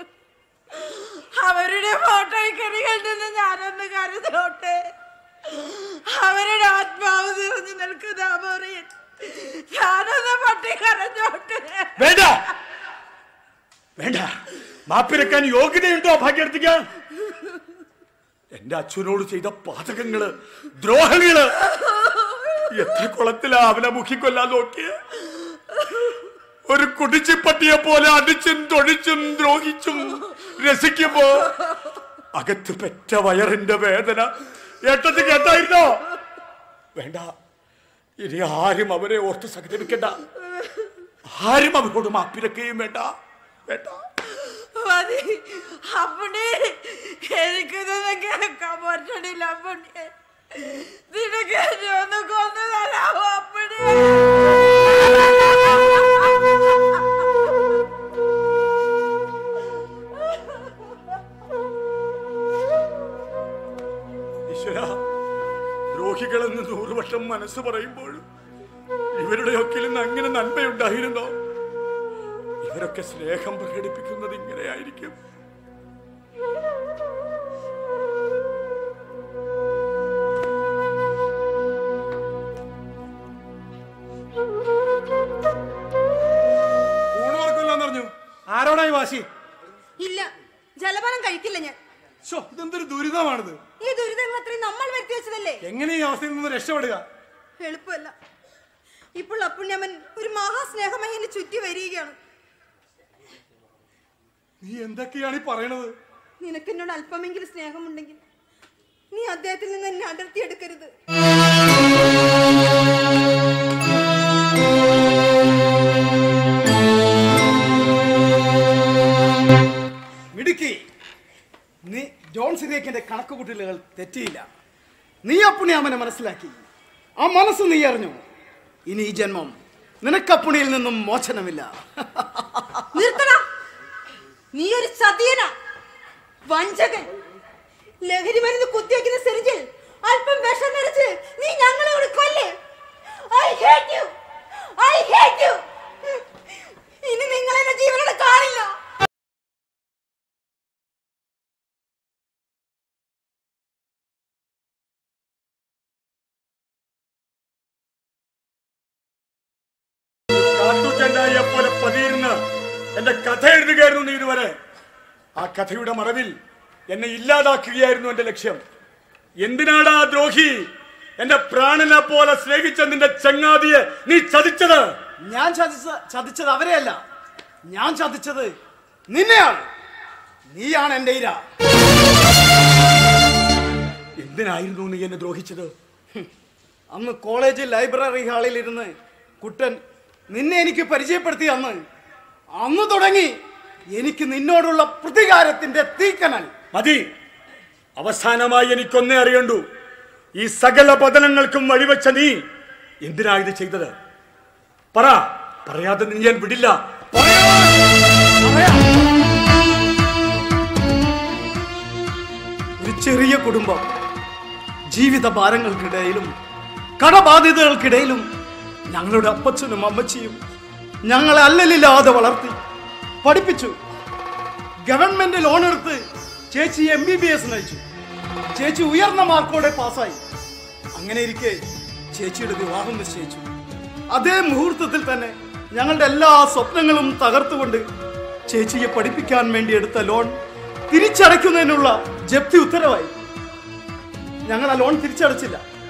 അവരുടെ ഫോട്ടോയ്ക്കരികൾ നിന്ന് ഞാനൊന്ന് കരുതോട്ടെ അവരുടെ ആത്മാവ് നിറഞ്ഞു നിൽക്കുന്ന ആ മുറിയിൽ ഞാനൊന്ന് പട്ടി കരഞ്ഞോട്ടെ വേണ്ട വേണ്ട മാപ്പിരക്കാൻ യോഗ്യതയുണ്ടോ ഭാഗ്യർത്ഥിക്ക എന്റെ അച്ഛനോട് ചെയ്ത പാതകങ്ങള് ദ്രോഹങ്ങള് എത്ര കുളത്തിലാ അവനെ മുക്കിക്കൊല്ലാൻ നോക്കിയ ഒരു കുടിച്ചിപ്പട്ടിയെ പോലെ അടിച്ചും തൊഴിച്ചും ദ്രോഹിച്ചും രസിക്കുമ്പോ അകത്ത് പെറ്റ വയറിന്റെ വേദന ഏട്ടത്ത് കേട്ടായിരുന്നോ വേണ്ട ഇനി ആരും അവരെ ഓർത്ത് സഹകരിക്കണ്ട ആരും അവരോട് മാപ്പിരക്കുകയും വേണ്ട വേണ്ട മതി അപ്പണി എനിക്കിതൊന്നും കേൾക്കാൻ പറ്റണില്ല അപ്പണി നിനക്ക് എന്നെ ഒന്ന് കൊന്നു തരാമോ അപ്പണി ഈശ്വര ദ്രോഹികളെന്ന് നൂറുവട്ടം മനസ്സ് പറയുമ്പോൾ ഇവരുടെയൊക്കെ നിന്ന് അങ്ങനെ നന്മയുണ്ടായിരുന്നോ ഇവരൊക്കെ സ്നേഹം പ്രകടിപ്പിക്കുന്നത് ഇങ്ങനെയായിരിക്കും ഊണുറക്കില്ലെന്ന് പറഞ്ഞു ആരോടായി വാശി ഇല്ല ജലപാനം കഴിക്കില്ല ഞാൻ ശോ ഇതെന്തൊരു ദുരിതമാണിത് ഈ ദുരിതങ്ങൾ അത്രയും നമ്മൾ വരുത്തി വെച്ചതല്ലേ എങ്ങനെ ഈ അവസ്ഥയിൽ നിന്ന് രക്ഷപ്പെടുക എളുപ്പമല്ല ഇപ്പോൾ അപ്പുണ്യമൻ ഒരു മഹാസ്നേഹമായി എന്നെ ചുറ്റി വരികയാണ് നീ എന്തൊക്കെയാണ് ഈ പറയണത് നിനക്ക് എന്നോട് അല്പമെങ്കിലും സ്നേഹമുണ്ടെങ്കിൽ നീ അദ്ദേഹത്തിൽ നിന്ന് എന്നെ അടർത്തിയെടുക്കരുത് മിടുക്കി നീ ജോൺ സിറിയക്കിന്റെ കണക്കുകൂട്ടലുകൾ തെറ്റിയില്ല നീ അപ്പുണ്യാമനെ മനസ്സിലാക്കി ആ മനസ്സ് നീ അറിഞ്ഞു ഇനി ഈ ജന്മം നിനക്കപ്പുണിയിൽ നിന്നും മോചനമില്ല നിർത്തടാ നീ ഒരു ചതിയനാ വഞ്ചകൻ ലഹരി മരുന്ന് കുത്തിവെക്കുന്ന സെറിഞ്ചിൽ അല്പം വിഷം നിറച്ച് നീ ഞങ്ങളോട് കൊല്ല് I hate you I hate you ഇനി നിങ്ങൾ എന്നെ ജീവനോടെ കാണില്ല കാട്ടുചെണ്ടായിയെ പോലെ പതിയിരുന്ന് എന്റെ കഥ എഴുതുകയായിരുന്നു നീ ഇതുവരെ ആ കഥയുടെ മറവിൽ എന്നെ ഇല്ലാതാക്കുകയായിരുന്നു എന്റെ ലക്ഷ്യം എന്തിനാടാ ദ്രോഹി എന്റെ പ്രാണനെ പോലെ സ്നേഹിച്ച നിന്റെ ചങ്ങാതിയെ നീ ചതിച്ചത് ഞാൻ ചതിച്ച ചതിച്ചത് അവരെയല്ല ഞാൻ ചതിച്ചത് നിന്നെയാണ് നീയാണ് എന്റെ ഇര എന്തിനായിരുന്നു നീ എന്നെ ദ്രോഹിച്ചത് അന്ന് കോളേജ് ലൈബ്രറി ഹാളിൽ ഇരുന്ന് കുട്ടൻ നിന്നെ എനിക്ക് പരിചയപ്പെടുത്തി അന്ന് അന്ന് തുടങ്ങി എനിക്ക് നിന്നോടുള്ള പ്രതികാരത്തിന്റെ തീക്കനൽ മതി അവസാനമായി എനിക്കൊന്നേ അറിയണ്ടു ഈ സകല പതനങ്ങൾക്കും വഴിവെച്ച നീ എന്തിനാ ഇത് ചെയ്തത് പറ പറയാതെ നീ ഞാൻ വിടില്ല ഒരു ചെറിയ കുടുംബം ജീവിത ഭാരങ്ങൾക്കിടയിലും കടബാധ്യതകൾക്കിടയിലും ഞങ്ങളുടെ അപ്പച്ചനും അമ്മച്ചിയും ഞങ്ങളെ അല്ലലില്ലാതെ വളർത്തി പഠിപ്പിച്ചു ഗവൺമെന്റ് ലോൺ എടുത്ത് ചേച്ചി എം ബി ബി എസ് നയിച്ചു ചേച്ചി ഉയർന്ന മാർക്കോടെ പാസ്സായി അങ്ങനെ ഇരിക്കെ ചേച്ചിയുടെ വിവാഹം നിശ്ചയിച്ചു അതേ മുഹൂർത്തത്തിൽ തന്നെ ഞങ്ങളുടെ എല്ലാ സ്വപ്നങ്ങളും തകർത്തുകൊണ്ട് ചേച്ചിയെ പഠിപ്പിക്കാൻ വേണ്ടി എടുത്ത ലോൺ തിരിച്ചടയ്ക്കുന്നതിനുള്ള ജപ്തി ഉത്തരവായി ഞങ്ങൾ ആ ലോൺ തിരിച്ചടച്ചില്ല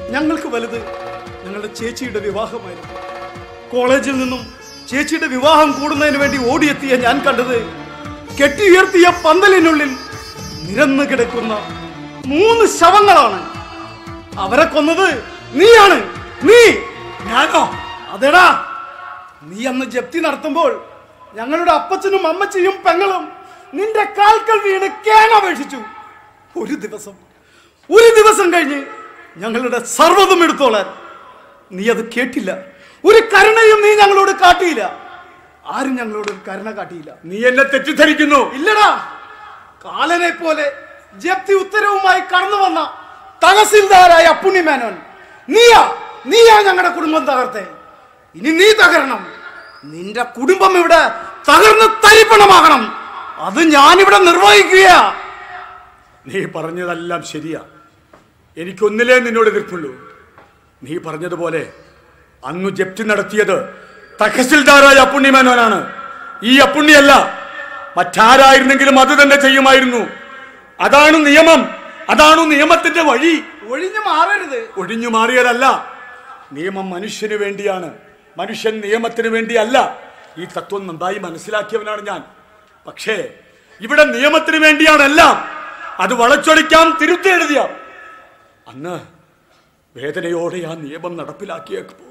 ഞങ്ങൾക്ക് വലുത് ഞങ്ങളുടെ ചേച്ചിയുടെ വിവാഹമായിരുന്നു കോളേജിൽ നിന്നും ചേച്ചിയുടെ വിവാഹം കൂടുന്നതിന് വേണ്ടി ഓടിയെത്തിയ ഞാൻ കണ്ടത് കെട്ടിയുയർത്തിയ പന്തലിനുള്ളിൽ നിരന്നു കിടക്കുന്ന മൂന്ന് ശവങ്ങളാണ് അവരെ കൊന്നത് നീയാണ് നീ ഞാനോ അതെടാ നീ അന്ന് ജപ്തി നടത്തുമ്പോൾ ഞങ്ങളുടെ അപ്പച്ചനും അമ്മച്ചിയും പെങ്ങളും നിന്റെ കാൽക്കൽ വീണ് കേണപേക്ഷിച്ചു ഒരു ദിവസം ഒരു ദിവസം കഴിഞ്ഞ് ഞങ്ങളുടെ സർവ്വതും എടുത്തോളാൻ നീ അത് കേട്ടില്ല ഒരു കരുണയും നീ ഞങ്ങളോട് കാട്ടിയില്ല ആരും ഞങ്ങളോട് ഒരു കരുണ കാട്ടിയില്ല നീ എന്നെ തെറ്റിദ്ധരിക്കുന്നു ഇല്ലടാ കാലനെ പോലെ ജപ്തി ഉത്തരവുമായി കടന്നു വന്ന തഹസിൽദാരായ അപ്പുണ്ണി മേനോൻ നീയാ നീയാ ഞങ്ങളുടെ കുടുംബം തകർത്തെ ഇനി നീ തകരണം നിന്റെ കുടുംബം ഇവിടെ തകർന്ന് തരിപ്പണമാകണം അത് ഞാനിവിടെ നിർവഹിക്കുകയാ നീ പറഞ്ഞതെല്ലാം ശരിയാ എനിക്കൊന്നിലേ നിന്നോട് എതിർപ്പുള്ളൂ നീ പറഞ്ഞതുപോലെ അന്നു ജപ്തി നടത്തിയത് തഹസിൽദാറായ അപ്പുണ്യമേനോനാണ് ഈ അപ്പുണ്ണിയല്ല മറ്റാരായിരുന്നെങ്കിലും അത് തന്നെ ചെയ്യുമായിരുന്നു അതാണ് നിയമം അതാണ് നിയമത്തിന്റെ വഴി ഒഴിഞ്ഞു മാറരുത് ഒഴിഞ്ഞു മാറിയതല്ല നിയമം മനുഷ്യന് വേണ്ടിയാണ് മനുഷ്യൻ നിയമത്തിന് വേണ്ടിയല്ല ഈ തത്വം നന്നായി മനസ്സിലാക്കിയവനാണ് ഞാൻ പക്ഷേ ഇവിടെ നിയമത്തിന് വേണ്ടിയാണെല്ലാം അത് വളച്ചൊടിക്കാൻ തിരുത്തി എഴുതിയ അന്ന് വേദനയോടെ ആ നിയമം നടപ്പിലാക്കിയപ്പോ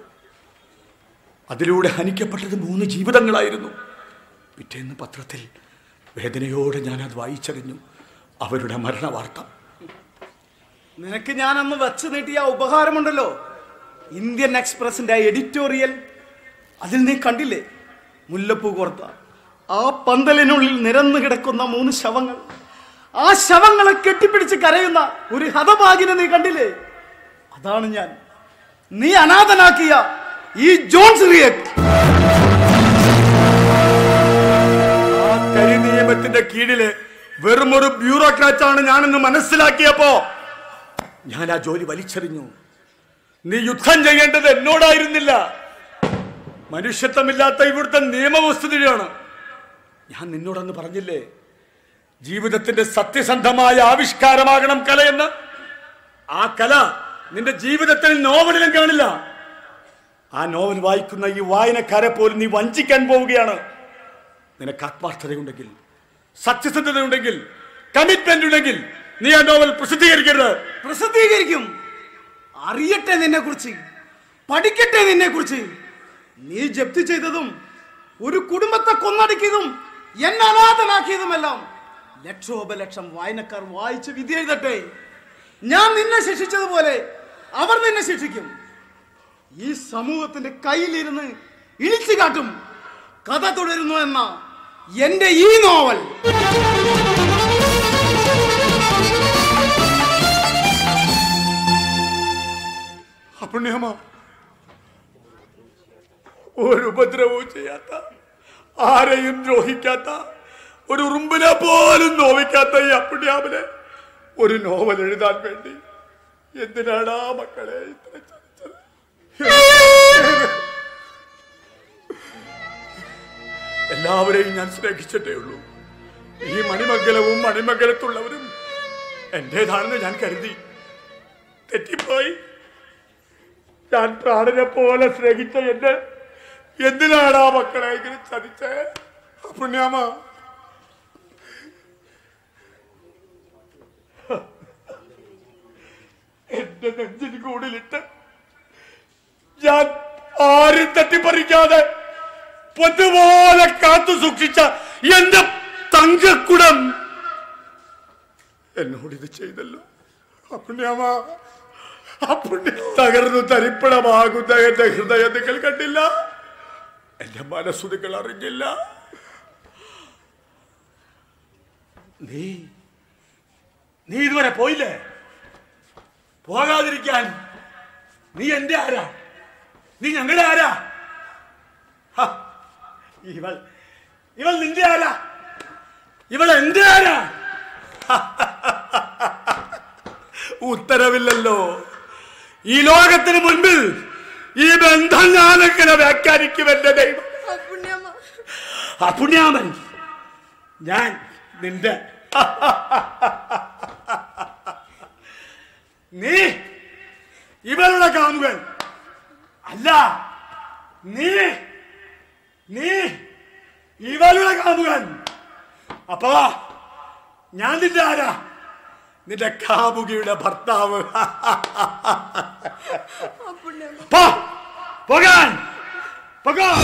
അതിലൂടെ ഹനിക്കപ്പെട്ടത് മൂന്ന് ജീവിതങ്ങളായിരുന്നു പിറ്റേന്ന് പത്രത്തിൽ വേദനയോടെ ഞാൻ അത് വായിച്ചറിഞ്ഞു അവരുടെ മരണ വാർത്ത നിനക്ക് ഞാൻ അന്ന് വെച്ച് നീട്ടിയ ആ ഉപഹാരമുണ്ടല്ലോ ഇന്ത്യൻ എക്സ്പ്രസിന്റെ എഡിറ്റോറിയൽ അതിൽ നീ കണ്ടില്ലേ മുല്ലപ്പൂ കോർത്ത ആ പന്തലിനുള്ളിൽ നിരന്നു കിടക്കുന്ന മൂന്ന് ശവങ്ങൾ ആ ശവങ്ങളെ കെട്ടിപ്പിടിച്ച് കരയുന്ന ഒരു ഹതഭാഗിനെ നീ കണ്ടില്ലേ അതാണ് ഞാൻ നീ അനാഥനാക്കിയ ഈ ജോൺസ് റിയക് ആ കരി നിയമത്തിന്റെ കീഴില് വെറും ഒരു ബ്യൂറോക്രാറ്റാണ് ഞാനെന്ന് മനസ്സിലാക്കിയപ്പോ ഞാൻ ആ ജോലി വലിച്ചെറിഞ്ഞു നീ യുദ്ധം ചെയ്യേണ്ടത് എന്നോടായിരുന്നില്ല മനുഷ്യത്വമില്ലാത്ത ഇവിടുത്തെ നിയമവസ്തുതയാണ് ഞാൻ നിന്നോടന്ന് പറഞ്ഞില്ലേ ജീവിതത്തിന്റെ സത്യസന്ധമായ ആവിഷ്കാരമാകണം കലയെന്ന് ആ കല നിന്റെ ജീവിതത്തിൽ നോവലിലും കാണില്ല ആ നോവൽ വായിക്കുന്ന ഈ വായനക്കാരെ പോലും നീ വഞ്ചിക്കാൻ പോവുകയാണ് നിനക്ക് ആത്മാർത്ഥതയുണ്ടെങ്കിൽ സത്യസന്ധതയുണ്ടെങ്കിൽ കമ്മിറ്റ്മെന്റ് ഉണ്ടെങ്കിൽ നീ ആ നോവൽ പ്രസിദ്ധീകരിക്കരുത് പ്രസിദ്ധീകരിക്കും അറിയട്ടെ നിന്നെ കുറിച്ച് പഠിക്കട്ടെ നിന്നെ കുറിച്ച് നീ ജപ്തി ചെയ്തതും ഒരു കുടുംബത്തെ കൊന്നടക്കിയതും എന്നെ അനാഥനാക്കിയതുമെല്ലാം ലക്ഷോപലക്ഷം വായനക്കാർ വായിച്ച് വിധി എഴുതട്ടെ ഞാൻ നിന്നെ ശിക്ഷിച്ചതുപോലെ അവർ നിന്നെ ശിക്ഷിക്കും ഈ സമൂഹത്തിന്റെ കയ്യിലിരുന്ന് ഇളിച്ചു കാട്ടും കഥ തുടരുന്നു എന്ന എന്റെ ഈ നോവൽ അപ്പുണ്യമ്മ ഒരു ഉപദ്രവവും ചെയ്യാത്ത ആരെയും ദ്രോഹിക്കാത്ത ഒരു ഉറുമ്പിനെ പോലും നോവിക്കാത്ത ഈ അപ്പുണ്യാമനെ ഒരു നോവൽ എഴുതാൻ വേണ്ടി എന്തിനാടാ മക്കളെ ഇത്ര ചതിച്ചത്? എല്ലാവരെയും ഞാൻ സ്നേഹിച്ചിട്ടേ ഉള്ളൂ ഈ മണിമംഗലവും മണിമംഗലത്തുള്ളവരും എന്റേതാണെന്ന് ഞാൻ കരുതി തെറ്റിപ്പോയി ഞാൻ പ്രാണനെ പോലെ സ്നേഹിച്ച എന്നെ എന്തിനാണ് ആ മക്കളെ ഇങ്ങനെ ചതിച്ചേ പുണ്യാമ എന്റെ നെഞ്ചിന് കൂടിലിട്ട് ഞാൻ ആരും തട്ടിപ്പറിക്കാതെ പൊതുപോലെ കാത്തു സൂക്ഷിച്ച എന്റെ തങ്കക്കുടം എന്നോട് ഇത് ചെയ്തല്ലോ അപ്പുണ്യാമ അപ്പുണ്യ തകർന്നു തരിപ്പണമാകുന്ന എന്റെ ഹൃദയം നിങ്ങൾ കണ്ടില്ല എന്റെ മനസ്സു നിങ്ങൾ അറിഞ്ഞില്ല നീ നീ ഇതുവരെ പോയില്ലേ പോകാതിരിക്കാൻ നീ എന്റെ ആരാ നീ ഞങ്ങളുടെ ആരാ ഹ, ഇവൾ ഇവൾ നിന്റെ ആരാ ഇവൾ എന്റെ ആരാ ഉത്തരവില്ലല്ലോ ഈ ലോകത്തിന് മുൻപിൽ ഈ ബന്ധം ഞാനെങ്ങനെ വ്യാഖ്യാനിക്കും എന്റെ ദൈവം അപുണ്യാമൻ ഞാൻ നിന്റെ നീ ഇവളുടെ കാമുകൻ അല്ല നീ നീ ഇവളുടെ കാമുകൻ അപ്പൊ ഞാൻ നിന്റെ ആരാ നിന്റെ കാമുകിയുടെ ഭർത്താവ് പോ, പോകാൻ പോകാൻ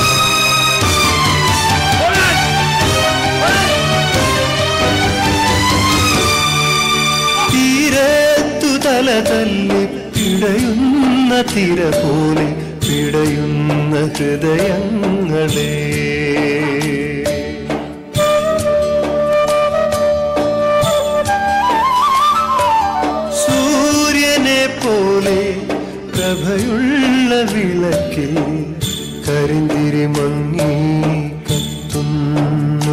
തീരത്തു തല തല്ലി പിടയുന്ന തിര പോലെ പിടയുന്ന ഹൃദയങ്ങളെ സൂര്യനെ പോലെ പ്രഭയുള്ള വിളക്കിൽ കരിന്തിരി മങ്ങി കത്തുന്നു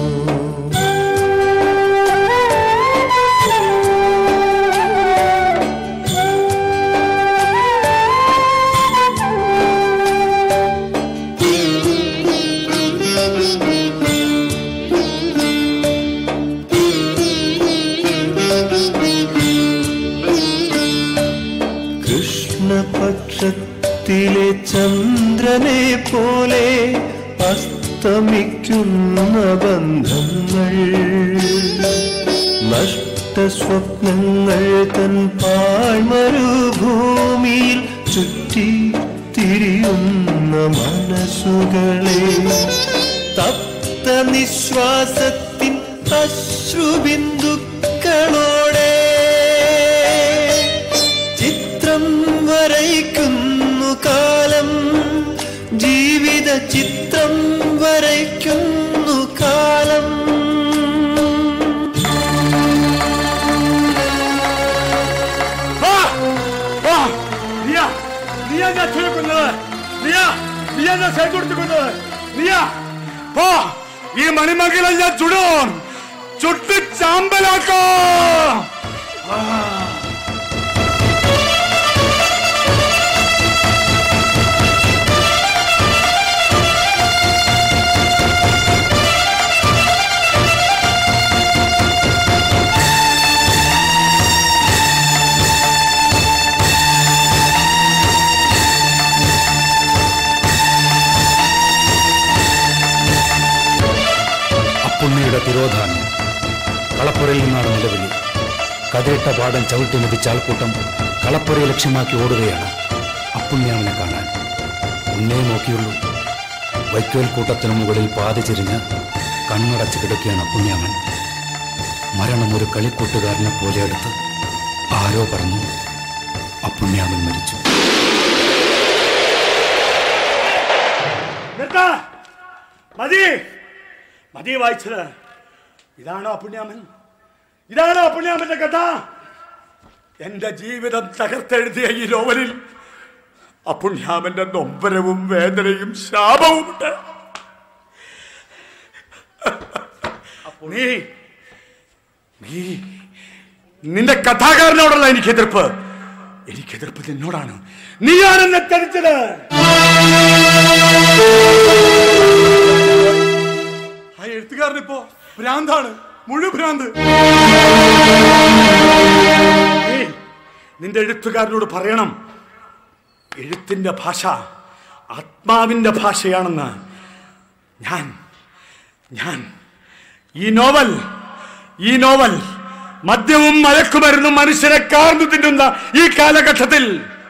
കൃഷ്ണപക്ഷത്തിലെ ചന്ദ്രനെ പോലെ അസ്തമിക്കുന്ന ബന്ധങ്ങൾ നഷ്ടസ്വപ്നങ്ങൾ തൻ പാഴ്മരുഭൂമിയിൽ ചുറ്റി തിരിയുന്ന മനസ്സുകളെ തപ്ത നിശ്വാസത്തിൻ അശ്രുബിന്ദുക്കളോടെ ചിത്രം വരയ്ക്കുന്നു കാലം ജീവിത ചിത്രം വരയ്ക്കുന്നു കാലം ആ! ആ! നീയാ നീയാ എന്റെ അച്ഛനെ കൊന്നത് നീയാ നീയാ എന്റെ സൈഡ് കൊടുത്ത് കൊന്നത് നീയാ പോ ഈ മണിമകളെ ഞാൻ ചുടും ചുട്ട് ചാമ്പലാക്കോ അപ്പുണ്ണിയുടെ തിരോധാനം കളപ്പുരയിൽ നിന്നാണ് നിലവിളി കഥയിട്ട പാടം ചവിട്ടി മെതിച്ച ആൾക്കൂട്ടം കളപ്പുരയെ ലക്ഷ്യമാക്കി ഓടുകയാണ് അപ്പുണ്ണിയാമനെ കാണാൻ ഉണ്ണയെ നോക്കിയുള്ളൂ വൈക്കോൽ കൂട്ടത്തിനു മുകളിൽ പാതി ചെരിഞ്ഞ് കണ്ണടച്ച് കിടക്കുകയാണ് അപ്പുണ്യാമൻ മരണം ഒരു കളിക്കൂട്ടുകാരനെ പോലെ അടുത്ത് ആരോ പറഞ്ഞു അപ്പുണ്യാമൻ മരിച്ചു നിർത്ത മതി മതി വായിച്ചത് ഇതാണോ പുണ്യാമൻ ഇതാണോ പുണ്യാമന്റെ കഥ എന്റെ ജീവിതം തകർത്തെഴുതിയ ഈ നോവലിൽ അപ്പുണ്യാമന്റെ നൊമ്പരവും വേദനയും ശാപവും ഉണ്ട് നീ നീ നിന്റെ കഥാകാരനോടുള്ള എനിക്ക് എതിർപ്പ് എനിക്ക് എതിർപ്പ് നിന്നോടാണ് നീയാണ് എന്നെ തരിച്ചത് ആ എഴുത്തുകാരനിപ്പോ ഭ്രാന്താണ് മുഴു ഭ്രാന്ത് നീ നിന്റെ എഴുത്തുകാരനോട് പറയണം എഴുത്തിന്റെ ഭാഷ ആത്മാവിന്റെ ഭാഷയാണെന്ന് ഞാൻ ഞാൻ ഈ നോവൽ ഈ നോവൽ മദ്യവും മയക്കുമരുന്നും മനുഷ്യരെ കാർന്നു തിന്നുന്ന ഈ കാലഘട്ടത്തിൽ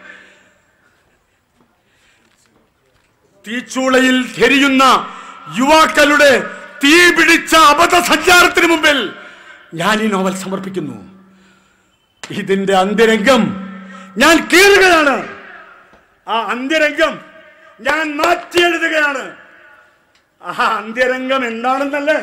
തീച്ചൂളയിൽ എരിയുന്ന യുവാക്കളുടെ തീ പിടിച്ച അബദ്ധ സഞ്ചാരത്തിന് മുമ്പിൽ ഞാൻ ഈ നോവൽ സമർപ്പിക്കുന്നു ഇതിന്റെ അന്ത്യരംഗം ഞാൻ കീറുകയാണ് ആ അന്ത്യരംഗം ഞാൻ മാറ്റി എഴുതുകയാണ് ആ അന്ത്യരംഗം എന്താണെന്നല്ലേ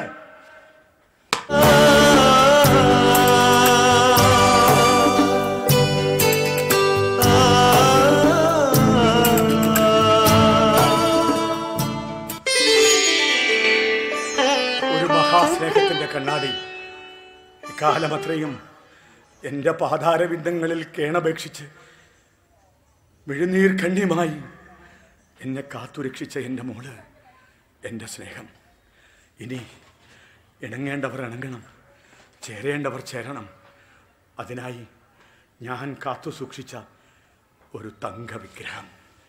ഒരു മഹാസ്നേഹത്തിന്റെ കണ്ണാടി ഇക്കാലം അത്രയും എന്റെ പാതാരവിന്ദങ്ങളിൽ കേണപേക്ഷിച്ച് മിഴുനീർ കണ്യമായി എന്നെ കാത്തുരക്ഷിച്ച എൻ്റെ മോള് എൻ്റെ സ്നേഹം ഇനി ഇണങ്ങേണ്ടവർ ഇണങ്ങണം ചേരേണ്ടവർ ചേരണം അതിനായി ഞാൻ കാത്തു സൂക്ഷിച്ച ഒരു തങ്ക വിഗ്രഹം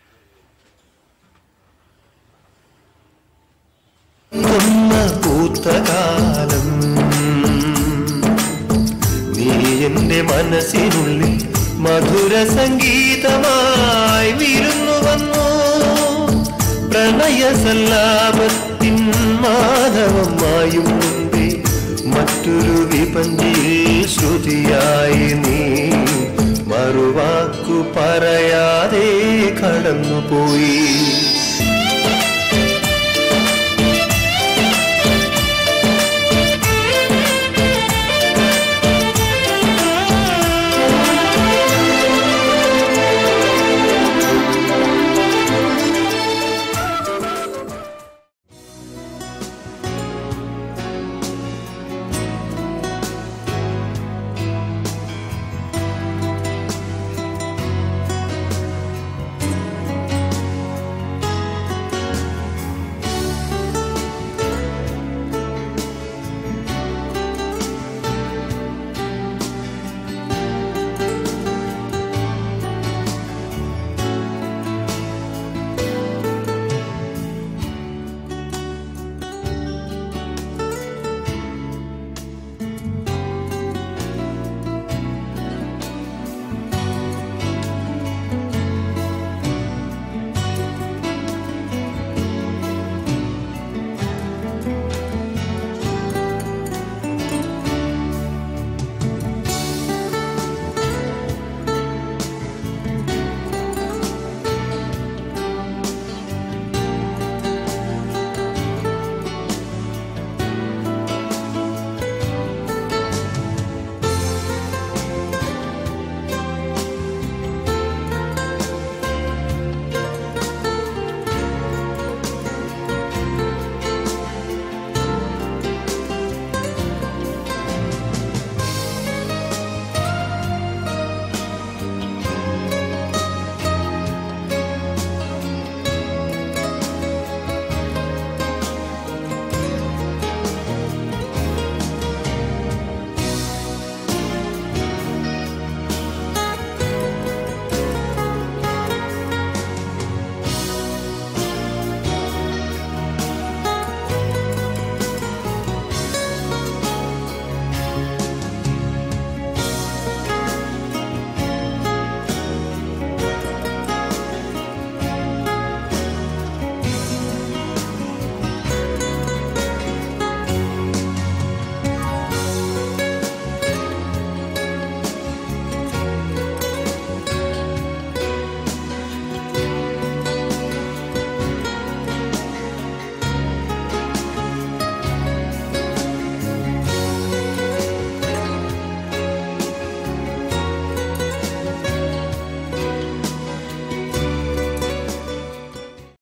കൊന്ന പൂത്തകാലം നീ എന്റെ മനസ്സിനുള്ളിൽ മധുര സംഗീതമായി വിരുന്നു വന്നു പ്രണയ സല്ലാപത്തിൻ മാധവമായും മുമ്പേ മറ്റൊരു വിപഞ്ചിയിൽ ശ്രുതിയായി നീ മറുവാക്കു പറയാതെ കടന്നുപോയി